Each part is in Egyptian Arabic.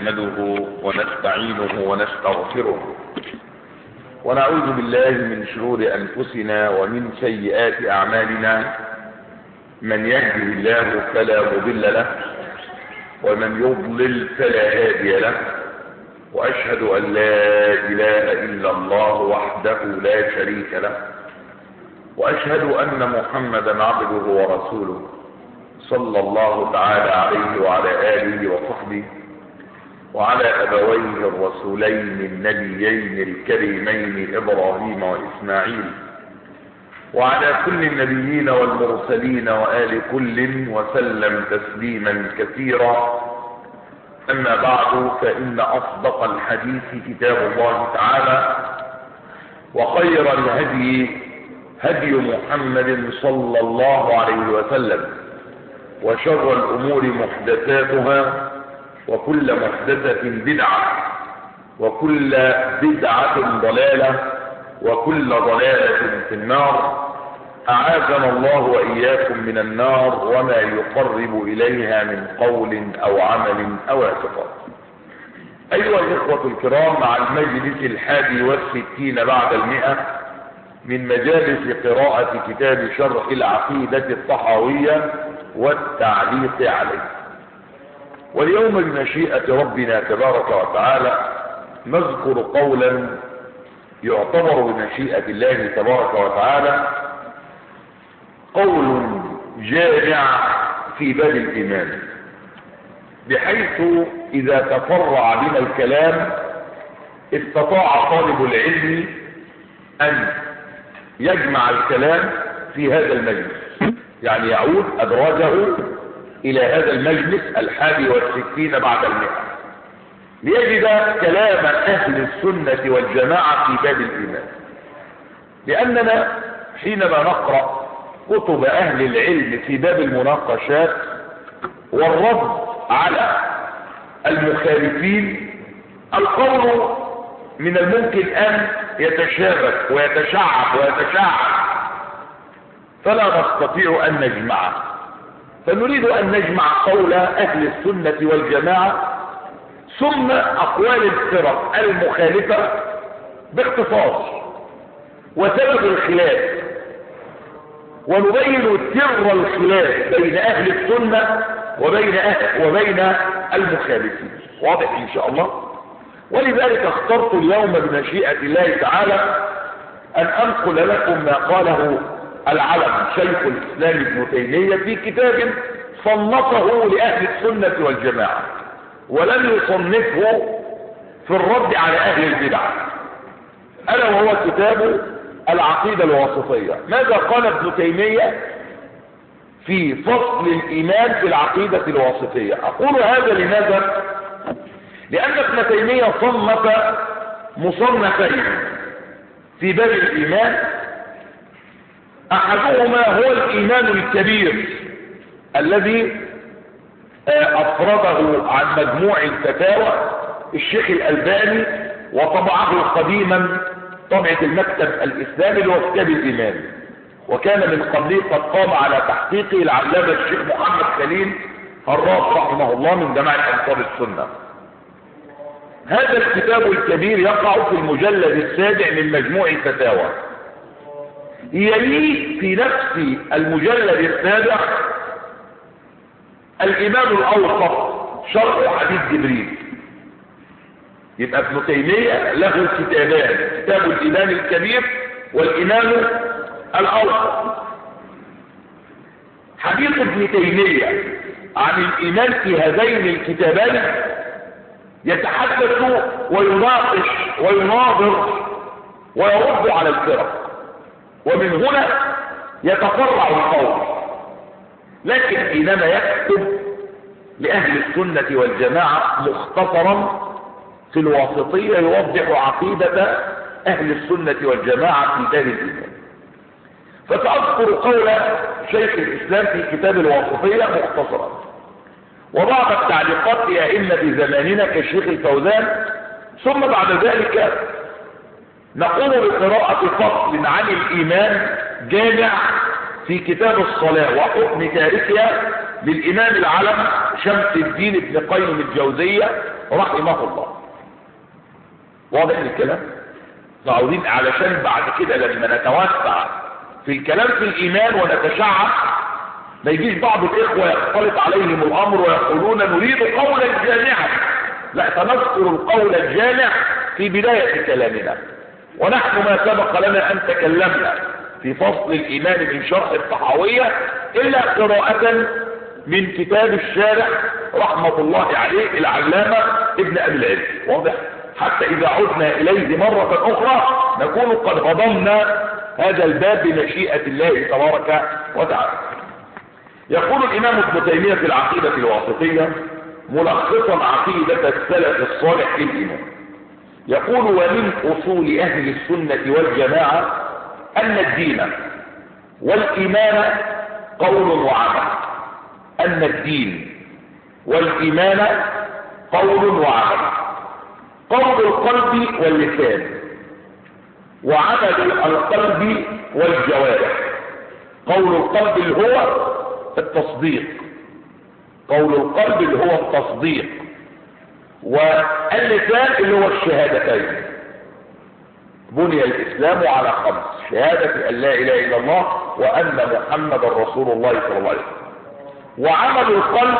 نحمده ونستعينه ونستغفره ونعوذ بالله من شرور أنفسنا ومن سيئات أعمالنا من يهده الله فلا مضل له ومن يضلل فلا هادي له وأشهد أن لا إله إلا الله وحده لا شريك له وأشهد أن محمدا عبده ورسوله صلى الله تعالى عليه وعلى آله وصحبه وعلى أبويه الرسولين النبيين الكريمين إبراهيم وإسماعيل وعلى كل النبيين والمرسلين وآل كل وسلم تسليما كثيرا أما بعد فإن أصدق الحديث كتاب الله تعالى وخير الهدي هدي محمد صلى الله عليه وسلم وشر الأمور محدثاتها وكل محدثة بدعة وكل بدعة ضلالة وكل ضلالة في النار أعاذنا الله وإياكم من النار وما يقرب إليها من قول أو عمل أو اعتقاد أيها الإخوة الكرام مع المجلس الحادي والستين بعد المئة من مجالس قراءة كتاب شرح العقيدة الطحاوية والتعليق عليه واليوم بمشيئة ربنا تبارك وتعالى نذكر قولا يعتبر بمشيئة الله تبارك وتعالى قول جامع في باب الإيمان بحيث إذا تفرع بنا الكلام استطاع طالب العلم أن يجمع الكلام في هذا المجلس يعني يعود أدراجه إلى هذا المجلس الحادي والستين بعد المئة ليجد كلام أهل السنة والجماعة في باب الإيمان لأننا حينما نقرأ كتب أهل العلم في باب المناقشات والرد على المخالفين القول من الممكن أن يتشابك ويتشعب ويتشعب فلا نستطيع أن نجمعه فنريد أن نجمع قول أهل السنة والجماعة ثم أقوال الفرق المخالفة باختصاص وسبب الخلاف ونبين سر الخلاف بين أهل السنة وبين أهل وبين المخالفين واضح إن شاء الله ولذلك اخترت اليوم بمشيئة الله تعالى أن أنقل لكم ما قاله العلم شيخ الإسلام ابن تيمية في كتاب صنفه لأهل السنة والجماعة ولم يصنفه في الرد على أهل البدع ألا وهو كتاب العقيدة الواسطية ماذا قال ابن تيمية في فصل الإيمان في العقيدة الواسطية أقول هذا لماذا لأن ابن تيمية صنف مصنفين في باب الإيمان أحدهما هو الإيمان الكبير الذي أفرده عن مجموع الفتاوى الشيخ الألباني وطبعه قديما طبعة المكتب الإسلامي اللي هو كتاب الإيمان وكان من قبله قد قام على تحقيقه العلامة الشيخ محمد خليل الراس رحمه الله من جماعة أنصار السنة هذا الكتاب الكبير يقع في المجلد السابع من مجموع الفتاوى يليه في نفس المجلد السابع الإمام الأوسط شرح حديث جبريل يبقى ابن تيمية له كتابان كتاب الإمام الكبير والإمام الأوسط حديث ابن تيمية عن الإيمان في هذين الكتابان يتحدث ويناقش ويناظر ويرد على الفرق ومن هنا يتفرع القول لكن حينما يكتب لأهل السنة والجماعة مختصرا في الواسطية يوضح عقيدة أهل السنة والجماعة في دار الإيمان فسأذكر قول شيخ الإسلام في كتاب الواسطية مختصرا وبعض التعليقات لأئمة زماننا كالشيخ الفوزان ثم بعد ذلك نقوم بقراءة فصل عن الإيمان جامع في كتاب الصلاة وحكم تاركها للإمام العلم شمس الدين ابن قيم الجوزية رحمه الله واضح الكلام عاوزين علشان بعد كده لما نتوسع في الكلام في الإيمان ونتشعب ما يجيش بعض الإخوة يختلط عليهم الأمر ويقولون نريد قولا جامعا لا سنذكر القول الجامع في بداية كلامنا ونحن ما سبق لنا أن تكلمنا في فصل الإيمان من شرح الطحاوية إلا قراءة من كتاب الشارع رحمة الله عليه العلامة ابن أبي العز واضح حتى إذا عدنا إليه مرة أخرى نكون قد هضمنا هذا الباب بمشيئة الله تبارك وتعالى يقول الإمام ابن تيمية في العقيدة الواسطية ملخصا عقيدة السلف الصالح في الإيمان يقول ومن أصول أهل السنة والجماعة أن الدين والإيمان قول وعمل أن الدين والإيمان قول وعمل قول القلب واللسان وعمل القلب والجوارح قول القلب اللي هو التصديق قول القلب اللي هو التصديق واللسان اللي هو الشهادتين بني الإسلام على خمس شهادة أن لا إله إلا الله وأن محمد رسول الله صلى الله عليه وسلم وعمل القلب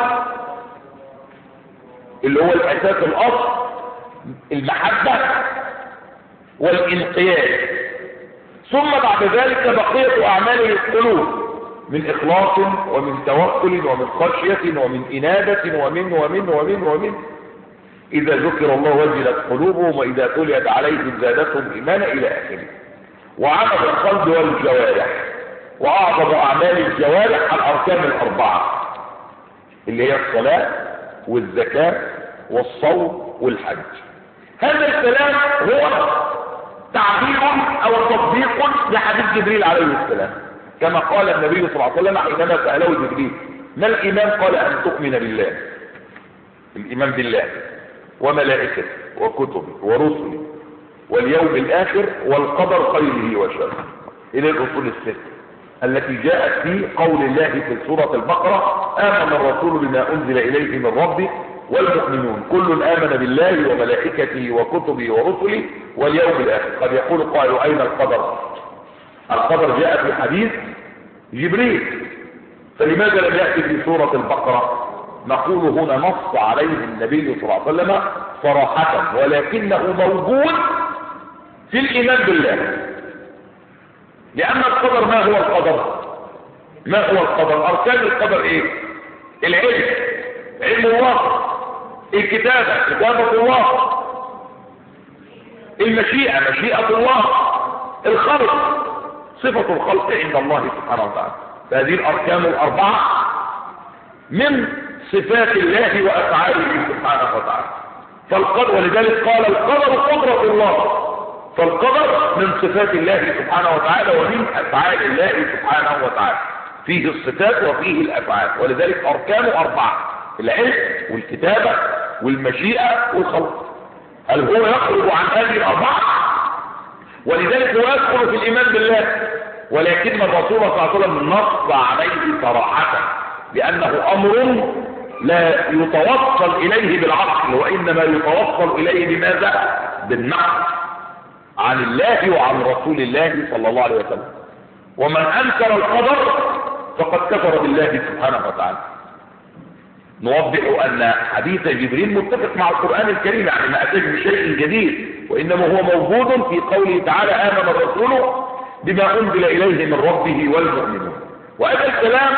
اللي هو الأساس الأصل المحبة والانقياد ثم بعد ذلك بقية أعمال القلوب من إخلاص ومن توكل ومن خشية ومن إنابة ومن ومن ومن ومن إذا ذكر الله وجلت قلوبهم وإذا تليت عليهم زادتهم إيمانا إلى آخره وعمل القلب والجوارح وأعظم أعمال الجوارح الأركان الأربعة اللي هي الصلاة والزكاة والصوم والحج هذا الكلام هو تعبير أو تطبيق لحديث جبريل عليه السلام كما قال النبي صلى الله عليه وسلم حينما سأله جبريل ما الإيمان قال أن تؤمن بالله الإيمان بالله وملائكته وكتبه ورسله واليوم الآخر والقدر خيره وشره إلى الأصول الست التي جاءت في قول الله في سورة البقرة آمن الرسول بما أنزل إليه من ربه والمؤمنون كل آمن بالله وملائكته وكتبه ورسله واليوم الآخر قد يقول قائل أين القدر القدر جاء في حديث جبريل فلماذا لم يأتي في سورة البقرة نقول هنا نص عليه النبي صلى الله عليه وسلم صراحة ولكنه موجود في الإيمان بالله لأن القدر ما هو القدر ما هو القدر أركان القدر إيه العلم علم الله الكتابة كتابة الله المشيئة مشيئة الله الخلق صفة الخلق عند الله سبحانه وتعالى فهذه الأركان الأربعة من صفات الله وأفعاله سبحانه وتعالى فالقدر ولذلك قال القدر قدرة الله فالقدر من صفات الله سبحانه وتعالى ومن أفعال الله سبحانه وتعالى فيه الصفات وفيه الأفعال ولذلك أركانه أربعة العلم والكتابة والمشيئة والخلق هل هو يخرج عن هذه الأربعة ولذلك هو يدخل في الإيمان بالله ولكن الرسول صلى الله عليه وسلم نص عليه صراحة لأنه أمر لا يتوصل إليه بالعقل وإنما يتوصل إليه بماذا؟ بالنقل عن الله وعن رسول الله صلى الله عليه وسلم ومن أنكر القدر فقد كفر بالله سبحانه وتعالى نوضح أن حديث جبريل متفق مع القرآن الكريم يعني ما أتاش بشيء جديد وإنما هو موجود في قوله تعالى آمن الرسول بما أنزل إليه من ربه والمؤمنون وهذا الكلام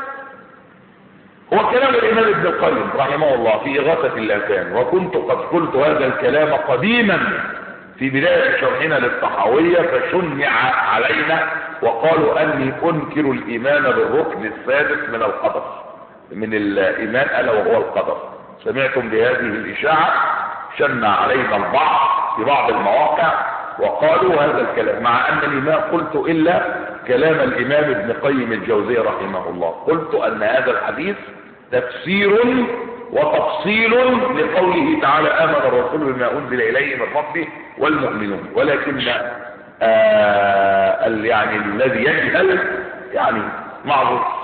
هو كلام الإمام ابن القيم رحمه الله في إغاثة الأذان وكنت قد قلت هذا الكلام قديما في بداية شرحنا للطحاوية فشنع علينا وقالوا أني أنكر الإيمان بالركن السادس من القدر من الإيمان ألا وهو القدر سمعتم بهذه الإشاعة شنع علينا البعض في بعض المواقع وقالوا هذا الكلام مع أنني ما قلت إلا كلام الإمام ابن قيم الجوزي رحمه الله قلت أن هذا الحديث تفسير وتفصيل لقوله تعالى آمن الرسول بما أنزل إليه من ربه والمؤمنون ولكن آه يعني الذي يجهل يعني معروف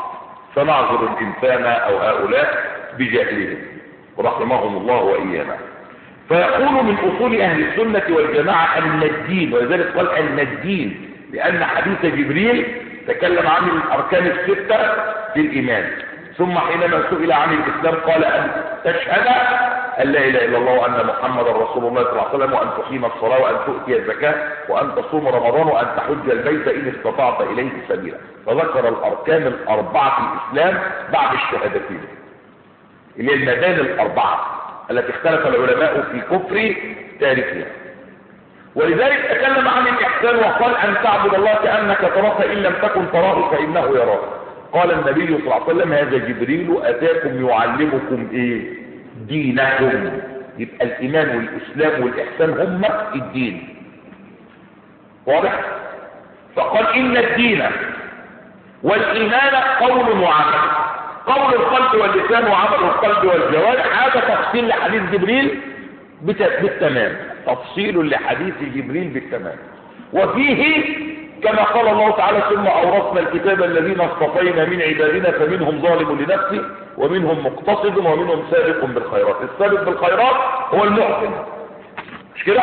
فنعذر الإنسان أو هؤلاء بجهلهم رحمهم الله وإيانا فيقول من أصول أهل السنة والجماعة أن الدين ولذلك قال أن الدين لأن حديث جبريل تكلم عن الأركان الستة في الإيمان ثم حينما سئل عن الإسلام قال أن تشهد أن لا إله إلا الله وأن محمد رسول الله صلى الله عليه وسلم وأن تقيم الصلاة وأن تؤتي الزكاة وأن تصوم رمضان وأن تحج البيت إن استطعت إليه سبيلا فذكر الأركان الأربعة في الإسلام بعد الشهادتين اللي هي المباني الأربعة التي اختلف العلماء في كفر تاريخها ولذلك تكلم عن الإحسان وقال أن تعبد الله كأنك تراه فإن لم تكن تراه فإنه يراك قال النبي صلى الله عليه وسلم هذا جبريل أتاكم يعلمكم إيه دينكم يبقى الإيمان والإسلام والإحسان هم الدين واضح فقال إن الدين والإيمان قول وعمل قول القلب واللسان وعمل القلب والجوارح هذا تفصيل لحديث جبريل بالتمام تفصيل لحديث جبريل بالتمام وفيه كما قال الله تعالى ثم أورثنا الكتاب الذين اصطفينا من عبادنا فمنهم ظالم لنفسه ومنهم مقتصد ومنهم سابق بالخيرات السابق بالخيرات هو المحسن مش كده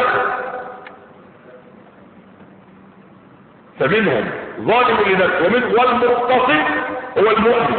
فمنهم ظالم لنفسه ومن والمقتصد هو المؤمن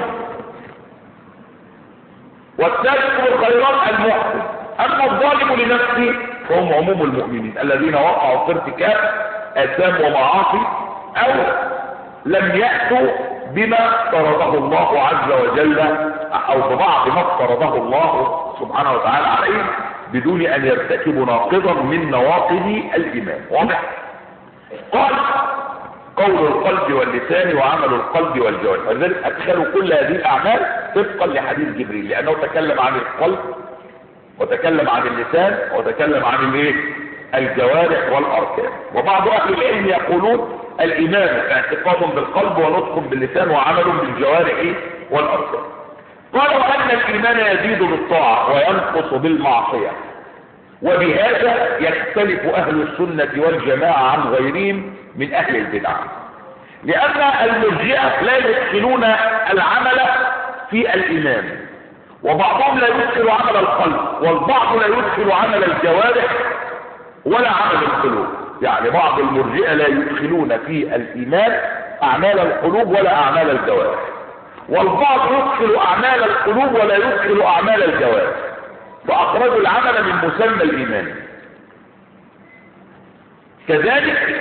والسابق بالخيرات المحسن أما الظالم لنفسه فهم عموم المؤمنين الذين وقعوا في ارتكاب آثام ومعاصي أو لم يأتوا بما فرضه الله عز وجل أو ببعض ما فرضه الله سبحانه وتعالى عليه بدون أن يرتكبوا ناقضا من نواقض الإيمان واضح؟ قال قول القلب واللسان وعمل القلب والجوارح ولذلك أدخلوا كل هذه الأعمال طبقا لحديث جبريل لأنه تكلم عن القلب وتكلم عن اللسان وتكلم عن الايه الجوارح والاركان وبعض اهل العلم يقولون الايمان اعتقاد بالقلب ونطق باللسان وعمل بالجوارح والاركان قالوا ان الايمان يزيد بالطاعه وينقص بالمعصيه وبهذا يختلف اهل السنه والجماعه عن غيرهم من اهل البدع لان المرجئه لا يدخلون العمل في الايمان وبعضهم لا يدخل عمل القلب والبعض لا يدخل عمل الجوارح ولا عمل القلوب يعني بعض المرجئه لا يدخلون في الايمان اعمال القلوب ولا اعمال الجوارح والبعض يدخل اعمال القلوب ولا يدخل اعمال الجوارح فاخرجوا العمل من مسمى الايمان كذلك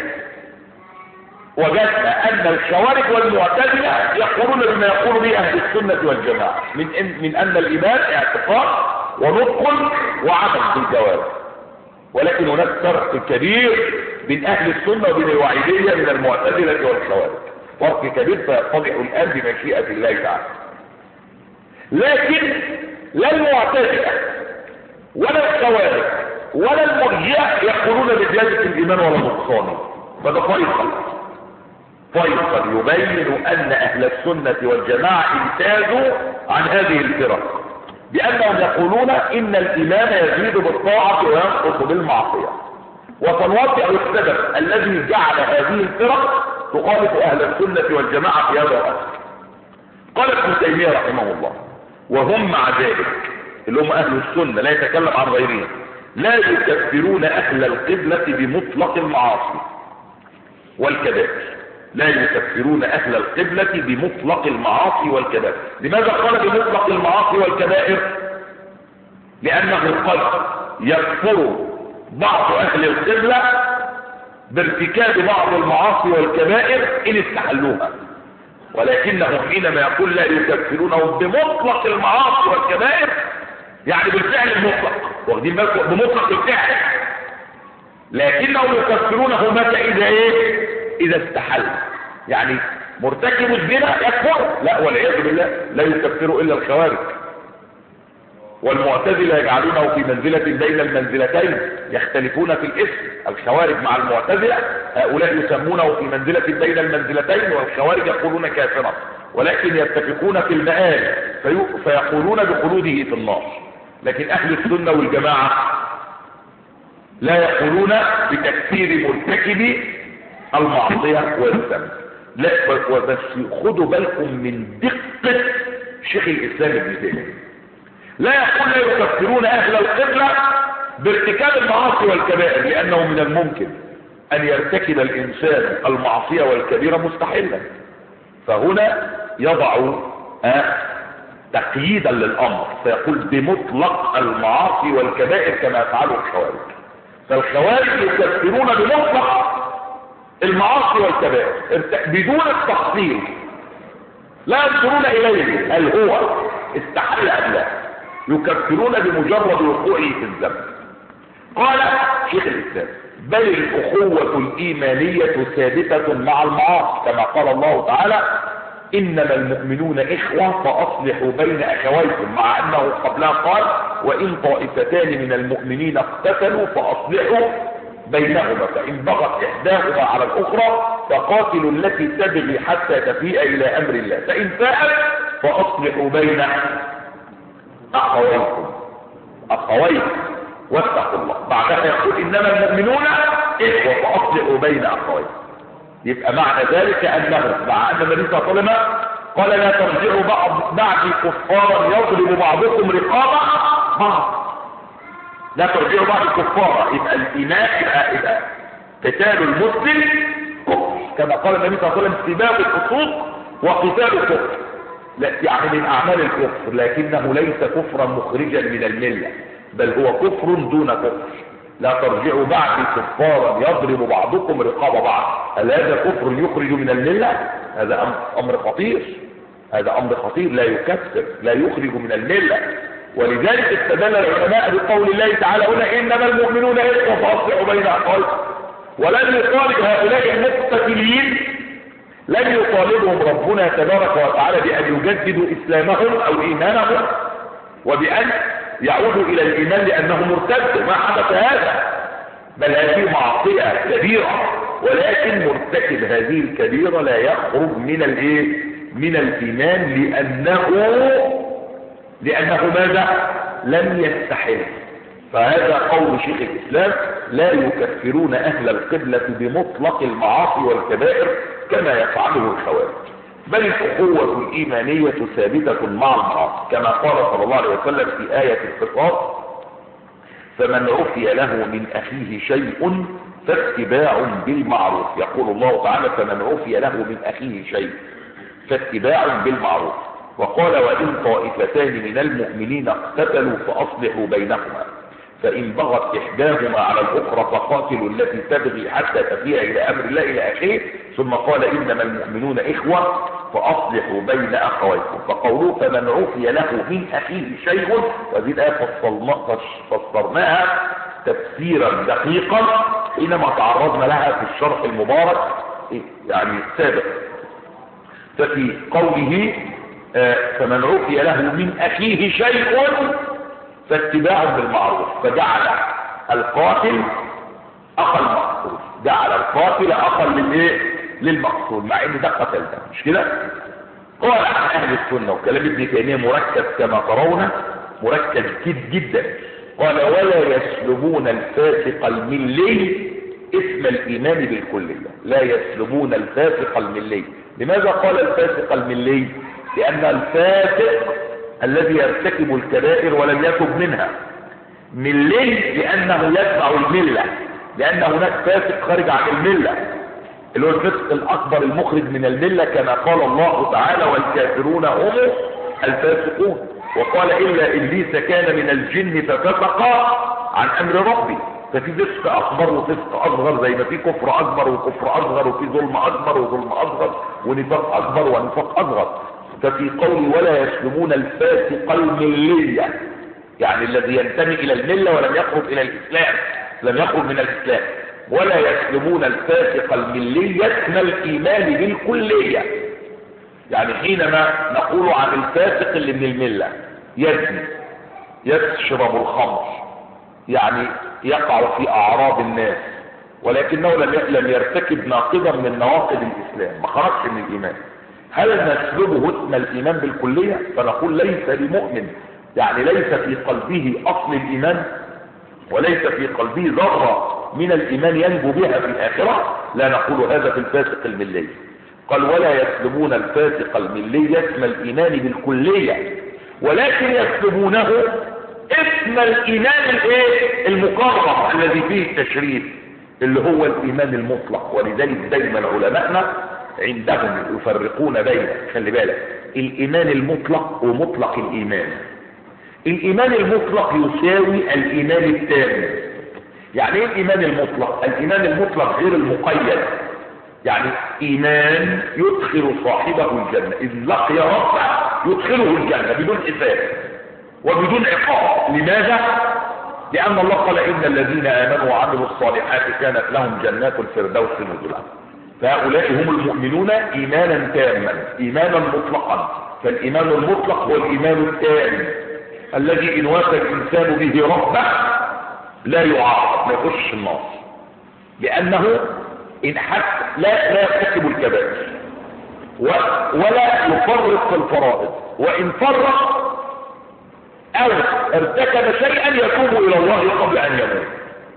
وجدنا ان الخوارج والمعتزله يقولون بما يقول به اهل السنه والجماعه من إن من ان الايمان اعتقاد ونطق وعمل بالجوارح ولكن هناك فرق كبير بين اهل السنه وبين الوعيديه من المعتزله والخوارج فرق كبير سيتضح الان بمشيئه الله تعالى لكن لا المعتزله ولا الخوارج ولا المرجئه يقولون بزياده الايمان ولا نقصانه فده فيصل فيصل يبين ان اهل السنة والجماعة امتازوا عن هذه الفرق بانهم يقولون ان الايمان يزيد بالطاعة وينقص بالمعصية وسنوضع السبب الذي جعل هذه الفرق تخالف اهل السنة والجماعة في هذا الاصل قال ابن تيمية رحمه الله وهم مع ذلك اللي هم اهل السنة لا يتكلم عن غيرهم لا يكفرون اهل القبلة بمطلق المعاصي والكبائر لا يكفرون اهل القبلة بمطلق المعاصي والكبائر لماذا قال بمطلق المعاصي والكبائر لانه قد يكفر بعض اهل القبلة بارتكاب بعض المعاصي والكبائر ان استحلوها ولكنه حينما يقول لا يكفرونهم بمطلق المعاصي والكبائر يعني بالفعل المطلق واخدين بالكم بمطلق الفعل لكنهم يكفرونه متى اذا ايه اذا استحل يعني مرتكب الزنا يكفر لا والعياذ بالله لا يكفر الا الخوارج والمعتزله يجعلونه في منزله بين المنزلتين يختلفون في الاسم الخوارج مع المعتزله هؤلاء يسمونه في منزله بين المنزلتين والخوارج يقولون كافرا ولكن يتفقون في المآل في... فيقولون بخلوده في النار لكن اهل السنه والجماعه لا يقولون بتكفير مرتكب المعصية والذنب لا بس خدوا بالكم من دقة شيخ الإسلام ابن تيمية لا يقول لا يكفرون أهل القبلة بارتكاب المعاصي والكبائر لأنه من الممكن أن يرتكب الإنسان المعصية والكبيرة مستحيلا فهنا يضع تقييدا للأمر فيقول بمطلق المعاصي والكبائر كما يفعله الخوارج فالخوارج يكفرون بمطلق المعاصي والكبائر بدون التفصيل لا ينظرون إليه هل هو استحل أم لا يكفرون بمجرد وقوعه في الذنب قال شيخ الإسلام بل الأخوة الإيمانية ثابتة مع المعاصي كما قال الله تعالى إنما المؤمنون إخوة فأصلحوا بين أخويكم مع أنه قبلها قال وإن طائفتان من المؤمنين اقتتلوا فأصلحوا بينهما فإن بغت إحداهما على الأخرى فقاتلوا التي تبغي حتى تفيء إلى أمر الله فإن فاءت فأصلحوا بين أخويكم أخويكم واتقوا الله بعدها يقول إنما المؤمنون إخوة فأصلحوا بين أخويكم يبقى معنى ذلك أنه مع أن النبي صلى الله عليه وسلم قال لا ترجعوا بعض بعد كفارا يضرب بعضكم رقاب بعض لا ترجعوا بعض الكفار يبقى الإيمان يبقى, يبقى قتال المسلم كفر كما قال النبي صلى الله عليه وسلم سباب الفسوق وقتال الكفر لا يعني من أعمال الكفر لكنه ليس كفرا مخرجا من الملة بل هو كفر دون كفر لا ترجعوا بعد كفارا يضرب بعضكم رقاب بعض هل هذا كفر يخرج من الملة هذا أمر خطير هذا أمر خطير لا يكفر لا يخرج من الملة ولذلك استدل العلماء بقول الله تعالى هنا إنما المؤمنون إخوة فأصلحوا بين أخواتكم ولن يطالب هؤلاء المقتتلين لن يطالبهم ربنا تبارك وتعالى بأن يجددوا إسلامهم أو إيمانهم وبأن يعودوا إلى الإيمان لأنهم ارتدوا ما حدث هذا بل هذه معصية كبيرة ولكن مرتكب هذه الكبيرة لا يخرج من الايه من الإيمان لأنه لأنه ماذا لم يستحل فهذا قول شيخ الإسلام لا يكفرون أهل القبلة بمطلق المعاصي والكبائر كما يفعله الخوارج بل الأخوة الإيمانية ثابتة مع المعاصي كما قال صلى الله عليه وسلم في آية القصاص فمن عفي له من أخيه شيء فاتباع بالمعروف يقول الله تعالى فمن عفي له من أخيه شيء فاتباع بالمعروف وقال وإن طائفتان من المؤمنين اقتتلوا فأصلحوا بينهما فإن بغت إحداهما على الأخرى فقاتلوا التي تبغي حتى تفيء إلى أمر الله إلى آخره ثم قال إنما المؤمنون إخوة فأصلحوا بين أخويكم فقولوا فمن عفي له من أخيه شيء وهذه الآية فسرناها تفسيرا دقيقا حينما تعرضنا لها في الشرح المبارك يعني السابق ففي قوله فمن عفي له من أخيه شيء فاتباع بالمعروف فجعل القاتل أخا المقتول جعل القاتل أخا للإيه للمقتول مع إن ده قتل ده مش كده قال عن أهل السنة وكلام ابن تيمية مركز كما ترون مركز جد جدا قال ولا يسلبون الفاسق الملي اسم الإيمان بالكلية لا يسلبون الفاسق الملي لماذا قال الفاسق الملي لأن الفاسق الذي يرتكب الكبائر ولم يتب منها ملي لأنه يتبع الملة لأن هناك فاسق خارج عن الملة اللي هو الفسق الأكبر المخرج من الملة كما قال الله تعالى والكافرون هم الفاسقون وقال إلا إبليس كان من الجن ففسق عن أمر ربي ففي فسق أكبر وفسق أصغر زي ما في كفر أكبر وكفر أصغر وفي ظلم أكبر وظلم أصغر ونفاق أكبر ونفاق أصغر ففي قول ولا يسلمون الفاسق الملية يعني الذي ينتمي إلى الملة ولم يخرج إلى الإسلام لم يخرج من الإسلام ولا يسلمون الفاسق الملي اسم الإيمان بالكلية يعني حينما نقول عن الفاسق اللي من الملة يزني يشرب الخمر يعني يقع في أعراض الناس ولكنه لم لم يرتكب ناقضا من نواقض الإسلام ما خرجش من الإيمان هل نسلبه اسم الإيمان بالكلية فنقول ليس بمؤمن يعني ليس في قلبه أصل الإيمان وليس في قلبه ذرة من الإيمان ينجو بها في الآخرة لا نقول هذا في الفاسق الملي قال ولا يسلبون الفاسق الملي اسم الإيمان بالكلية ولكن يسلبونه اسم الإيمان الايه المقرر الذي فيه التشريف اللي هو الإيمان المطلق ولذلك دايما علماءنا عندهم يفرقون بين خلي بالك الإيمان المطلق ومطلق الإيمان الإيمان المطلق يساوي الإيمان التام يعني ايه الإيمان المطلق الإيمان المطلق غير المقيد يعني إيمان يدخل صاحبه الجنة إذ لقي ربه يدخله الجنة بدون حساب وبدون عقاب لماذا؟ لأن الله قال إن الذين آمنوا وعملوا الصالحات كانت لهم جنات الفردوس نزلا فهؤلاء هم المؤمنون إيمانا تاما إيمانا مطلقا فالإيمان المطلق هو الإيمان التام الذي إن وافى الإنسان به ربه لا يعاقب ما يخش النار لأنه إن حتى لا لا يرتكب الكبائر ولا يفرط في الفرائض وإن فرط أو ارتكب شيئا يتوب إلى الله قبل أن يموت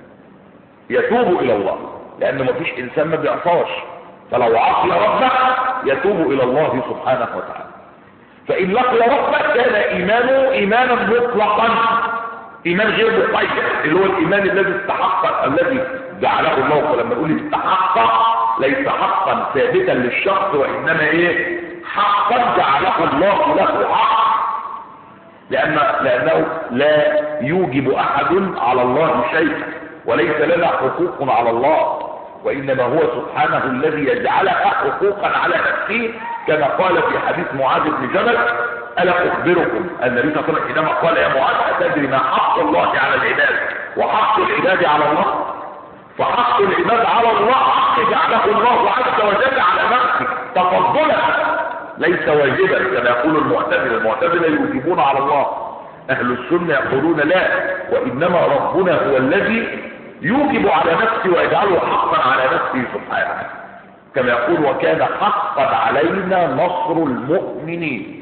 يتوب إلى الله لأن ما فيش إنسان ما بيعصاش فلو عصي ربه يتوب إلى الله سبحانه وتعالى فإن لقي ربه كان إيمانه إيمانا مطلقا إيمان غير مقيد اللي هو الإيمان الذي استحق الذي جعله الله فلما نقول استحق ليس حقا ثابتا للشخص وإنما إيه حقا جعله الله له حق لأن لأنه لا يوجب أحد على الله شيئا وليس لنا حقوق على الله وإنما هو سبحانه الذي يجعلها حقوقا على نفسه كما قال في حديث معاذ بن جبل ألا أخبركم النبي صلى الله عليه وسلم حينما قال يا معاذ أتدري ما حق الله على العباد وحق العباد على الله فحق العباد على الله حق جعله الله عز وجل على نفسه تفضلا ليس واجبا كما يقول المعتزله المعتزله يوجبون على الله اهل السنه يقولون لا وانما ربنا هو الذي يوجب على نفسه ويجعله حقا على نفسه سبحانه كما يقول وكان حقا علينا نصر المؤمنين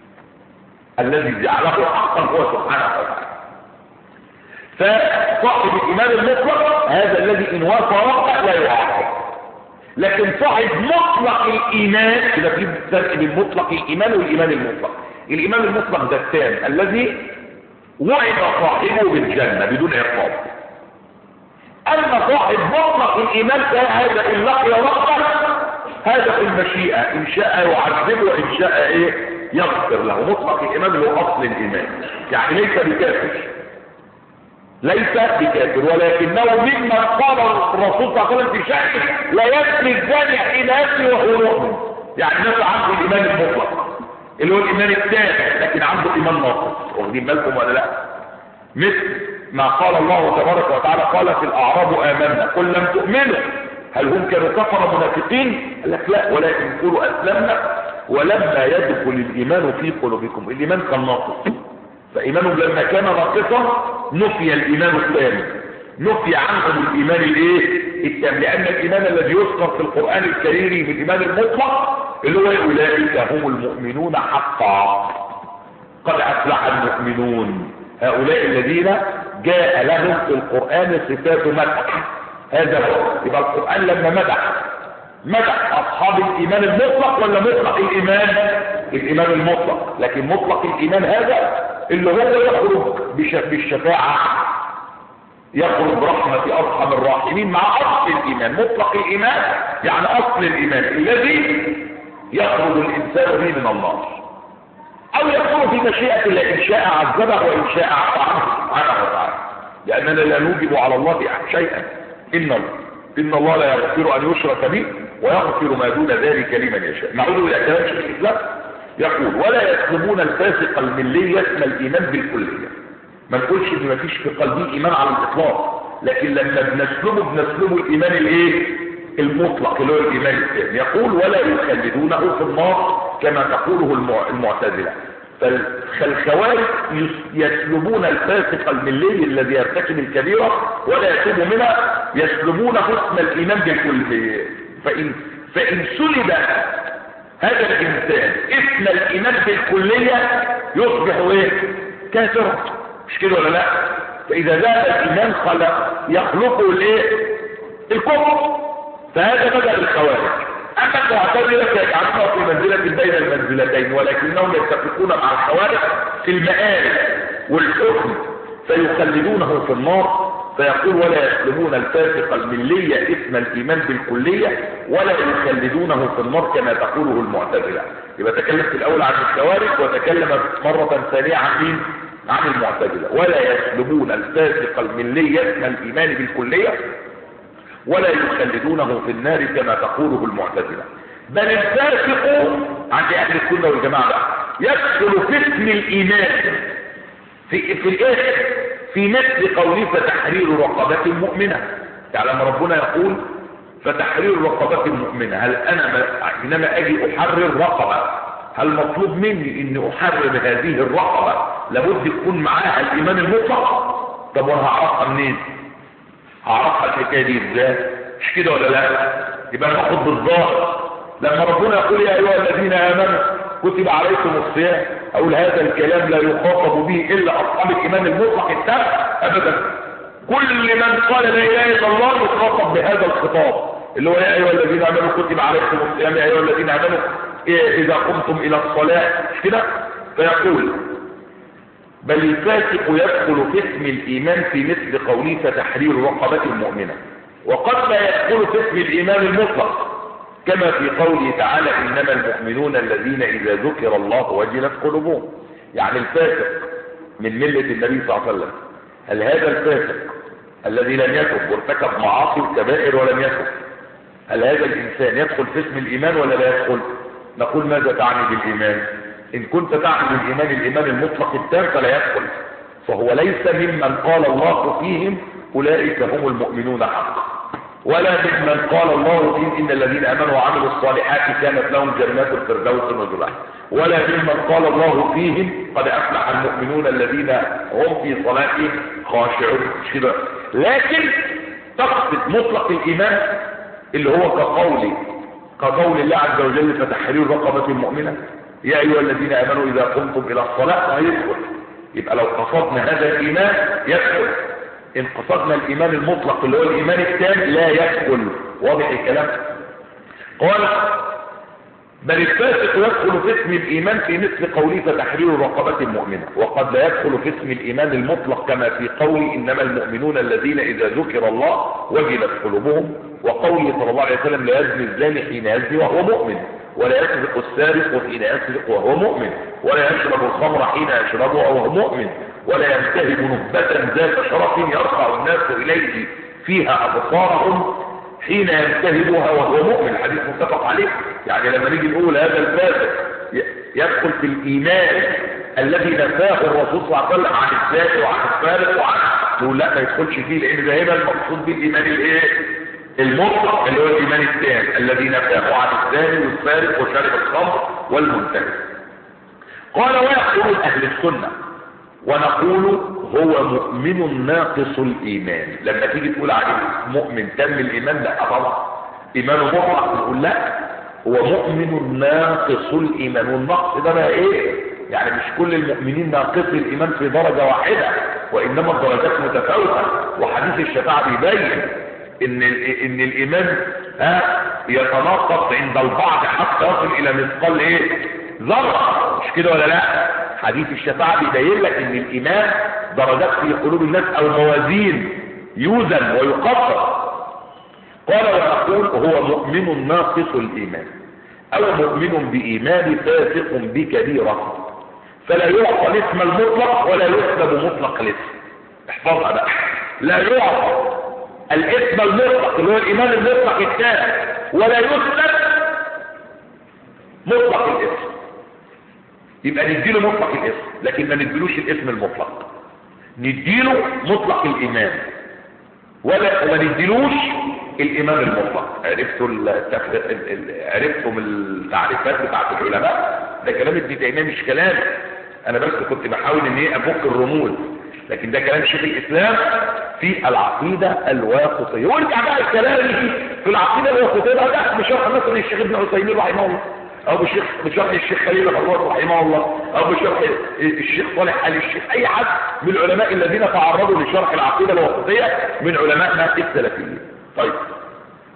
الذي جعله حقا هو سبحانه وتعالى فصاحب الايمان المطلق هذا الذي ان وافى ربه لا يعاقب لكن صاحب مطلق الايمان كده في فرق بين مطلق الايمان والايمان المطلق الايمان المطلق ده التام الذي وعد صاحبه بالجنه بدون عقاب اما صاحب مطلق الايمان فهذا ان لقي ربه هذا في المشيئه ان شاء يعذبه وان شاء ايه يغفر له مطلق الايمان هو اصل الايمان يعني ليس بكافر ليس بكافر ولكنه مما قال الرسول صلى الله عليه وسلم في شأنه لا يسري الزاني حين يسري وهو مؤمن يعني الناس عنده الايمان المطلق اللي هو الايمان الثاني لكن عنده ايمان ناقص واخدين بالكم ولا لا مثل ما قال الله تبارك وتعالى قال في الاعراب امنا قل لم تؤمنوا هل هم كانوا كفر منافقين قال لك لا ولكن قولوا اسلمنا ولما يدخل الايمان في قلوبكم الايمان كان ناقص فايمانهم لما كان ناقصا نفي الايمان الثاني نفي عنهم الايمان الايه التام لان الايمان الذي يذكر في القران الكريم بالايمان المطلق اللي هو اولئك هم المؤمنون حقا قد افلح المؤمنون هؤلاء الذين جاء لهم في القران صفات مدح هذا هو يبقى القران لما مدح مدح اصحاب الايمان المطلق ولا مطلق الايمان الايمان المطلق لكن مطلق الايمان هذا اللي هو يخرج بالشفاعة يخرج برحمة ارحم الراحمين مع اصل الايمان مطلق الايمان يعني اصل الايمان الذي يخرج الانسان به من النار او يكون في مشيئة الله ان شاء عذبه وان شاء عفى عنه سبحانه وتعالى لاننا لا نوجب على الله شيئا ان الله ان الله لا يغفر ان يشرك به ويغفر ما دون ذلك لمن يشاء نعود الى كلام شيخ الاسلام يقول ولا يسلبون الفاسق الملي اسم الايمان بالكليه ما نقولش ان مفيش في قلبه ايمان على الاطلاق لكن لما بنسلبه بنسلبه الايمان الايه المطلق اللي هو الايمان الثاني يقول ولا يخلدونه في النار كما تقوله المعتزله فالخوارج يسلبون الفاسق الملي الذي يرتكب الكبيره ولا يتوب منها يسلبونه اسم الايمان بالكليه فان فان سلب هذا الانسان اسم الايمان بالكلية يصبح ايه كافرا مش كده ولا لا فاذا ذهب الايمان خلق يخلقه الايه الكفر فهذا بدأ الخوارج أما المعتزلة فيجعلونها في منزلة بين المنزلتين ولكنهم يتفقون مع الخوارج في المآل والحكم فيخلدونه في النار فيقول ولا يسلمون الفاسق الملية اسم الإيمان بالكلية ولا يخلدونه في النار كما تقوله المعتزلة يبقى تكلم في الأول عن الخوارج وتكلم مرة ثانية عن مين؟ عن المعتزلة ولا يسلمون الفاسق الملية اسم الإيمان بالكلية ولا يخلدونه في النار كما تقوله المعتزلة بل الفاسق عند أهل السنة والجماعة بقى يدخل في اسم الإيمان في في الايه في مثل قوله فتحرير رقبة مؤمنة يعني ربنا يقول فتحرير رقبة مؤمنة هل انا حينما اجي احرر رقبة هل مطلوب مني اني احرر هذه الرقبة لابد يكون معاها الايمان المطلق طب وانا هعرفها منين هعرفها الحكايه دي ازاي مش كده ولا لا يبقى انا باخد بالظاهر لما ربنا يقول يا ايها الذين امنوا كتب عليكم الصيام اقول هذا الكلام لا يخاطب به الا اصحاب الايمان المطلق التام ابدا كل من قال لا اله الا الله يخاطب بهذا الخطاب اللي هو يا ايها الذين امنوا كتب عليكم الصيام يا ايها الذين امنوا اذا قمتم الى الصلاه مش كده فيقول بل الفاسق يدخل في اسم الايمان في مثل قوله فتحرير رقبه مؤمنه وقد لا يدخل في اسم الايمان المطلق كما في قوله تعالى انما المؤمنون الذين اذا ذكر الله وجلت قلوبهم يعني الفاسق من ملة النبي صلى الله عليه وسلم هل هذا الفاسق الذي لم يتب وارتكب معاصي وكبائر ولم يتب هل هذا الانسان يدخل في اسم الايمان ولا لا يدخل نقول ماذا تعني بالايمان ان كنت تعني بالايمان الايمان المطلق التام فلا يدخل فهو ليس ممن قال الله فيهم اولئك هم المؤمنون حقا ولا ممن قال الله فيهم ان الذين امنوا وعملوا الصالحات كانت لهم جنات الفردوس نزلا ولا ممن قال الله فيهم قد افلح المؤمنون الذين هم في صلاتهم خاشعون كده لكن تقصد مطلق الايمان اللي هو كقول كقول الله عز وجل فتحرير رقبه مؤمنه يا ايها الذين امنوا اذا قمتم الى الصلاه فيدخل يبقى لو قصدنا هذا الايمان يدخل ان قصدنا الايمان المطلق اللي هو الايمان التام لا يدخل واضح الكلام قال بل الفاسق يدخل في اسم الايمان في مثل قوله فتحرير رقبة مؤمنة وقد لا يدخل في اسم الايمان المطلق كما في قول انما المؤمنون الذين اذا ذكر الله وجلت قلوبهم وقوله صلى الله عليه وسلم لا يزني الزاني حين يزني وهو مؤمن ولا يسرق السارق حين يسرق وهو مؤمن ولا يشرب الخمر حين يشربها وهو مؤمن ولا ينتهب نهبة ذات شرف يرفع الناس إليه فيها أبصارهم حين ينتهبها وهو مؤمن الحديث متفق عليه يعني لما نيجي نقول هذا الفاسق يدخل في الإيمان الذي نفاه الرسول صلى الله عليه وسلم عن الذات وعن الفارق وعن نقول لا ما يدخلش فيه لأن ده هنا المقصود بالإيمان الإيه؟ المطلق اللي هو الإيمان التام الذي نفاه عن الزاني والفارق وشارب الخمر والمنتهب قال ويقول أهل السنة ونقول هو مؤمن ناقص الايمان لما تيجي تقول عليه مؤمن تم الايمان لا طبعا ايمانه مطلق نقول لا هو مؤمن ناقص الايمان والنقص ده بقى ايه يعني مش كل المؤمنين ناقص الايمان في درجه واحده وانما الدرجات متفاوته وحديث الشفاعه بيبين ان ان الايمان ها يتناقص عند البعض حتى يصل الى مثقال ايه ذره مش كده ولا لا حديث الشفاعة بيبين لك ان الايمان درجات في قلوب الناس او موازين يوزن ويقدر قال ونقول هو مؤمن ناقص الايمان او مؤمن بايمان فاسق بكبيرة فلا يعطى الاسم المطلق ولا يسلب مطلق الاسم احفظها بقى لا يعطى الاسم المطلق اللي هو الايمان المطلق الثاني ولا يسلب مطلق الاسم يبقى نديله مطلق الاسم لكن ما نديلوش الاسم المطلق نديله مطلق الايمان ولا وما نديلوش الايمان المطلق عرفتوا التفريق عرفتم التعريفات بتاعت العلماء ده كلام ابن تيميه مش كلام انا بس كنت بحاول ان ايه افك الرموز لكن ده كلام شيخ الاسلام في العقيده الواسطيه وارجع بقى الكلام في العقيده الواسطيه ده بشرح مثلا الشيخ ابن عثيمين رحمه الله او بشرح بشرح الشيخ خليل الله رحمه الله او بشرح الشيخ صالح علي الشيخ اي حد من العلماء الذين تعرضوا لشرح العقيده الوسطيه من علمائنا السلفيين طيب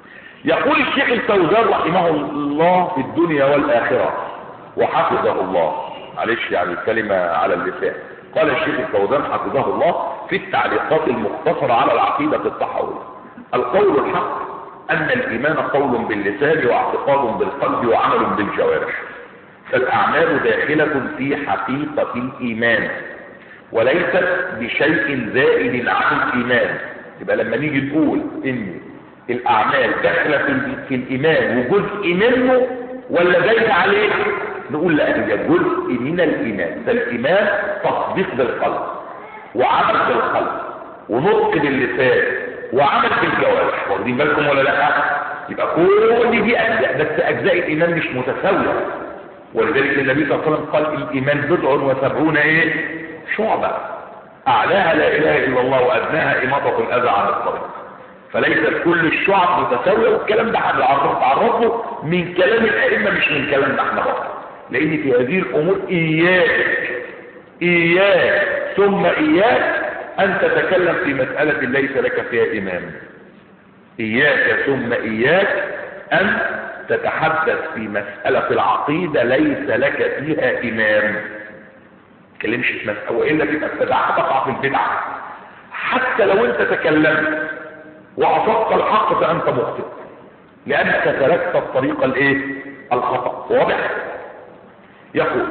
يقول الشيخ الفوزان رحمه الله في الدنيا والآخرة وحفظه الله معلش يعني الكلمة على اللسان قال الشيخ الفوزان حفظه الله في التعليقات المختصرة على العقيدة الطحاوية القول الحق أن الإيمان قول باللسان واعتقاد بالقلب وعمل بالجوارح فالأعمال داخلة في حقيقة الإيمان وليست بشيء زائد عن الإيمان يبقى لما نيجي نقول إن الأعمال داخلة في- في الإيمان وجزء منه ولا زايد عليه نقول لا هي جزء من الإيمان فالإيمان تصديق بالقلب وعمل بالقلب ونطق باللسان وعمل بالجوارح واخدين بالكم ولا لا يبقى كل دي أجزاء بس أجزاء الإيمان مش متساوية ولذلك النبي صلى الله عليه وسلم قال الإيمان بضع وسبعون إيه شعبة أعلاها لا إله إلا الله وأدناها إماطة الأذى عن الطريق فليست كل الشعب متساوية والكلام ده هنعرفه من كلام الأئمة مش من كلامنا احنا بقى لأن في هذه الأمور إياك إياك ثم إياك أن تتكلم في مسألة ليس لك فيها إمام إياك ثم إياك أن تتحدث في مسألة العقيدة ليس لك فيها إمام تكلمش في مسألة وإلا تبقى ابتدعت تقع في البدعة حتى لو أنت تكلمت وأصبت الحق فأنت مخطئ لأنك تركت الطريق الإيه؟ الخطأ واضح؟ يقول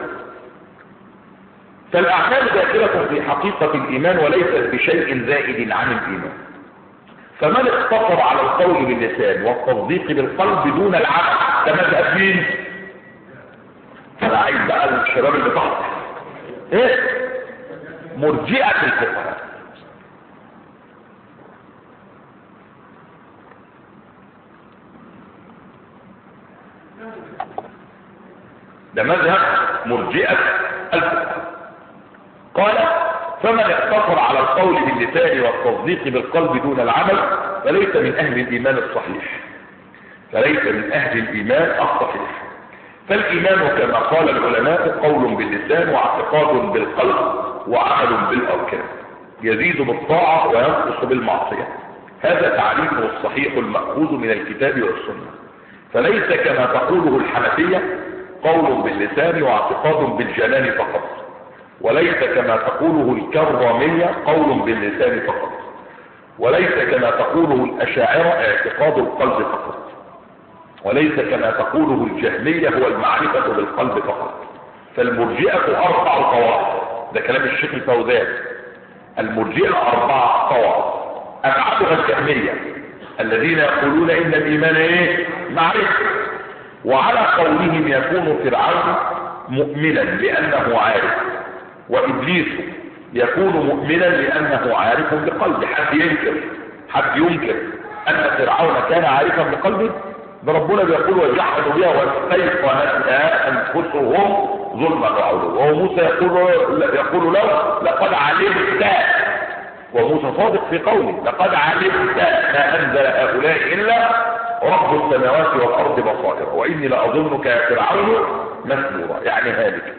فالأعمال داخلة في حقيقة الإيمان وليست بشيء زائد عن الإيمان فمن اقتصر على القول باللسان والتصديق بالقلب دون العمل ده مذهب مين؟ أنا عايز بقى الشباب اللي تحت إيه؟ مرجئة الفقهاء ده مذهب مرجئة الفقهاء قال فمن اقتصر على القول باللسان والتصديق بالقلب دون العمل فليس من اهل الايمان الصحيح فليس من اهل الايمان الصحيح فالايمان كما قال العلماء قول باللسان واعتقاد بالقلب وعمل بالاركان يزيد بالطاعه وينقص بالمعصيه هذا تعريفه الصحيح الماخوذ من الكتاب والسنه فليس كما تقوله الحنفيه قول باللسان واعتقاد بالجنان فقط وليس كما تقوله الكرامية قول باللسان فقط وليس كما تقوله الأشاعرة اعتقاد القلب فقط وليس كما تقوله الجهمية هو المعرفة بالقلب فقط فالمرجئة أربع طوائف ده كلام الشيخ الفوزان المرجئة أربع طوائف أبعدها الجهمية الذين يقولون إن الإيمان إيه معرفة وعلى قولهم يكون فرعون مؤمنا لأنه عارف وإبليس يكون مؤمنا لأنه عارف بقلبه حد ينكر حد ينكر أن فرعون كان عارفا بقلبه ده ربنا بيقول وجحدوا بها واستيقنتها أنفسهم ظلما وعلوا وهو موسى يقول يقول له لقد علمت وموسى صادق في قوله لقد علمت ما أنزل هؤلاء إلا رب السماوات والأرض بصائر وإني لأظنك يا فرعون مسلورا يعني هالك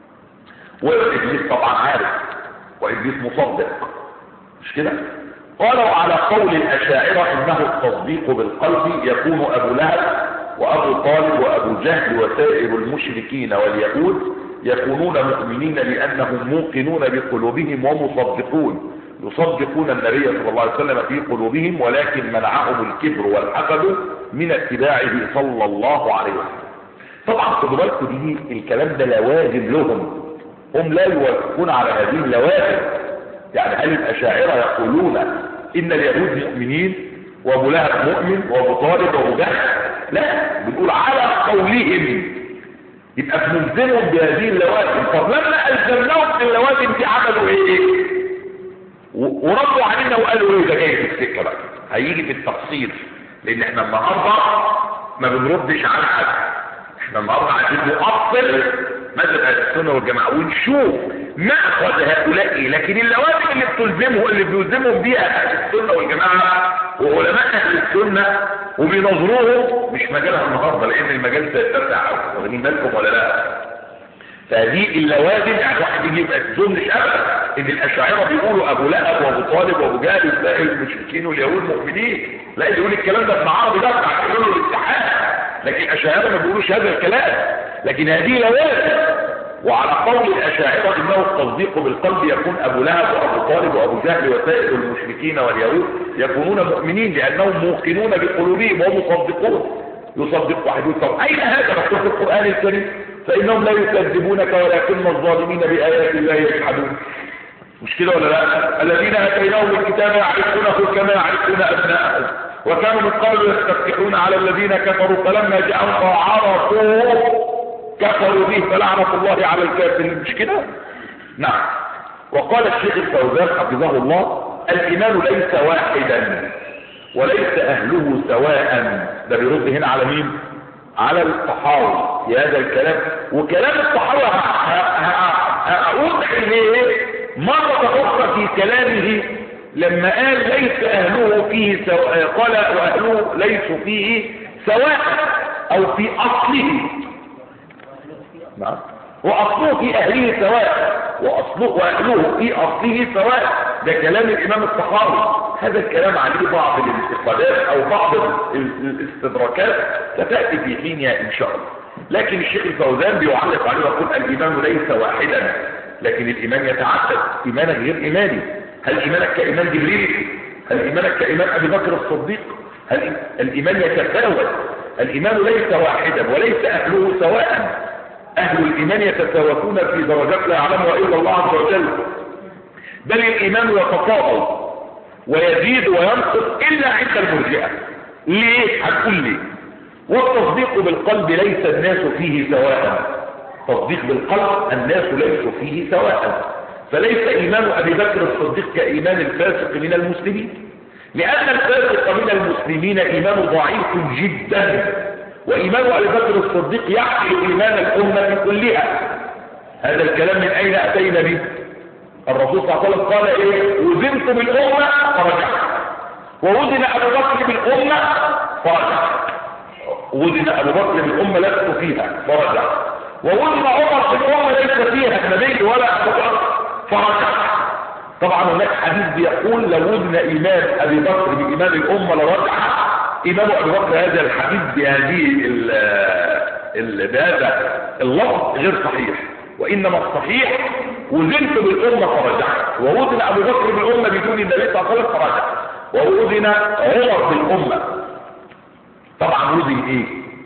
وإبليس طبعا عارف وإبليس مصدق مش كده قالوا على قول الأشاعرة إنه التصديق بالقلب يكون أبو لهب وأبو طالب وأبو جهل وسائر المشركين واليهود يكونون مؤمنين لأنهم موقنون بقلوبهم ومصدقون يصدقون النبي صلى الله عليه وسلم في قلوبهم ولكن منعهم الكبر والحسد من اتباعه صلى الله عليه وسلم طبعا خدوا بالكم دي الكلام ده لوازم لهم هم لا يوافقون على هذه اللوازم يعني هل الاشاعره يقولون ان اليهود مؤمنين وابو لهب مؤمن وابو طالب وابو جهل لا بنقول على قولهم يبقى بنلزمهم بهذه اللوازم طب لما الزمناهم باللوازم دي عملوا ايه وردوا علينا وقالوا ايه ده جاي في السكه بقى هيجي في التفصيل لان احنا النهارده ما بنردش على حد احنا النهارده عايزين نؤصل مذهب اهل السنه والجماعه ونشوف ماخذ هؤلاء ايه لكن اللوازم اللي بتلزمه اللي بيلزمهم بيها اهل السنه والجماعه وعلماء اهل السنه وبينظروه مش مجالها النهارده لان المجال سيتسع واخدين بالكم ولا لا فهذه اللوازم يعني واحد يجي ما تظنش ابدا ان الاشاعره بيقولوا ابو لهب وابو طالب وابو جهل وتلاقي المشركين واليهود مؤمنين لا اللي يقول الكلام ده ابن عربي ده بتاع يقولوا الاتحاد لكن الاشاعره ما بيقولوش هذا الكلام لكن هذه لوازم وعلى قول الأشاعرة إنه التصديق بالقلب يكون أبو لهب وأبو طالب وأبو جهل وسائر المشركين واليهود يكونون مؤمنين لأنهم موقنون بقلوبهم ومصدقون يصدق واحد يقول طب أين هذا مكتوب في القرآن الكريم فإنهم لا يكذبونك ولكن الظالمين بآيات الله يجحدون مش كده ولا لا الذين أتيناهم الكتاب يعرفونه كما يعرفون أبناءهم وكانوا من قبل يستفتحون على الذين كفروا فلما جاءهم عرفوه كفروا به فلعنة الله على الكافرين مش كده نعم وقال الشيخ الفوزان حفظه الله الإيمان ليس واحدا وليس أهله سواء ده بيرد هنا على مين على الطحاوي في هذا الكلام وكلام الطحاوي أوضح ليه مرة أخرى في كلامه لما قال ليس أهله فيه سواء قال وأهله ليسوا فيه سواء أو في أصله نعم وأصله في أهله سواء وأصله وأهله في أصله سواء ده كلام الإمام الطحاوي هذا الكلام عليه بعض الانتقادات أو بعض الاستدراكات ستأتي في حينها إن شاء الله لكن الشيخ الفوزان بيعلق عليه ويقول الإيمان ليس واحدا لكن الإيمان يتعدد إيمانك غير إيماني هل إيمانك كإيمان جبريل هل إيمانك كإيمان أبي بكر الصديق هل الإيمان يتفاوت الإيمان ليس واحدا وليس أهله سواء أهل الإيمان يتفاوتون في درجات لا يعلمها إلا الله عز وجل بل الإيمان يتفاضل ويزيد وينقص إلا عند المرجئة ليه؟ هتقول لي والتصديق بالقلب ليس الناس فيه سواء تصديق بالقلب الناس ليسوا فيه سواء فليس إيمان أبي بكر الصديق كإيمان الفاسق من المسلمين لأن الفاسق من المسلمين إيمان ضعيف جدا وإيمان أبي بكر الصديق يحمل إيمان الأمة كلها هذا الكلام من أين أتينا به الرسول صلى الله عليه وسلم قال إيه وزنت بالأمة فرجعت ووزن أبو بكر بالأمة فرجعت وزن أبو بكر بالأمة لست فيها فرجعت ووزن عمر بالأمة ليس فيها النبي ولا أبو بكر فرجعت طبعا هناك حديث بيقول لو وزن إيمان أبي بكر بإيمان الأمة لرجع إمام أبي بكر هذا الحديث بهذه بهذا اللفظ غير صحيح وإنما الصحيح وزنت بالأمة فرجعت ووزن أبو بكر بالأمة بدون النبي صلى الله عليه وسلم فرجع ووزن عمر بالأمة طبعا وزن إيه؟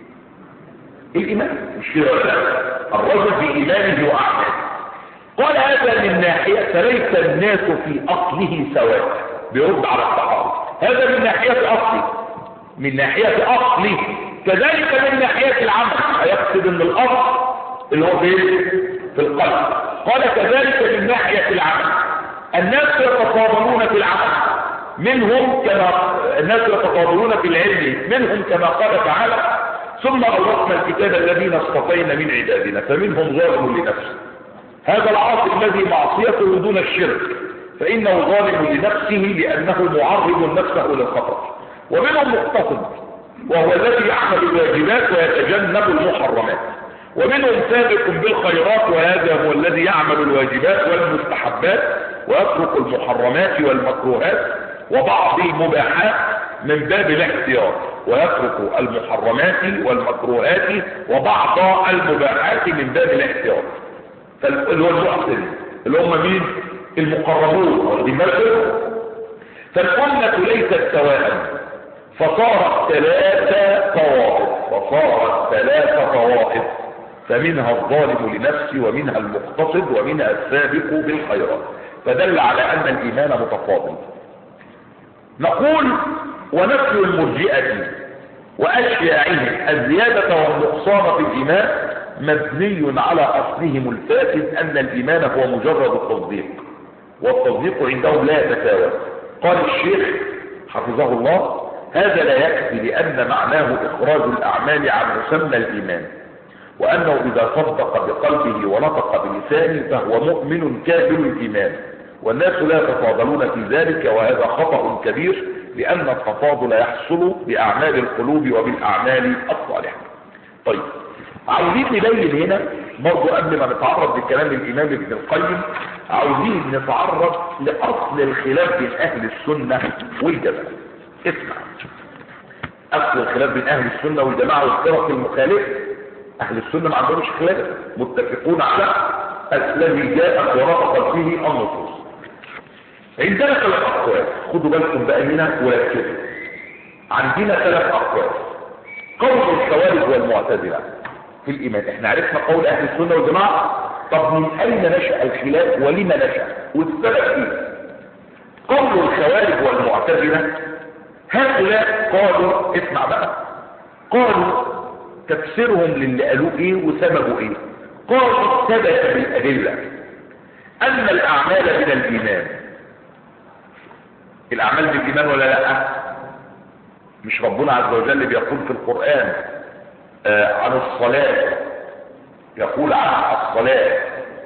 الإيمان مش كده ولا لا الرجل بإيمانه وأعماله قال هذا من ناحية فليس الناس في أصله سواء بيرد على الصحابة هذا من ناحية أصله من ناحية أصله كذلك من ناحية العمل هيقصد ان الأصل اللي هو فين في القلب قال كذلك من ناحية العمل الناس يتفاضلون في العمل منهم كما الناس يتفاضلون في العلم منهم كما قال تعالى ثم أورثنا الكتاب الذين اصطفينا من عبادنا فمنهم ظالم لنفسه هذا العاصي الذي معصيته دون الشرك فإنه ظالم لنفسه لأنه معرض نفسه للخطر ومنهم مقتصد وهو الذي يعمل الواجبات ويتجنب المحرمات ومنهم سابق بالخيرات وهذا هو الذي يعمل الواجبات والمستحبات ويترك المحرمات والمكروهات وبعض المباحات من باب الاحتياط ويترك المحرمات والمكروهات وبعض المباحات من باب الاحتياط اللي هو المحسن اللي هم مين المقربون واخدين بالكم فالأمة ليست سواء فصارت ثلاثة طوائف فصارت ثلاثة طوائف فمنها الظالم لنفسه ومنها المقتصد ومنها السابق بالخيرات فدل على أن الإيمان متفاضل نقول ونفي المرجئة وأشياعهم الزيادة والنقصان في الإيمان مبني على أصلهم الفاسد أن الإيمان هو مجرد التصديق والتصديق عندهم لا يتساوى قال الشيخ حفظه الله هذا لا يكفي لأن معناه إخراج الأعمال عن مسمى الإيمان وأنه إذا صدق بقلبه ونطق بلسانه فهو مؤمن كامل الإيمان والناس لا يتفاضلون في ذلك وهذا خطأ كبير لأن التفاضل يحصل بأعمال القلوب وبالأعمال الصالحة طيب عاوزين نبين هنا برضه قبل ما نتعرض لكلام الامام ابن القيم عاوزين نتعرض لاصل الخلاف بين اهل السنه والجماعه اسمع اصل الخلاف بين اهل السنه والجماعه والفرق المخالفه اهل السنه ما عندهمش خلاف متفقون على الذي جاءت ورقت فيه النصوص عندنا ثلاث اقوال خدوا بالكم بقى هنا وركزوا عندنا ثلاث اقوال قول الخوارج والمعتزله في الايمان احنا عرفنا قول اهل السنه والجماعه طب من اين نشا الخلاف ولما نشا والسبب ايه قول الخوارج والمعتزله هؤلاء قالوا اسمع بقى قالوا تفسيرهم للي قالوه ايه وسببه ايه قالوا ثبت بالادله ان الاعمال من الايمان الاعمال من الايمان ولا لا مش ربنا عز وجل بيقول في القران آه عن الصلاه يقول عن الصلاه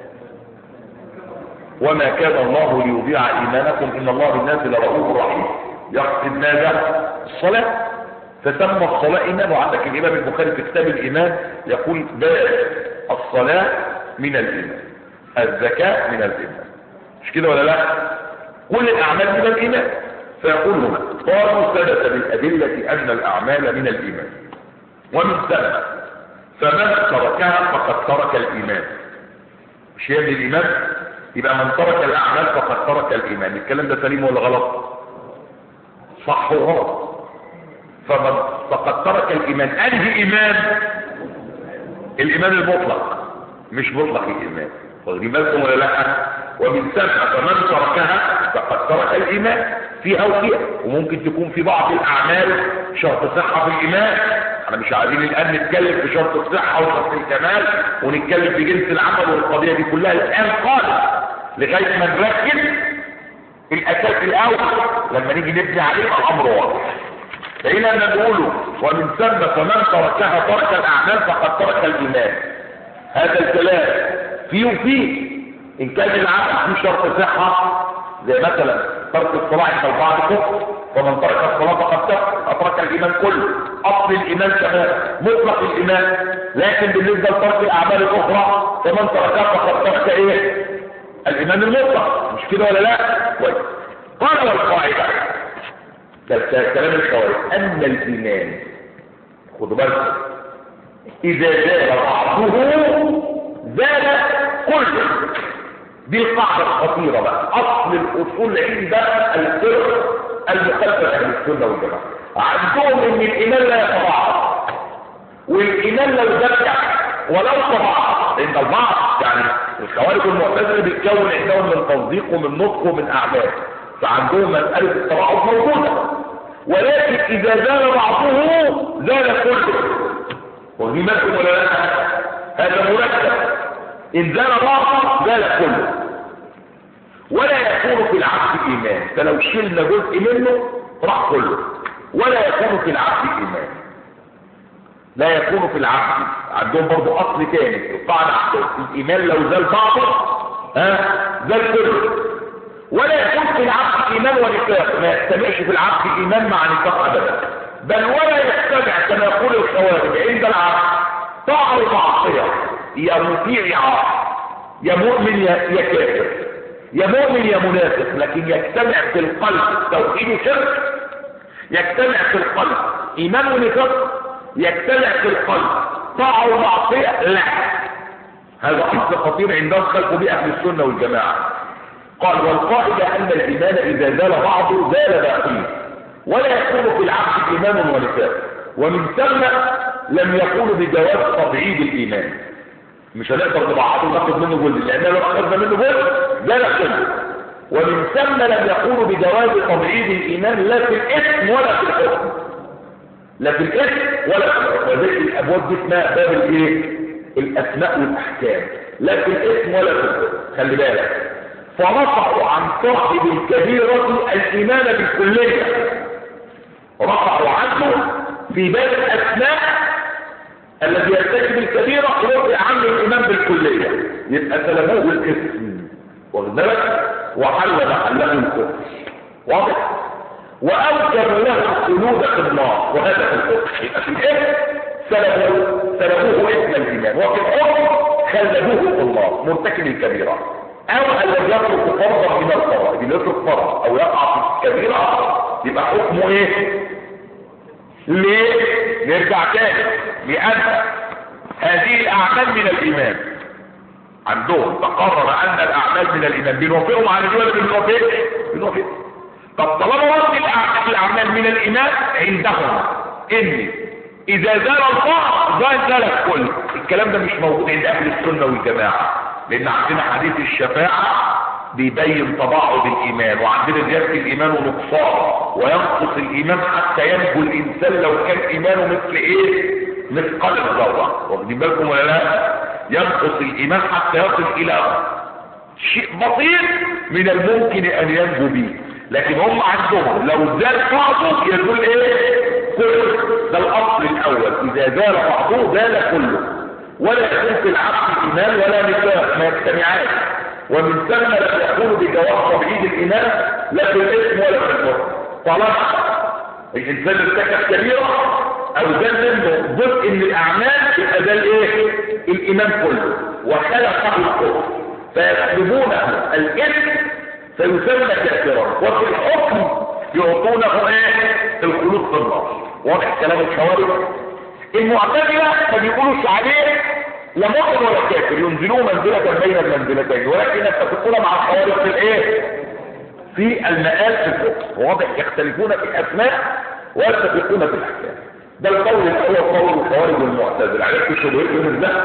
وما كان الله ليضيع ايمانكم ان الله بالناس لرؤوف رحيم يقصد ماذا الصلاه فسمى الصلاه ايمان وعندك الامام البخاري في كتاب الايمان يقول باب الصلاه من الايمان الزكاه من الايمان مش كده ولا لا كل الاعمال من الايمان فيقول هنا قالوا ثبت بالادله ان الاعمال من الايمان ومن ثم فمن تركها فقد ترك الايمان مش هي من الايمان يبقى من ترك الاعمال فقد ترك الايمان الكلام ده سليم ولا غلط صح وغلط فمن فقد ترك الايمان انهي ايمان الايمان المطلق مش مطلق الايمان واخدين بالكم ولا لا ومن ثم فمن تركها فقد ترك الايمان فيها وفيها وممكن تكون في بعض الاعمال شرط صحه في الايمان احنا مش عايزين الان نتكلم في شرط الصحه وشرط الكمال ونتكلم في جنس العمل والقضيه دي كلها الان خالص لغايه ما نركز الاساس الاول لما نيجي نبني عليه الامر واضح فهنا ان نقوله ومن ثم فمن تركها ترك الاعمال فقد ترك الايمان هذا الكلام فيه وفيه ان كان العمل فيه شرط صحه زي مثلا ترك الصلاه عند البعض كفر فمن ترك الصلاه فقد اترك الايمان كله اصل الايمان كمان مطلق الايمان لكن بالنسبه لترك الاعمال الاخرى فمن تركها فقد ترك ايه الايمان المطلق مش كده ولا لا كويس قال والقاعده كلام الخوارج ان الايمان خدوا بالكم اذا زال بعضه زال كله دي القاعده الخطيره بقى اصل الاصول عند الفرق المخالفه اهل السنه والجماعه عندهم ان الايمان لا يتبعض والايمان لو زاد ولو تبعض عند البعض يعني الخوارج والمعتزله بيتكون عندهم من تصديق ومن نطق ومن اعمال فعندهم مساله التبعض موجوده ولكن اذا زال بعضه زال كله ودي مفهوم ولا لا هذا مركب ان زال بعضه زال كله ولا يكون في العبد ايمان فلو شلنا جزء منه راح كله ولا يكون في العبد ايمان لا يكون في العبد عندهم برضو اصل تاني القاعده عندهم الايمان لو زال بعضه ها زال كله ولا يكون في العبد ايمان ونفاق ما يجتمعش في العبد ايمان مع نفاق ابدا بل ولا يجتمع كما يقول الخوارج عند العبد طاعه ومعصيه يا مطيع يا عاصي يا مؤمن يا يا كافر يا مؤمن يا منافق لكن يجتمع في القلب توحيد وشرك يجتمع في القلب ايمان ونفاق يجتمع في القلب طاعه ومعصيه لا هذا اصل خطير عندهم خلقوا به اهل السنه والجماعه قال والقاعده ان الايمان اذا زال بعضه زال باقيه ولا يكون في العبد ايمان ونفاق ومن ثم لم يكون بجواز تبعيد الايمان مش هنقدر نبعضه وناخد منه جزء لان لو اخذنا منه جزء زال كله ومن ثم لم يكون بجواز تبعيد الايمان لا في الاسم ولا في الحكم لا في الاسم ولا في الحكم وذلك الابواب دي اسمها باب الايه الاسماء والاحكام لا في الاسم ولا في الحكم خلي بالك فرفعوا عن صاحب الكبيرة الإيمان بالكلية رفعوا عنه في باب الأسماء الذي يرتكب الكبيرة رفع عنه الإيمان بالكلية يبقى سلموه الاسم واخد بالك وحل محله الكفر واضح وأوجب له الخلود في النار وهذا في الكفر يبقى في الاسم سلبوه سلبوه اسم الايمان وفي الحكم خلدوه الله مرتكب الكبيره او الذي يترك فرضا من الفرائض اللي يترك فرض او يقع في الكبيره يبقى حكمه ايه ليه نرجع تاني لان هذه الاعمال من الايمان عندهم تقرر ان الاعمال من الايمان بنوافقهم على دي ولا بنوافق بنوافق طب طالما وصل الاعمال من الايمان عندهم ان اذا زال البعض زال الكل الكلام ده مش موجود عند اهل السنه والجماعه لان عندنا حديث الشفاعه بيبين تباعد الايمان وعندنا زياده الايمان ونقصان وينقص الايمان حتى ينجو الانسان لو كان ايمانه مثل ايه مثقال الذره واخدين بالكم ولا لا ينقص الايمان حتى يصل الى شيء بسيط من الممكن ان ينجو به لكن هم عندهم لو زال بعضه يزول ايه كله ده الاصل الاول اذا زال بعضه زال كله ولا يكون في العقل ايمان ولا نفاق ما يجتمعان ومن ثم لا يكون بجواب طبيعي الايمان لا في الاسم ولا في الحكم طالما الانسان ارتكب كبيره او زال منه جزء من الاعمال يبقى ده الايه الايمان كله وخلقه الكفر فيكتبونه الاثم فيسمى كافرا وفي الحكم يعطونه ايه الخلود في النار واضح كلام الخوارج المعتزله ما بيقولوش عليه لا مؤمن ولا كافر ينزلوه منزله بين المنزلتين ولكن يتفقون مع الخوارج في الايه في المآل في الحكم واضح يختلفون في الاسماء ويتفقون في الاحكام ده القول الاول قول الخوارج والمعتزله عرفت شبهتهم ازاي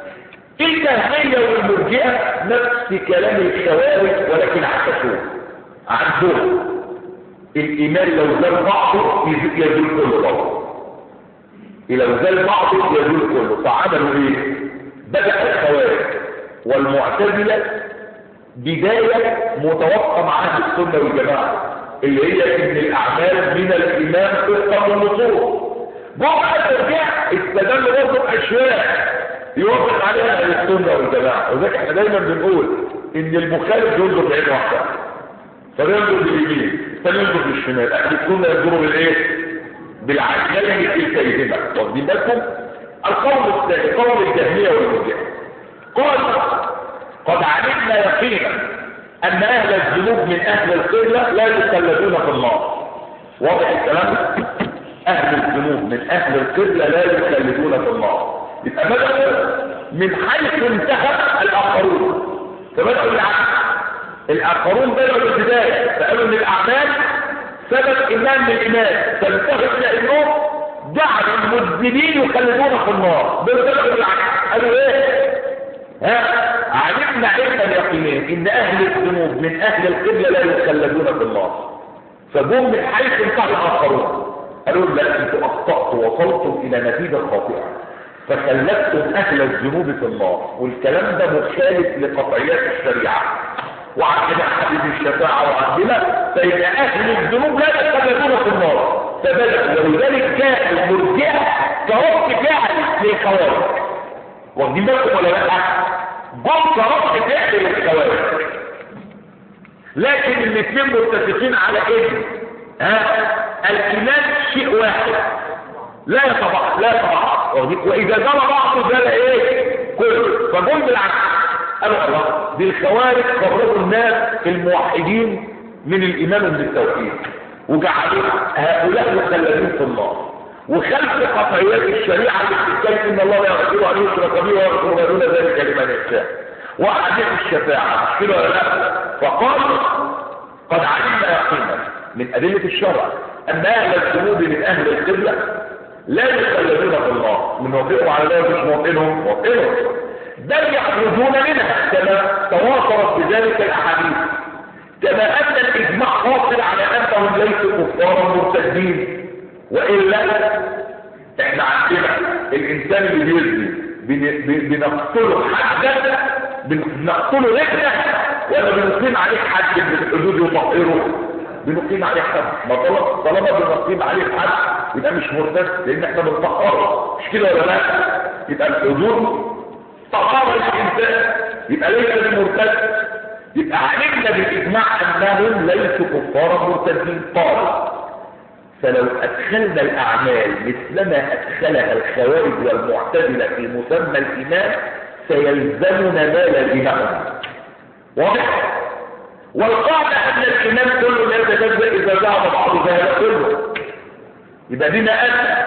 الجهمية والمرجئة نفس كلام الخوارج ولكن عكسوه عندهم الإيمان لو زال بعضه يزول كله طبعا لو زال بعضه يزول كله فعملوا ايه؟ بدأ الخوارج والمعتزلة بداية متوقع مع أهل السنة والجماعة اللي هي ان الأعمال من الإيمان تفقى النصوص بعض الرجاء استدلوا برضه بأشياء يوافق عليها اهل السنه والجماعه وذلك احنا دايما بنقول ان المخالف ينظر بعين واحده فينظر باليمين فينظر بالشمال اهل السنه ينظروا بالايه بالعجلين كلتيهما واخدين بالكم القول الثاني قول الجهميه والمرجئه قال قد علمنا يقينا ان اهل الذنوب من اهل القبله لا يخلدون في النار واضح الكلام اهل الذنوب من اهل القبله لا يخلدون في النار يبقى بدأوا من حيث انتهى الآخرون فبدأوا العكس الآخرون بدأوا البداية فقالوا ان الأعمال سبب إيمان من الإيمان فانتهوا إلى أنهم جعلوا المذنبين يخلدون في النار بدأوا العكس قالوا إيه؟ ها علمنا علما يقينين ان اهل الذنوب من اهل القبلة لا يخلدون في النار فجم من حيث انتهى الاخرون قالوا لا انتم اخطأتوا وصلتم الى نتيجة خاطئة فخلدتم اهل الذنوب في النار والكلام ده مخالف لقطعيات الشريعة وعندنا حديث الشفاعة وعندنا فإن أهل الذنوب لا يتخلدون في النار فبدأ ولذلك جاء المرجئة كرد فعل للخوارج واخدين بالكم ولا لا؟ جم كرد فعل للخوارج لكن الاثنين متفقين على ايه؟ ها؟ الايمان شيء واحد لا يتبع لا يتبع واذا زال بعضه زال ايه كله فجم بالعكس قالوا الله دي الخوارج خرجوا الناس الموحدين من الايمان ومن التوحيد وجعلوا هؤلاء مخلدين في النار وخلف قطعيات الشريعه اللي بتتكلم ان الله لا يغفر ان يشرك به ويغفر ما دون ذلك لمن يشاء واحاديث الشفاعه مش كده ولا لا فقالوا قد علمنا يقينا من ادله الشرع ان اهل الذنوب من اهل القبله لا يخلدون في النار من موقعهم على ذلك مش موقعهم موقعهم بل يخرجون منها كما تواترت بذلك الاحاديث كما ان الاجماع حاصل على انهم ليسوا كفارا مرتدين والا احنا عندنا الانسان اللي بيزني بنقتله حدا بنقتله رجله ولا بنقيم عليه حد من الحدود يطهره بنقيم عليه حد ما طالما بنقيم عليه حد يبقى مش مرتد لان احنا بنطهره مش كده ولا لا يبقى الحدود طهاره الانسان يبقى ليس المرتد يبقى علمنا بالاجماع انهم ليسوا كفارا مرتدين قال فلو أدخلنا الأعمال مثلما أدخلها الخوارج والمعتزلة في مسمى الإيمان سيلزمنا ما لازمهم واضح؟ والقاعدة أن الإيمان كله لا يتجزأ إذا زعم بعض ذلك كله يبقى بما أن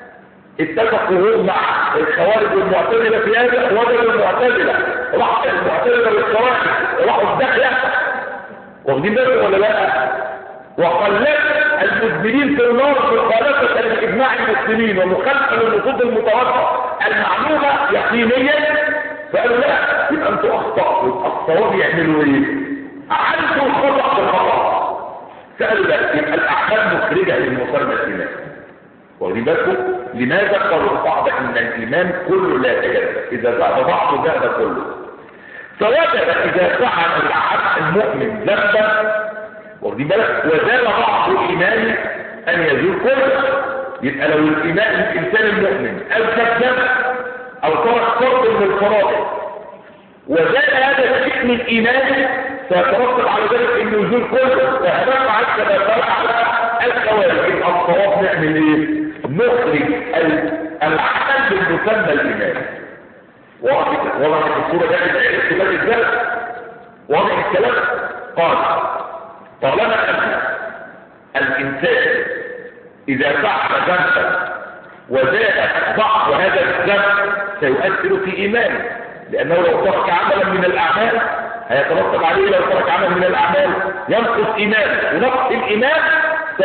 اتفقوا هم مع الخوارج والمعتزلة في هذا وجدوا المعتزلة راح المعتزلة والخوارج راحوا الداخلة واخدين بالكم ولا لا؟ وقلت المذنبين في النار مخالفة لإجماع المسلمين ومخالفة للنصوص المتوقع المعلومة يقينيا فقالوا لا يبقى انتوا اخطأتوا يبقى الصواب يعملوا ايه؟ عدوا الخطأ بالخطأ سألوا لا يبقى الأحكام مخرجة للمسمى الإيمان واخدين بالكم؟ لماذا قالوا القاعدة ان الإيمان كله لا يتجدد إذا زاد بعضه زاد كله فوجد إذا فعل العبد المؤمن ذنبا واخدين بالك وزال بعض الايمان ان يزول كله يبقى لو الايمان الانسان المؤمن اذنب ذنب او ترك فرض من الفرائض وزال هذا الشيء من الايمان سيترتب على ذلك انه يزول كله فهنفعل كما فعل الخوارج يبقى الصواب نعمل ايه؟ نخرج العمل بالمسمى الايمان واضح واضح الصوره ده الكلام ازاي؟ واضح الكلام؟ قال طالما أن الإنسان إذا فعل ذنبا وزاد بعض هذا الذنب سيؤثر في إيمانه لأنه لو ترك عملا من الأعمال هيترتب عليه لو ترك عملا من الأعمال ينقص إيمانه ونقص الإيمان س...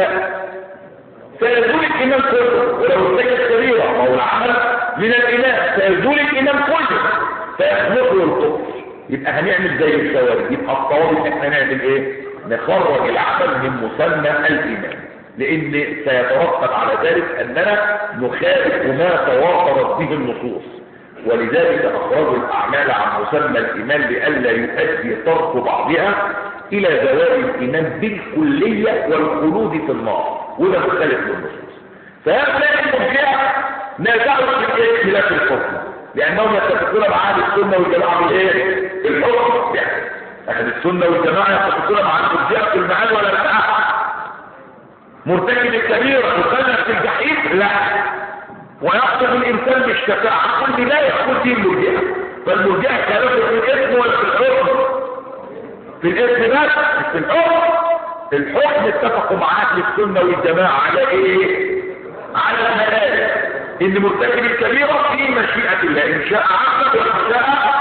سيزول الإيمان كله ولو ارتكب كبيرة ما هو العمل من الإيمان سيزول الإيمان كله فيخلقه الكفر يبقى هنعمل زي الخوارج يبقى الصواب ان احنا نعمل ايه نخرج العمل من مسمى الايمان لان سيترتب على ذلك اننا نخالف ما تواترت به النصوص ولذلك اخرجوا الاعمال عن مسمى الايمان لئلا يؤدي ترك بعضها الى زوال الايمان بالكليه والخلود في النار وده مختلف للنصوص فهؤلاء المرجئه نازعوا في الايه خلاف الحكم لانهم يتفقون مع اهل السنه والجماعه بالايه الحكم يعني اهل السنه والجماعه يتفقون مع المرجئه في المعاد ولا لا مرتكب الكبيره يخلد في الجحيم لا ويقصد الانسان بالشفاعه كل لا يقول دي المرجئه فالمرجئه كانت في الاسم ولا في الحكم في الاسم بس في الحكم في الحكم اتفقوا مع اهل السنه والجماعه على ايه على الملائكه ان مرتكب الكبيرة في مشيئة الله ان شاء عقب وان شاء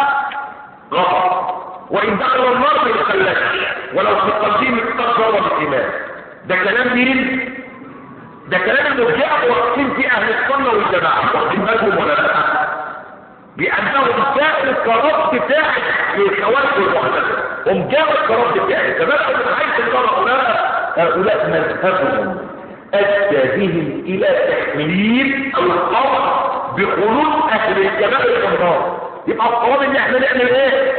غفر وان دخل النار ما يتخلش ولو في قلبه استغفر بالايمان ده كلام مين ده كلام المرجئه واقفين في اهل السنه والجماعه واخدين بالهم ولا لا بانهم جاءوا كرد فاعل للخوارج والمعتزله هم جاءوا كرد فاعل فبداوا من حيث هؤلاء هؤلاء مذهبهم أدى بهم إلى تحميل أو القرض بخلود أهل الكبائر في النار يبقى الصواب إن احنا نعمل إيه؟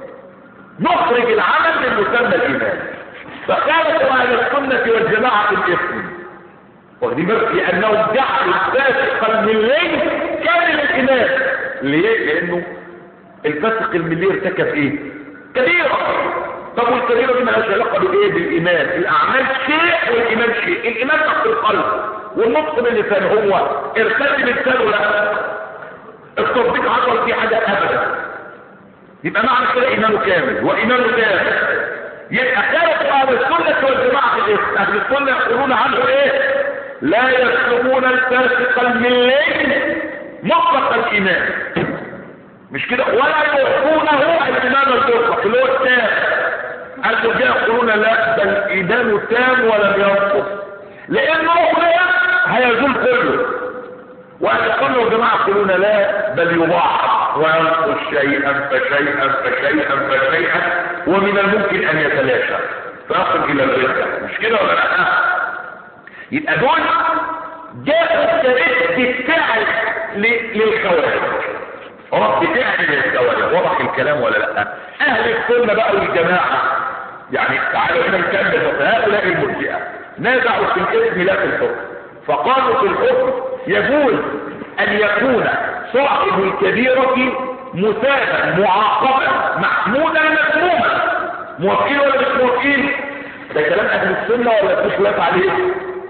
نخرج العمل من مسمى الإيمان فخالف أهل السنة والجماعة في الإثم واخدين بالك لأنهم جعلوا الفاسق الملي كامل الإيمان ليه؟ لأنه الفاسق الملي ارتكب إيه؟ كبيرة طب والكبيرة دي مالهاش علاقة بالايه بالايمان الاعمال شيء والايمان شيء الايمان تحت القلب والنطق باللسان هو ارتد باللسان ولا التصديق حصل فيه حاجة ابدا يبقى معنى كده ايمانه كامل وايمانه كامل يبقى خالف اهل السنة والجماعة في الاسم اهل السنة يقولون عنه ايه لا يسلمون الفاسق الملي مطلق الايمان مش كده ولا يوفونه الايمان المطلق اللي هو التام المرجئه يقولون لا بل ايمان تام ولم ينقص لانه هيزول كله واهل السنه والجماعه يقولون لا بل يضاعف وينقص شيئا فشيئا فشيئا فشيئا ومن الممكن ان يتلاشى فيصل الى الرده مش كده ولا لا يبقى دول جاءوا كرد بتاع للخوارج رب فعل للخوارج واضح الكلام ولا لا اهل السنه بقى والجماعه يعني تعالوا احنا نكمل هؤلاء المرجئه نازعوا في الاسم لا في الحكم فقالوا في الحكم يجوز ان يكون صاحب الكبيرة مثابا معاقبا محمودا مذموما موافقين ولا مش موافقين ده كلام اهل السنه ولا في خلاف عليه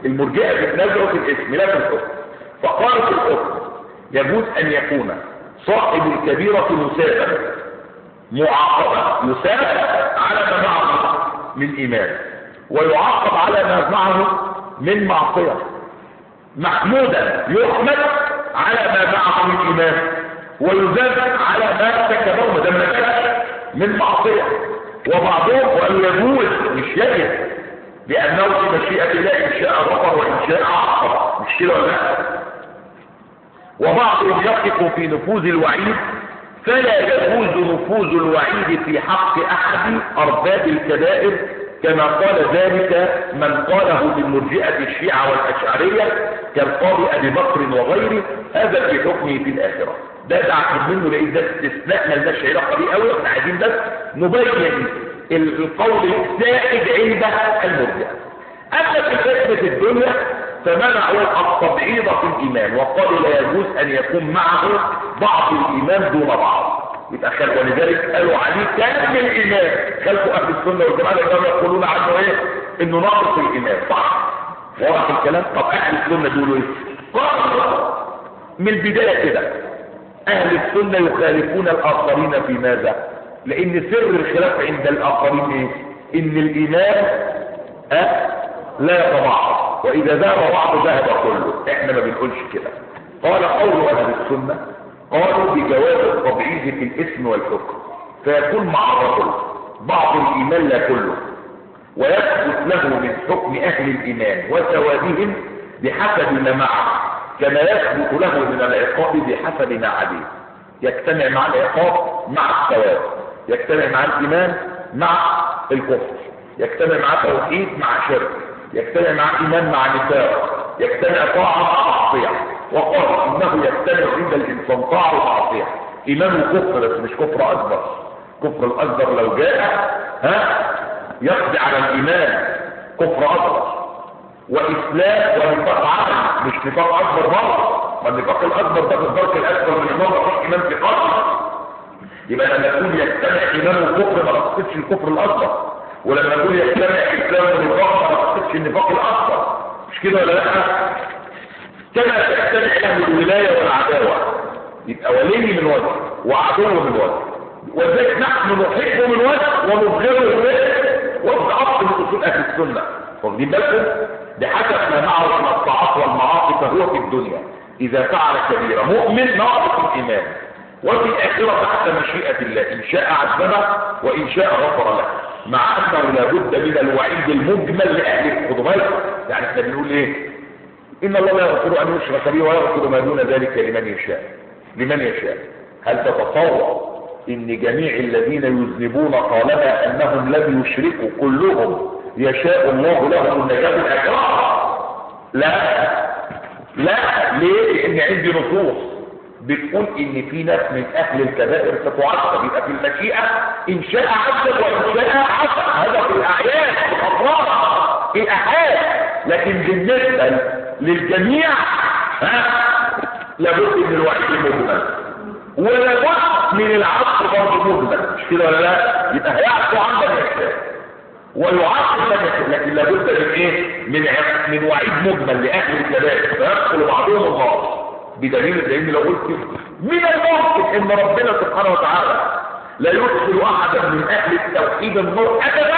المرجئة بتنازعوا في الاسم لا في الحكم فقالوا في الحكم يجوز ان يكون صاحب الكبيرة مسافا معاقبة يسافر على ما معه من ايمان ويعاقب على ما معه من معصية محمودا يحمد على ما معه من ايمان ويذاب على ما ارتكبه ما دام من معصية وبعضهم وان يجوز مش يجب لانه في مشيئة الله ان شاء غفر وان شاء عاقب مش كده ولا لا وبعضهم يقف في نفوذ الوعيد فلا يجوز نفوذ الوعيد في حق احد ارباب الكبائر كما قال ذلك من قاله من مرجئة الشيعة والأشعرية كالقاضي أبي بكر وغيره هذا في حكمه في الآخرة ده دعك منه لأن ده استثناء ما لناش علاقة بيه قوي احنا عايزين بس نبين القول السائد عند المرجئة أما في فتنة الدنيا فمنعوا التبعيض في الإيمان وقالوا لا يجوز أن يكون معه بعض الإيمان دون بعض يبقى خل ولذلك قالوا عليه كان الإيمان خلفوا أهل السنة والجماعة اللي يقولون عنه إيه إنه ناقص الإيمان صح واضح الكلام طب أهل السنة دول إيه قالوا من البداية كده أهل السنة يخالفون الآخرين في ماذا لأن سر الخلاف عند الآخرين إيه إن الإيمان أه لا يتبعض وإذا ذهب بعض ذهب كله إحنا ما بنقولش كده قال قول أهل السنة قالوا بجواز التبعيض في الاسم والحكم فيكون مع الرجل بعض الإيمان لا كله ويثبت له من حكم أهل الإيمان وسوادهم بحسب ما معه كما يثبت له من العقاب بحسب ما عليه يجتمع مع العقاب مع الثواب يجتمع مع الإيمان مع الكفر يجتمع مع توحيد مع شرك يجتمع مع إيمان مع نفاق يجتمع طاعة مع معصية وقال إنه يجتمع عند الإنسان طاعة ومعصية إيمانه كفر بس مش كفر أكبر كفر الأكبر لو جاء ها يقضي على الإيمان كفر أكبر وإسلام ونفاق عمل مش نفاق أكبر مرة والنفاق الأكبر ده في الدرك الأكبر من النار مفيش إيمان في قلبه يبقى لما يكون يجتمع إيمان وكفر ما تقصدش الكفر الأكبر ولما يكون يجتمع إسلام ونفاق ما تقصدش النفاق الأكبر مش كده ولا لا كما تجتمع له الولاية والعداوة يبقى ولي من وجه وعدو من وجه ولذلك نحن نحبه من وجه ونبغضه من وجه وفق اصل من اصول اهل السنه واخدين بالكم بحسب ما معه من الطاعات والمعاصي فهو في الدنيا اذا فعل كبيره مؤمن ناقص الايمان وفي الاخره تحت مشيئه الله ان شاء عذبه وان شاء غفر له مع انه لابد من الوعيد المجمل لاهل الخدمات يعني احنا بنقول ايه ان الله لا يغفر ان يشرك به ويغفر ما دون ذلك لمن يشاء لمن يشاء هل تتصور ان جميع الذين يذنبون طالما انهم لم يشركوا كلهم يشاء الله لهم النجاة الاخرة لا لا ليه لان عندي نصوص بتقول ان في ناس من اهل الكبائر ستعذب يبقى في المشيئة ان شاء عذب وان شاء عذب هذا في الاعيان في الافراد في الاحاد لكن بالنسبة للجميع ها لابد من الوعي المجمل ولابد من العصر برضه مجمل مش كده ولا لا يبقى هيعفو عن من يشاء ويعاقب من يشاء لكن لابد من ايه من ع- من وعيد مجمل لاهل الكبائر فيدخل بعضهم النار بدليل لان لو قلت من الممكن ان ربنا سبحانه وتعالى لا يدخل احدا من اهل التوحيد النار ابدا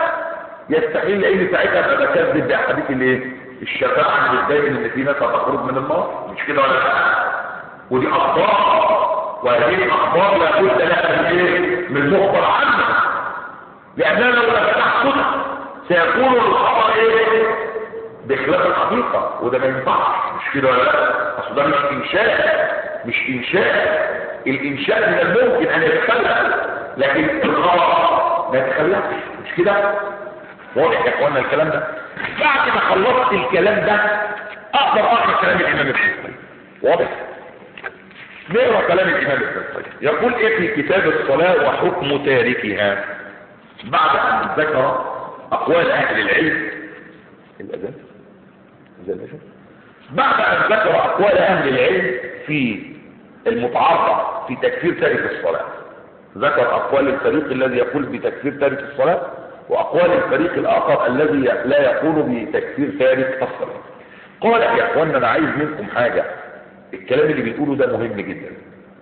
يستحيل لان ساعتها ابقى بكذب باحاديث الايه الشفاعه اللي دايما ان في ناس هتخرج من النار مش كده ولا لا ودي اخبار وهذه الاخبار لابد لها من ايه من مخبر عنها لاننا لو لم تحدث سيكون الخبر ايه بخلاف الحقيقه وده ما ينفعش مش كده ولا لا اصل ده مش انشاء مش انشاء الانشاء من الممكن ان يتخلف لكن الخبر ما يتخلفش مش كده واضح يا اخوانا الكلام ده بعد ما خلصت الكلام ده اقدر اقرا كلام الامام ابن القيم واضح نقرا كلام الامام ابن القيم يقول ايه في كتاب الصلاه وحكم تاركها بعد ان ذكر اقوال اهل العلم الاذان الاذان ماشي؟ بعد ان ذكر اقوال اهل العلم في المتعارضه في تكفير تارك الصلاه ذكر اقوال الفريق الذي يقول بتكفير تارك الصلاه وأقوال الفريق الآخر الذي لا يقول بتكفير تارك الصلاة قال يا أخوانا أنا عايز منكم حاجة الكلام اللي بيقوله ده مهم جدا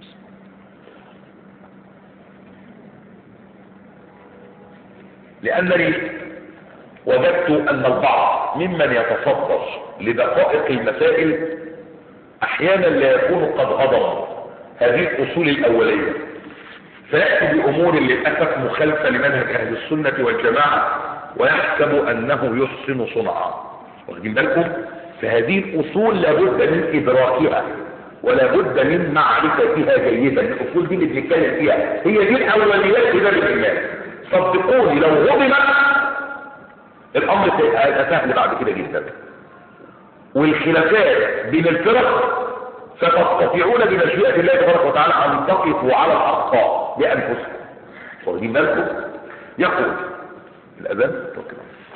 لأنني وجدت أن البعض ممن يتصدر لدقائق المسائل أحيانا لا يكون قد هضم هذه الأصول الأولية فيأتي بأمور للأسف مخالفة لمنهج أهل السنة والجماعة ويحسب أنه يحسن صنعا واخدين بالكم فهذه الأصول لابد من إدراكها ولا بد من معرفتها جيدا الأصول دي اللي بنتكلم فيها هي دي الأولويات في باب الإيمان صدقوني لو هضمت الأمر هيبقى سهل بعد كده جدا والخلافات بين الفرق ستستطيعون بمشيئة الله تبارك وتعالى أن تقفوا على الأخطاء بأنفسكم واخدين بالكم يقول الأذان توكل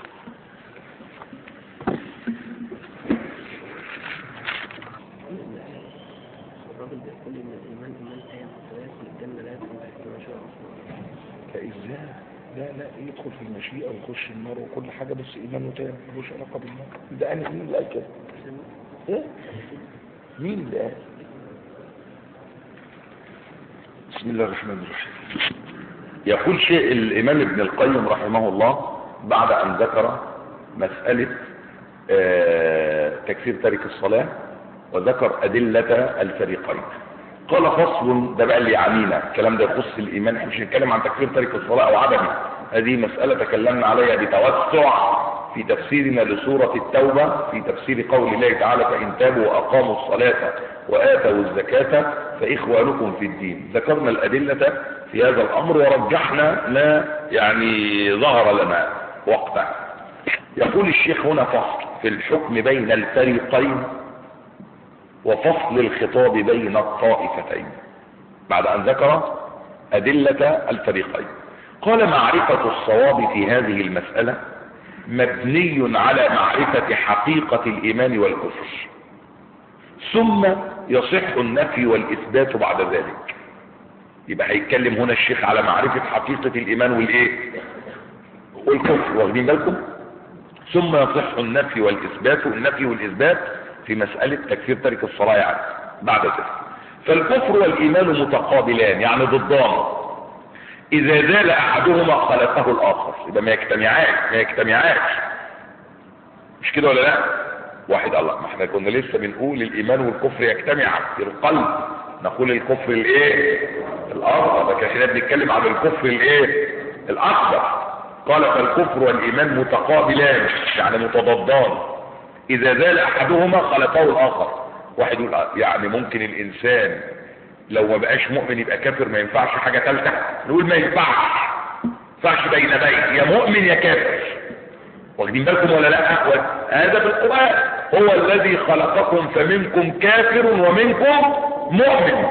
الراجل بيقول ان الايمان ايمان تام ويدخل الجنه لا يدخل تحت ما شاء الله فإزاي لا لا يدخل في المشيئة ويخش النار وكل حاجة بس إيمانه تام ملوش علاقة بالنار ده أنا مين اللي قال كده؟ إيه؟ مين اللي قال؟ بسم الله الرحمن الرحيم يقول شيء الإمام ابن القيم رحمه الله بعد أن ذكر مسألة آه، تكفير تارك الصلاة وذكر أدلة الفريقين قال فصل ده بقى اللي يعنينا الكلام ده يخص الإيمان احنا مش هنتكلم عن تكفير تارك الصلاة أو عدمه هذه مسألة تكلمنا عليها بتوسع في تفسيرنا لسورة التوبة في تفسير قول الله تعالى فإن تابوا وأقاموا الصلاة وآتوا الزكاة فإخوانكم في الدين ذكرنا الأدلة في هذا الأمر ورجحنا ما يعني ظهر لنا وقتا يقول الشيخ هنا فصل في الحكم بين الفريقين وفصل الخطاب بين الطائفتين بعد أن ذكر أدلة الفريقين قال معرفة الصواب في هذه المسألة مبني على معرفة حقيقة الإيمان والكفر ثم يصح النفي والإثبات بعد ذلك يبقى هيتكلم هنا الشيخ على معرفة حقيقة الإيمان والإيه والكفر واخدين بالكم ثم يصح النفي والإثبات النفي والإثبات في مسألة تكفير ترك الصلاة يعني بعد ذلك فالكفر والإيمان متقابلان يعني ضدان إذا زال أحدهما خلقه الآخر يبقى ما يجتمعاش ما يجتمعاش مش كده ولا لا واحد الله ما احنا كنا لسه بنقول الإيمان والكفر يجتمعا في القلب نقول الكفر الايه الأصغر لكن احنا بنتكلم عن الكفر الايه الأكبر قال فالكفر والإيمان متقابلان يعني متضادان إذا زال أحدهما خلقه الآخر واحد يقول يعني ممكن الإنسان لو ما بقاش مؤمن يبقى كافر ما ينفعش حاجة ثالثة نقول ما ينفعش ينفعش بين بين يا مؤمن يا كافر واخدين بالكم ولا لا هذا في القرآن هو الذي خلقكم فمنكم كافر ومنكم مؤمن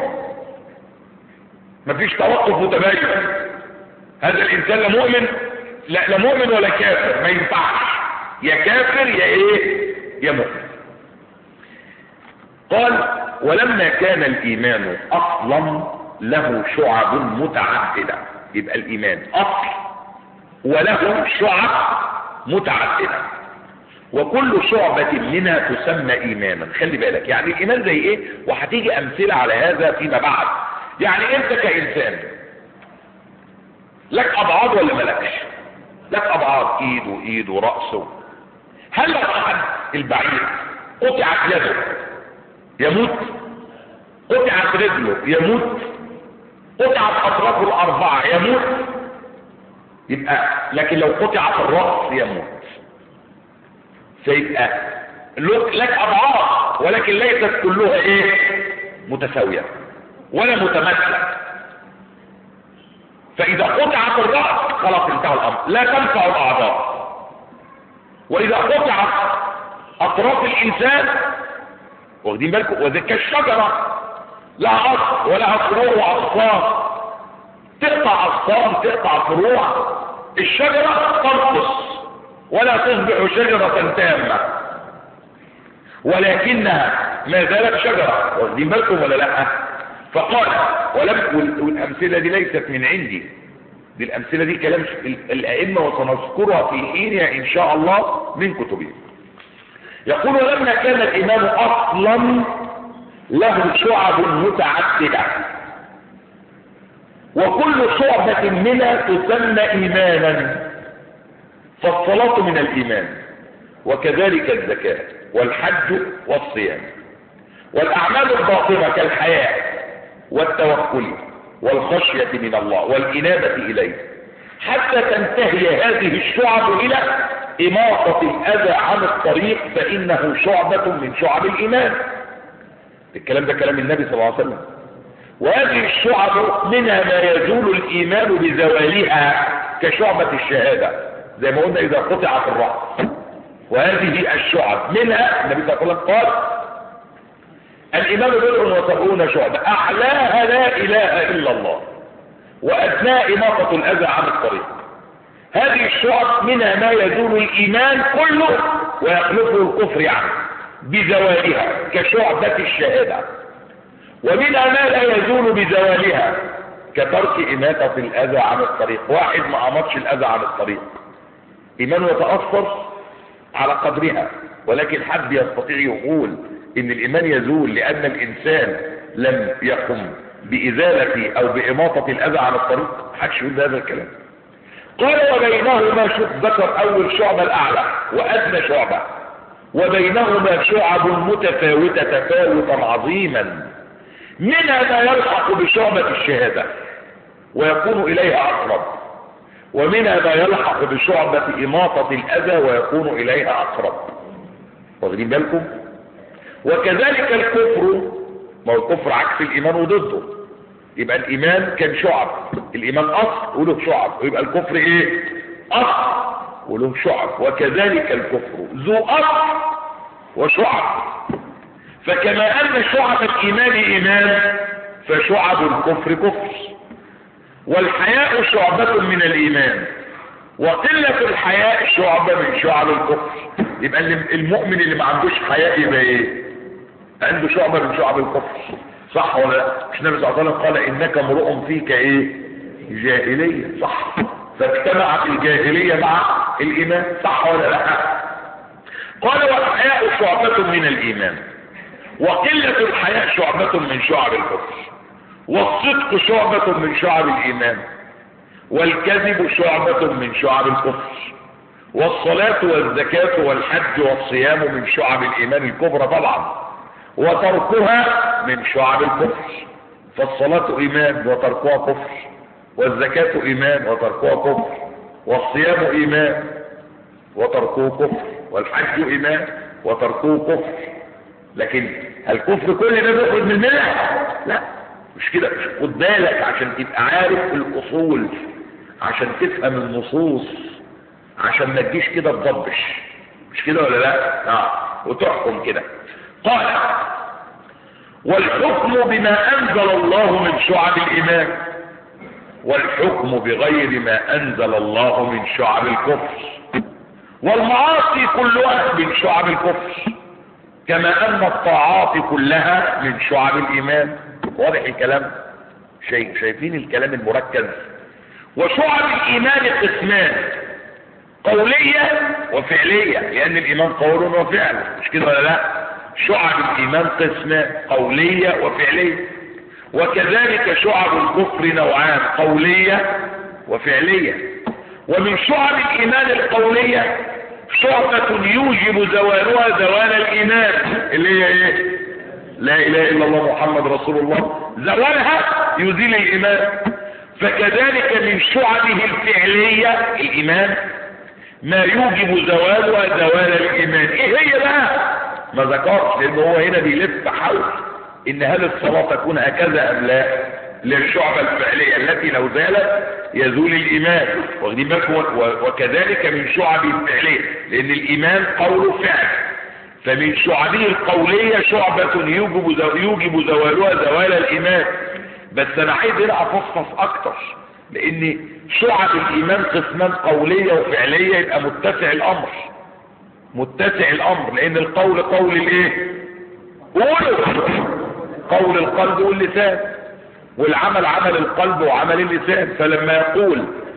مفيش توقف متباين هذا الانسان لا مؤمن لا, لا مؤمن ولا كافر ما ينفعش يا كافر يا ايه يا مؤمن قال ولما كان الايمان اصلا له شعب متعدده يبقى الايمان اصل وله شعب متعدده وكل شعبة منها تسمى ايمانا خلي بالك يعني الايمان زي ايه وهتيجي امثلة على هذا فيما بعد يعني انت كانسان لك ابعاد ولا ملكش لك ابعاد ايد وايد ورأس هل لو احد البعير قطعت يده يموت قطعت رجله يموت قطعت اطرافه الاربعة يموت يبقى لكن لو قطعت الرأس يموت فيبقى لك اضعاف ولكن ليست كلها ايه متساوية ولا متماثلة فاذا قطعت الرأس خلاص انتهى الامر لا تنفع الاعضاء واذا قطعت اطراف الانسان واخدين بالكم وذلك كالشجرة لها اصل ولها فروع واغصان تقطع اغصان تقطع فروع الشجرة تنقص ولا تصبح شجرة تامة ولكنها ما زالت شجرة واخدين بالكم ولا لا فقال ولم والامثلة دي ليست من عندي دي الامثله دي كلام ال- الائمه وسنذكرها في حينها ان شاء الله من كتبهم يقول لما كان الايمان اصلا له شعب متعدده وكل شعبة منها تسمى ايمانا فالصلاة من الايمان وكذلك الزكاة والحج والصيام والاعمال الباطنة كالحياء والتوكل والخشية من الله والانابة اليه حتى تنتهي هذه الشعب الى اماطة الاذى عن الطريق فانه شعبة من شعب الايمان الكلام ده كلام النبي صلى الله عليه وسلم وهذه الشعب منها ما يزول الايمان بزوالها كشعبة الشهادة زي ما قلنا اذا قطعت الرأس وهذه الشعب منها النبي صلى الله عليه وسلم قال الايمان بضع وسبعون شعبة اعلاها لا اله الا الله وادناها اماطة الاذى عن الطريق هذه الشعب منها ما يزول الايمان كله ويخلفه الكفر عنه بزوالها كشعبة الشهادة ومنها ما لا يزول بزوالها كترك إماتة الأذى عن الطريق واحد ما أمطش الأذى عن الطريق إيمانه يتأثر على قدرها ولكن حد يستطيع يقول إن الإيمان يزول لأن الإنسان لم يقم بإزالة أو بإماطة الأذى عن الطريق حدش يقول هذا الكلام قال وبينهما شوف ذكر أول شعبة الأعلى وأدنى شعبة وبينهما شعب متفاوتة تفاوتا عظيما منها ما يلحق بشعبة الشهادة ويكون إليها أقرب ومنها ما يلحق بشعبة إماطة الأذى ويكون إليها أقرب واخدين بالكم وكذلك الكفر ما هو الكفر عكس الإيمان وضده يبقى الإيمان كان شعب الإيمان أصل وله شعب ويبقى الكفر إيه أصل وله شعب وكذلك الكفر ذو أصل وشعب فكما أن شعب الإيمان إيمان فشعب الكفر كفر والحياء شعبة من الإيمان وقلة الحياء شعبة من شعب الكفر يبقى اللي- المؤمن اللي ما عندوش حياء يبقى ايه عنده شعبة من شعب الكفر صح ولا لا مش النبي صلى الله عليه وسلم قال انك امرؤ فيك ايه جاهلية صح فاجتمعت الجاهلية مع الايمان صح ولا لا قال والحياء شعبة من الايمان وقلة الحياء شعبة من شعب الكفر والصدق شعبة من شعب الايمان والكذب شعبة من شعب الكفر والصلاة والزكاة والحج والصيام من شعب الإيمان الكبرى طبعا وتركها من شعب الكفر فالصلاة إيمان وتركها كفر والزكاة إيمان وتركها كفر والصيام إيمان وتركه كفر والحج إيمان وتركه كفر لكن الكفر كل ده بيخرج من الملة لا مش كده خد بالك عشان تبقى عارف الأصول عشان تفهم النصوص عشان ما تجيش كده تضبش مش كده ولا لا اه وتحكم كده قال والحكم بما انزل الله من شعب الايمان والحكم بغير ما انزل الله من شعب الكفر والمعاصي كلها من شعب الكفر كما ان الطاعات كلها من شعب الايمان واضح الكلام شايف شايفين الكلام المركز وشعب الايمان قسمان قولية وفعلية لان الايمان قول وفعل مش كده ولا لا شعب الايمان قسمان قولية وفعلية وكذلك شعب الكفر نوعان قولية وفعلية ومن شعب الايمان القولية شعبة يوجب زوالها زوال الايمان اللي هي ايه لا اله الا الله محمد رسول الله زوالها يزيل الايمان فكذلك من شعبه الفعلية الايمان ما يوجب زوالها زوال الايمان ايه هي بقى ما ذكرش لان هو هنا بيلف حول ان هل الصلاة تكون هكذا ام لا للشعبة الفعلية التي لو زالت يزول الايمان واخدين بالكم و- وكذلك من شعبه الفعلية لان الايمان قول فعل فمن شعبه القولية شعبة يوجب زو- يوجب زوالها زوال الايمان بس انا عايز هنا افصص اكتر لان شعب الايمان قسمان قولية وفعلية يبقى متسع الامر متسع الامر لان القول قول الايه قولوا قول القلب واللسان والعمل عمل القلب وعمل اللسان فلما يقول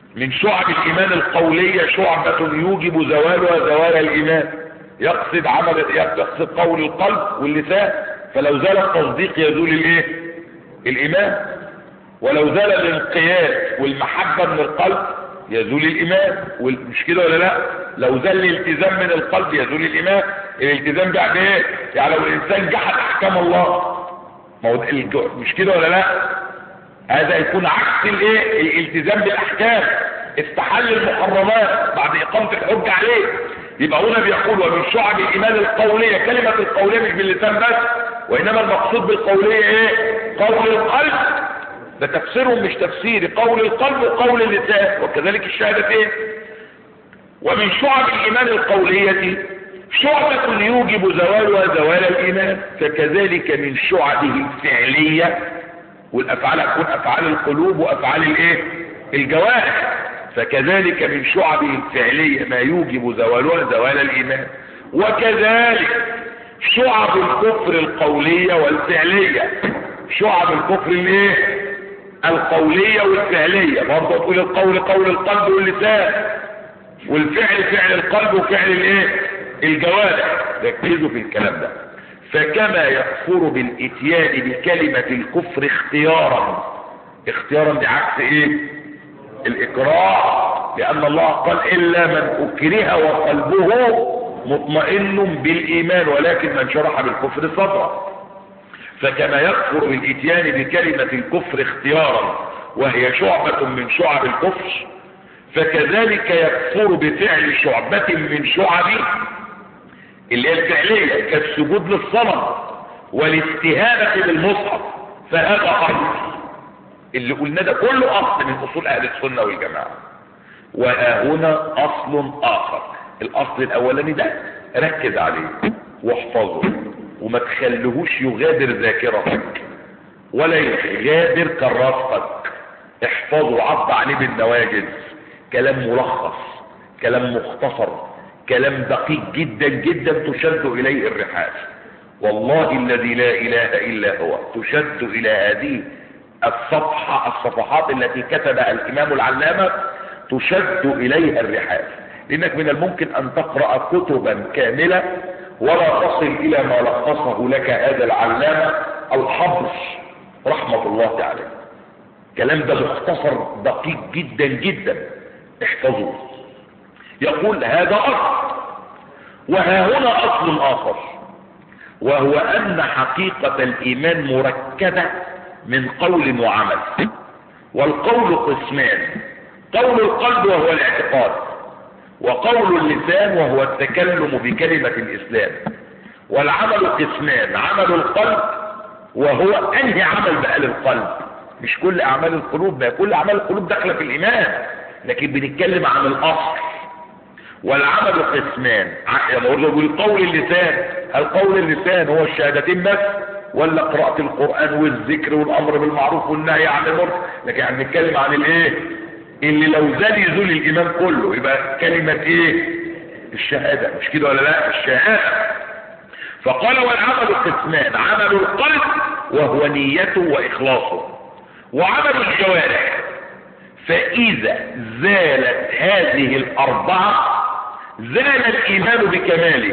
من شعب الإيمان القولية شعبة يوجب زوالها زوال الإيمان يقصد عمل يقصد قول القلب واللسان فلو زال التصديق يزول الايه الإيمان ولو زال الانقياد والمحبة من القلب يزول الإيمان مش كده ولا لا لو زال الالتزام من القلب يزول الإيمان الالتزام بعد ايه يعني لو الإنسان جحد أحكام الله ما هو الج- مش كده ولا لا هذا يكون عكس الايه الالتزام بالاحكام استحل المحرمات بعد اقامه الحجه عليه يبقى هنا بيقول ومن شعب الايمان القوليه كلمه القوليه مش باللسان بس وانما المقصود بالقوليه ايه قول القلب ده تفسيرهم مش تفسيري قول القلب وقول اللسان وكذلك الشهادتين ومن شعب الايمان القوليه شعبة يوجب زوالها زوال الايمان فكذلك من شعبه الفعليه والافعال هتكون افعال القلوب وافعال الايه الجوارح فكذلك من شعبه الفعليه ما يوجب زوالها زوال الايمان وكذلك شعب الكفر القوليه والفعليه شعب الكفر الايه القوليه والفعليه برضه تقول القول قول القلب واللسان والفعل فعل القلب وفعل الايه الجوارح ركزوا في الكلام ده فكما يكفر بالاتيان بكلمة الكفر اختيارا اختيارا بعكس ايه الاكراه لان الله قال الا من اكره وقلبه مطمئن بالايمان ولكن من شرح بالكفر صدرا فكما يكفر بالاتيان بكلمة الكفر اختيارا وهي شعبة من شعب الكفر فكذلك يكفر بفعل شعبة من شعب اللي هي الفعلية كالسجود للصنم والاستهانة بالمصحف فهذا أصل اللي قلنا ده كله أصل من أصول أهل السنة والجماعة وها هنا أصل آخر الأصل الأولاني ده ركز عليه واحفظه وما تخليهوش يغادر ذاكرتك ولا يغادر كراستك احفظه عض عليه بالنواجذ كلام ملخص كلام مختصر كلام دقيق جدا جدا تشد اليه الرحال والله الذي لا اله الا هو تشد الى هذه الصفحة الصفحات التي كتبها الامام العلامة تشد اليها الرحال لانك من الممكن ان تقرأ كتبا كاملة ولا تصل الى ما لخصه لك هذا العلامة الحبر رحمة الله عليه الكلام ده مختصر دقيق جدا جدا احفظوه يقول هذا اصل وها هنا اصل اخر وهو ان حقيقة الايمان مركبة من قول وعمل والقول قسمان قول القلب وهو الاعتقاد وقول اللسان وهو التكلم بكلمة الاسلام والعمل قسمان عمل القلب وهو انهي عمل بقى للقلب مش كل اعمال القلوب ما كل اعمال القلوب داخله في الايمان لكن بنتكلم عن الاصل والعمل قسمان يعني بقول قول اللسان هل قول اللسان هو الشهادتين بس ولا قراءة القرآن والذكر والامر بالمعروف والنهي عن المنكر لكن يعني بنتكلم عن الايه اللي لو زال يزول الايمان كله يبقى كلمة ايه الشهادة مش كده ولا لا الشهادة فقال والعمل قسمان عمل القلب وهو نيته واخلاصه وعمل الجوارح فاذا زالت هذه الاربعة زال الايمان بكماله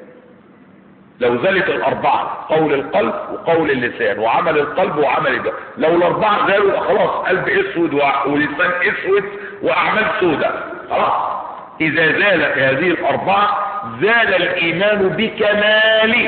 لو زالت الاربعة قول القلب وقول اللسان وعمل القلب وعمل الجوارح لو الاربعة زالوا يبقى خلاص قلب اسود ولسان اسود واعمال سوداء خلاص اذا زالت هذه الاربعة زال الايمان بكماله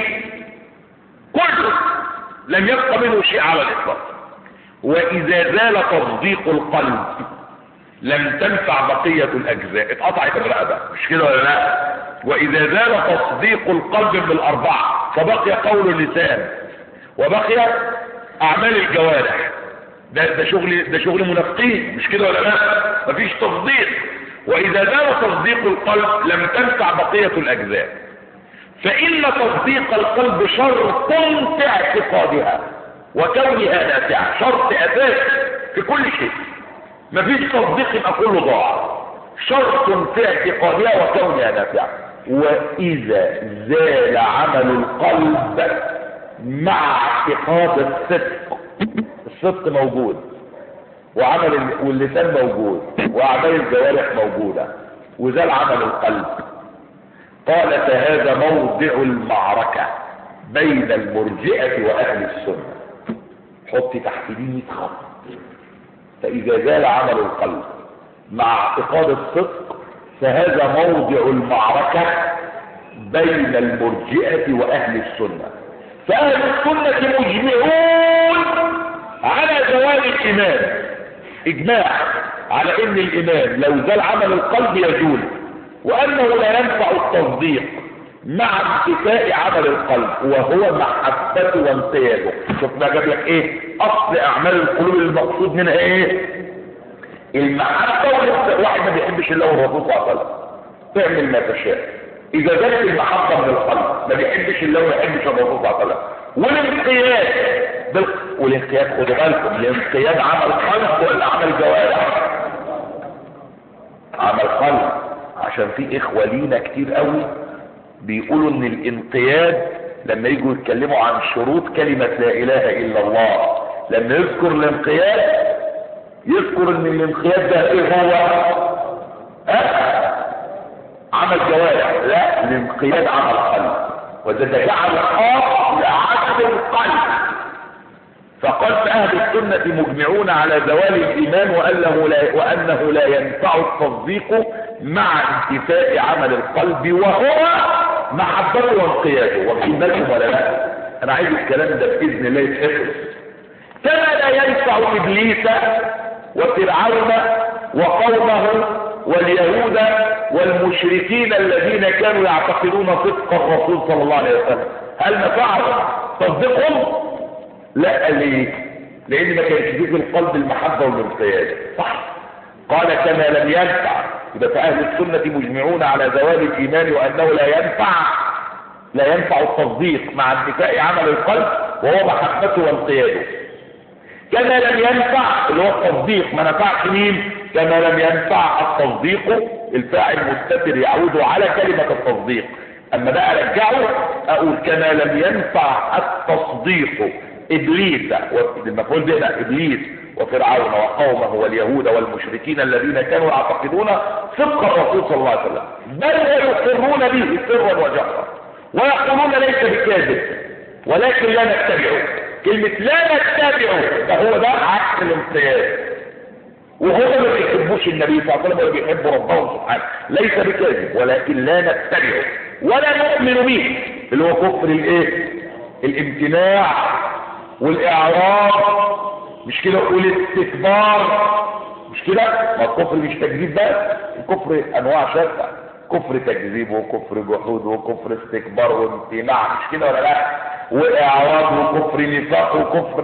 كله لم يبق منه شيء على الاطلاق واذا زال تصديق القلب لم تنفع بقية الاجزاء اتقطعت الرقبة مش كده ولا لا واذا زال تصديق القلب بالاربعة فبقي قول اللسان وبقي اعمال الجوارح ده ده شغل ده شغل منافقين مش كده ولا لا مفيش تصديق واذا زال تصديق القلب لم تنفع بقية الاجزاء فان تصديق القلب شرط في اعتقادها وكونها نافعة شرط اساسي في كل شيء مفيش تصديق يبقى كله ضاع شرط في اعتقادها وكونها نافعة واذا زال عمل القلب مع اعتقاد الصدق الصدق موجود وعمل ال- واللسان موجود واعمال الجوارح موجوده وزال عمل القلب قال فهذا موضع المعركه بين المرجئه واهل السنه حط تحت دي 100 خط فاذا زال عمل القلب مع اعتقاد الصدق فهذا موضع المعركه بين المرجئه واهل السنه فاهل السنه مجمعون على زوال الايمان اجماع على ان الايمان لو زال عمل القلب يزول وانه لا ينفع التصديق مع انتفاء عمل القلب وهو محبته وانقياده شفنا جاب لك ايه اصل اعمال القلوب المقصود منها ايه المحبه والانقياد واحد ما بيحبش الله والرسول صلى الله عليه وسلم تعمل ما تشاء اذا جت المحبه من القلب ما بيحبش الله وما يحبش الرسول صلى الله عليه وسلم والانقياد بال... والانقياد خدوا بالكم الانقياد عمل قلب ولا عمل جوارح عمل قلب عشان في اخوه لينا كتير قوي بيقولوا ان الانقياد لما يجوا يتكلموا عن شروط كلمه لا اله الا الله لما يذكر الانقياد يذكر ان الانقياد ده ايه هو أه؟ عمل جوارح لا الانقياد عمل قلب وده جعل خاص لعدل القلب فقال فأهل السنة مجمعون على زوال الإيمان وأنه لا, وأنه لا ينفع التصديق مع انتفاء عمل القلب وهو محبته وانقياده واخدين بالكم ولا لا؟ أنا عايز الكلام ده بإذن الله يتحفظ كما لا ينفع إبليس وفرعون وقومه واليهود والمشركين الذين كانوا يعتقدون صدق الرسول صلى الله عليه وسلم هل نفعهم تصديقهم لا ليه لان ما كانش فيه في القلب المحبه والانقياد صح قال كما لم ينفع يبقى فاهل السنه مجمعون على زوال الايمان وانه لا ينفع لا ينفع التصديق مع انتفاء عمل القلب وهو محبته وانقياده كما لم ينفع اللي هو التصديق ما نفعش مين كما لم ينفع التصديق الفاعل مستتر يعود على كلمة التصديق اما بقى رجعه اقول كما لم ينفع التصديق ابليس والمفعول به بقى ابليس وفرعون وقومه واليهود والمشركين الذين كانوا يعتقدون صدق الرسول صلى الله عليه وسلم بل ويقرون به سرا وجهرا ويقولون ليس بكاذب ولكن لا نتبعه كلمة لا نتبعه فهو ده عكس الانقياد وهو ما بيحبوش النبي صلى الله عليه وسلم ولا بيحب ربهم سبحانه ليس بكاذب ولكن لا نتبعه ولا نؤمن به اللي هو كفر الايه الامتناع والاعراض مش كده والاستكبار مش كده ما الكفر مش تكذيب بس الكفر انواع شتى كفر تكذيب وكفر جحود وكفر استكبار وامتناع مش كده ولا لا واعراض وكفر نفاق وكفر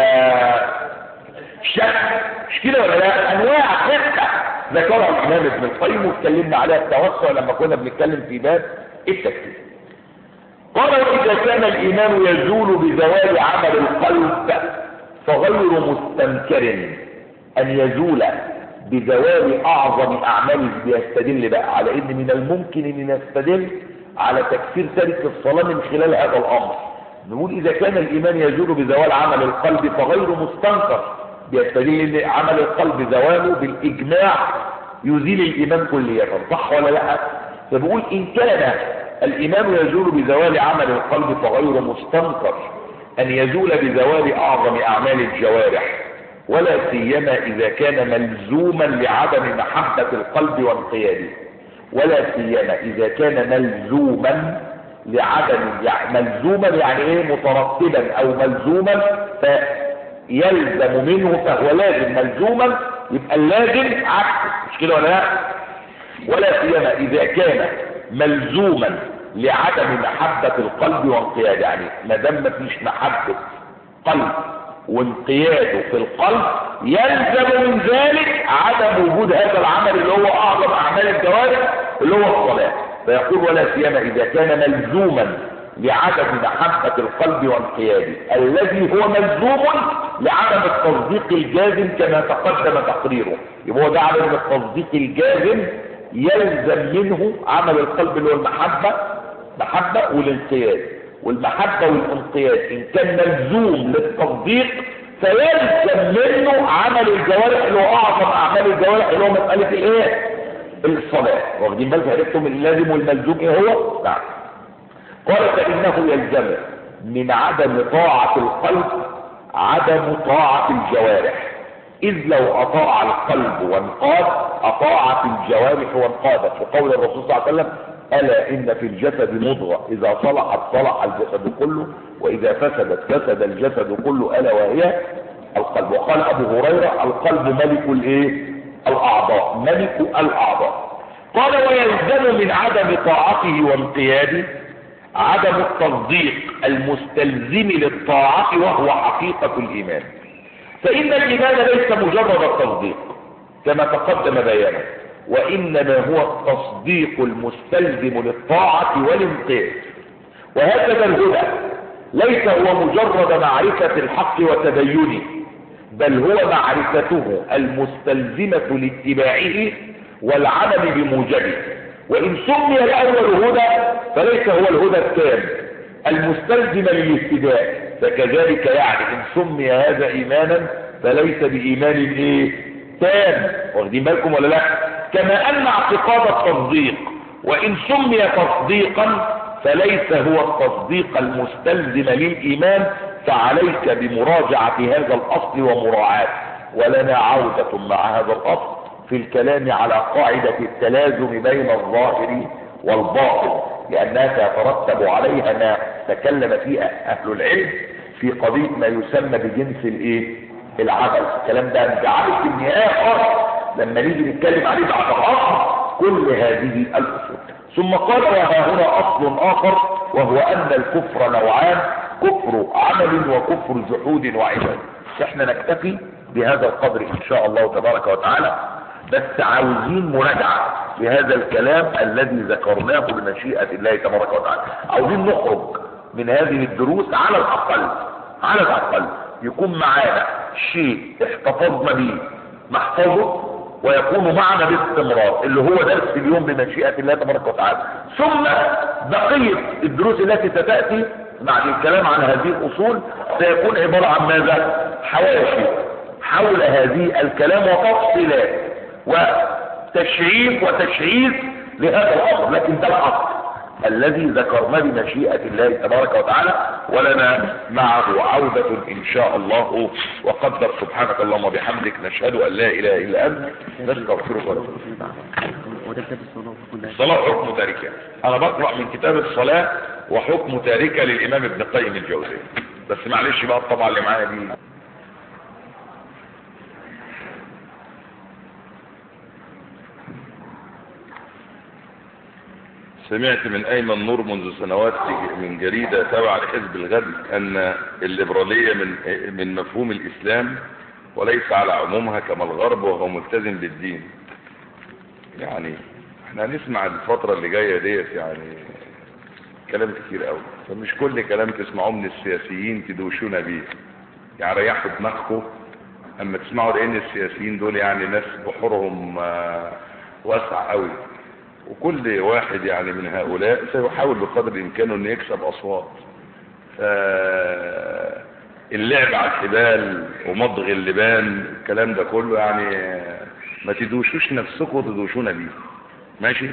شك مش كده ولا لا انواع ستة ذكرها الامام ابن القيم واتكلمنا عليها التوسع لما كنا بنتكلم في باب التكفير قال واذا كان الايمان يزول بزوال عمل القلب فغير مستنكر ان يزول بزوال اعظم اعماله بيستدل بقى على ان من الممكن ان نستدل على تكفير تارك الصلاه من خلال هذا الامر نقول اذا كان الايمان يزول بزوال عمل القلب فغير مستنكر بيستدل ان عمل القلب زواله بالاجماع يزيل الايمان كليا صح ولا لا فبقول ان كان الايمان يزول بزوال عمل القلب فغير مستنكر ان يزول بزوال اعظم اعمال الجوارح ولا سيما اذا كان ملزوما لعدم محبة القلب وانقياده ولا سيما اذا كان ملزوما لعدم يعني ملزوما يعني ايه مترتبا او ملزوما فيلزم منه فهو لازم ملزوما يبقى اللازم عكس مش كده ولا لا ولا سيما اذا كان ملزوما لعدم محبة القلب وانقياده يعني ما دام مفيش محبة قلب وانقياده في القلب يلزم من ذلك عدم وجود هذا العمل اللي هو اعظم اعمال الجوارح اللي هو الصلاة فيقول ولا سيما اذا كان ملزوما لعدم محبة القلب وانقياده الذي هو ملزوم لعدم التصديق الجازم كما تقدم تقريره يبقى هو ده عدم التصديق الجازم يلزم منه عمل القلب اللي هو المحبة محبة والانقياد والمحبة والانقياد ان كان ملزوم للتصديق فيلزم منه عمل الجوارح اللي هو اعظم اعمال الجوارح اللي هو مساله الايه الصلاه واخدين بالكم عرفتم اللازم والملزوم ايه هو نعم قال فانه يلزم من عدم طاعه القلب عدم طاعه الجوارح إذ لو أطاع القلب وانقاد أطاعت الجوارح وانقادت وقول الرسول صلى الله عليه وسلم ألا إن في الجسد مضغة إذا صلحت صلح الجسد كله وإذا فسدت فسد الجسد كله ألا وهي القلب وقال أبو هريرة القلب ملك الإيه؟ الأعضاء ملك الأعضاء قال ويلزم من عدم طاعته وانقياده عدم التصديق المستلزم للطاعة وهو حقيقة الإيمان فإن الإيمان ليس مجرد التصديق كما تقدم بيانه وإنما هو التصديق المستلزم للطاعة والانقياد وهكذا الهدى ليس هو مجرد معرفة الحق وتبينه بل هو معرفته المستلزمة لاتباعه والعمل بموجبه وإن سمي الأول هدى فليس هو الهدى التام المستلزم للاهتداء فكذلك يعني إن سمي هذا إيمانا فليس بإيمان إيه تام واخدين بالكم ولا لا كما أن اعتقاد التصديق وإن سمي تصديقا فليس هو التصديق المستلزم للإيمان فعليك بمراجعة هذا الأصل ومراعاة ولنا عودة مع هذا الأصل في الكلام على قاعدة التلازم بين الظاهر والباطن لأنها تترتب عليها ما تكلم فيها أهل العلم في قضية ما يسمى بجنس الايه العمل الكلام ده انت عارف في النهاية خالص لما نيجي نتكلم عليه بعد عصر كل هذه الأصول ثم قال وها هنا أصل آخر وهو أن الكفر نوعان كفر عمل وكفر جحود وعباد احنا نكتفي بهذا القدر إن شاء الله تبارك وتعالى بس عاوزين مراجعة لهذا الكلام الذي ذكرناه بمشيئة الله تبارك وتعالى عاوزين نخرج من هذه الدروس على الأقل على الأقل يكون معانا شيء احتفظنا به محفظه ويكون معنا باستمرار اللي هو درس اليوم بمشيئة الله تبارك وتعالى ثم بقية الدروس التي ستأتي بعد الكلام عن هذه الأصول سيكون عبارة عن ماذا حواشي حول هذه الكلام وتفصيلات وتشريف وتشعير لهذا الأمر لكن ده الأصل الذي ذكرنا بمشيئة الله تبارك وتعالى ولنا معه عودة إن شاء الله وقدر سبحانك اللهم وبحمدك نشهد أن لا إله إلا أنت نستغفرك ونتوب وده كتاب الصلاة وحكم ده الصلاة حكم تاركة أنا بقرأ من كتاب الصلاة وحكم تاركة للإمام ابن قيم الجوزي بس معلش بقى الطبعة اللي معايا دي سمعت من أيمن نور منذ سنوات من جريدة تابعة لحزب الغد أن الليبرالية من من مفهوم الإسلام وليس على عمومها كما الغرب وهو ملتزم بالدين يعني احنا هنسمع الفترة اللي جاية ديت يعني كلام كتير قوي فمش كل كلام تسمعوه من السياسيين تدوشونا بيه يعني ريحوا دماغكم اما تسمعوا لان السياسيين دول يعني ناس بحورهم آه، واسع قوي وكل واحد يعني من هؤلاء سيحاول بقدر الامكان انه يكسب اصوات ف- اللعب على الحبال ومضغ اللبان الكلام ده كله يعني آه، ما تدوشوش نفسكم وتدوشونا بيه ماشي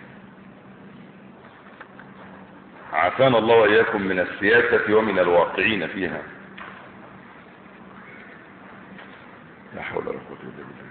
عافانا الله واياكم من السياسة ومن الواقعين فيها لا حول ولا قوة الا بالله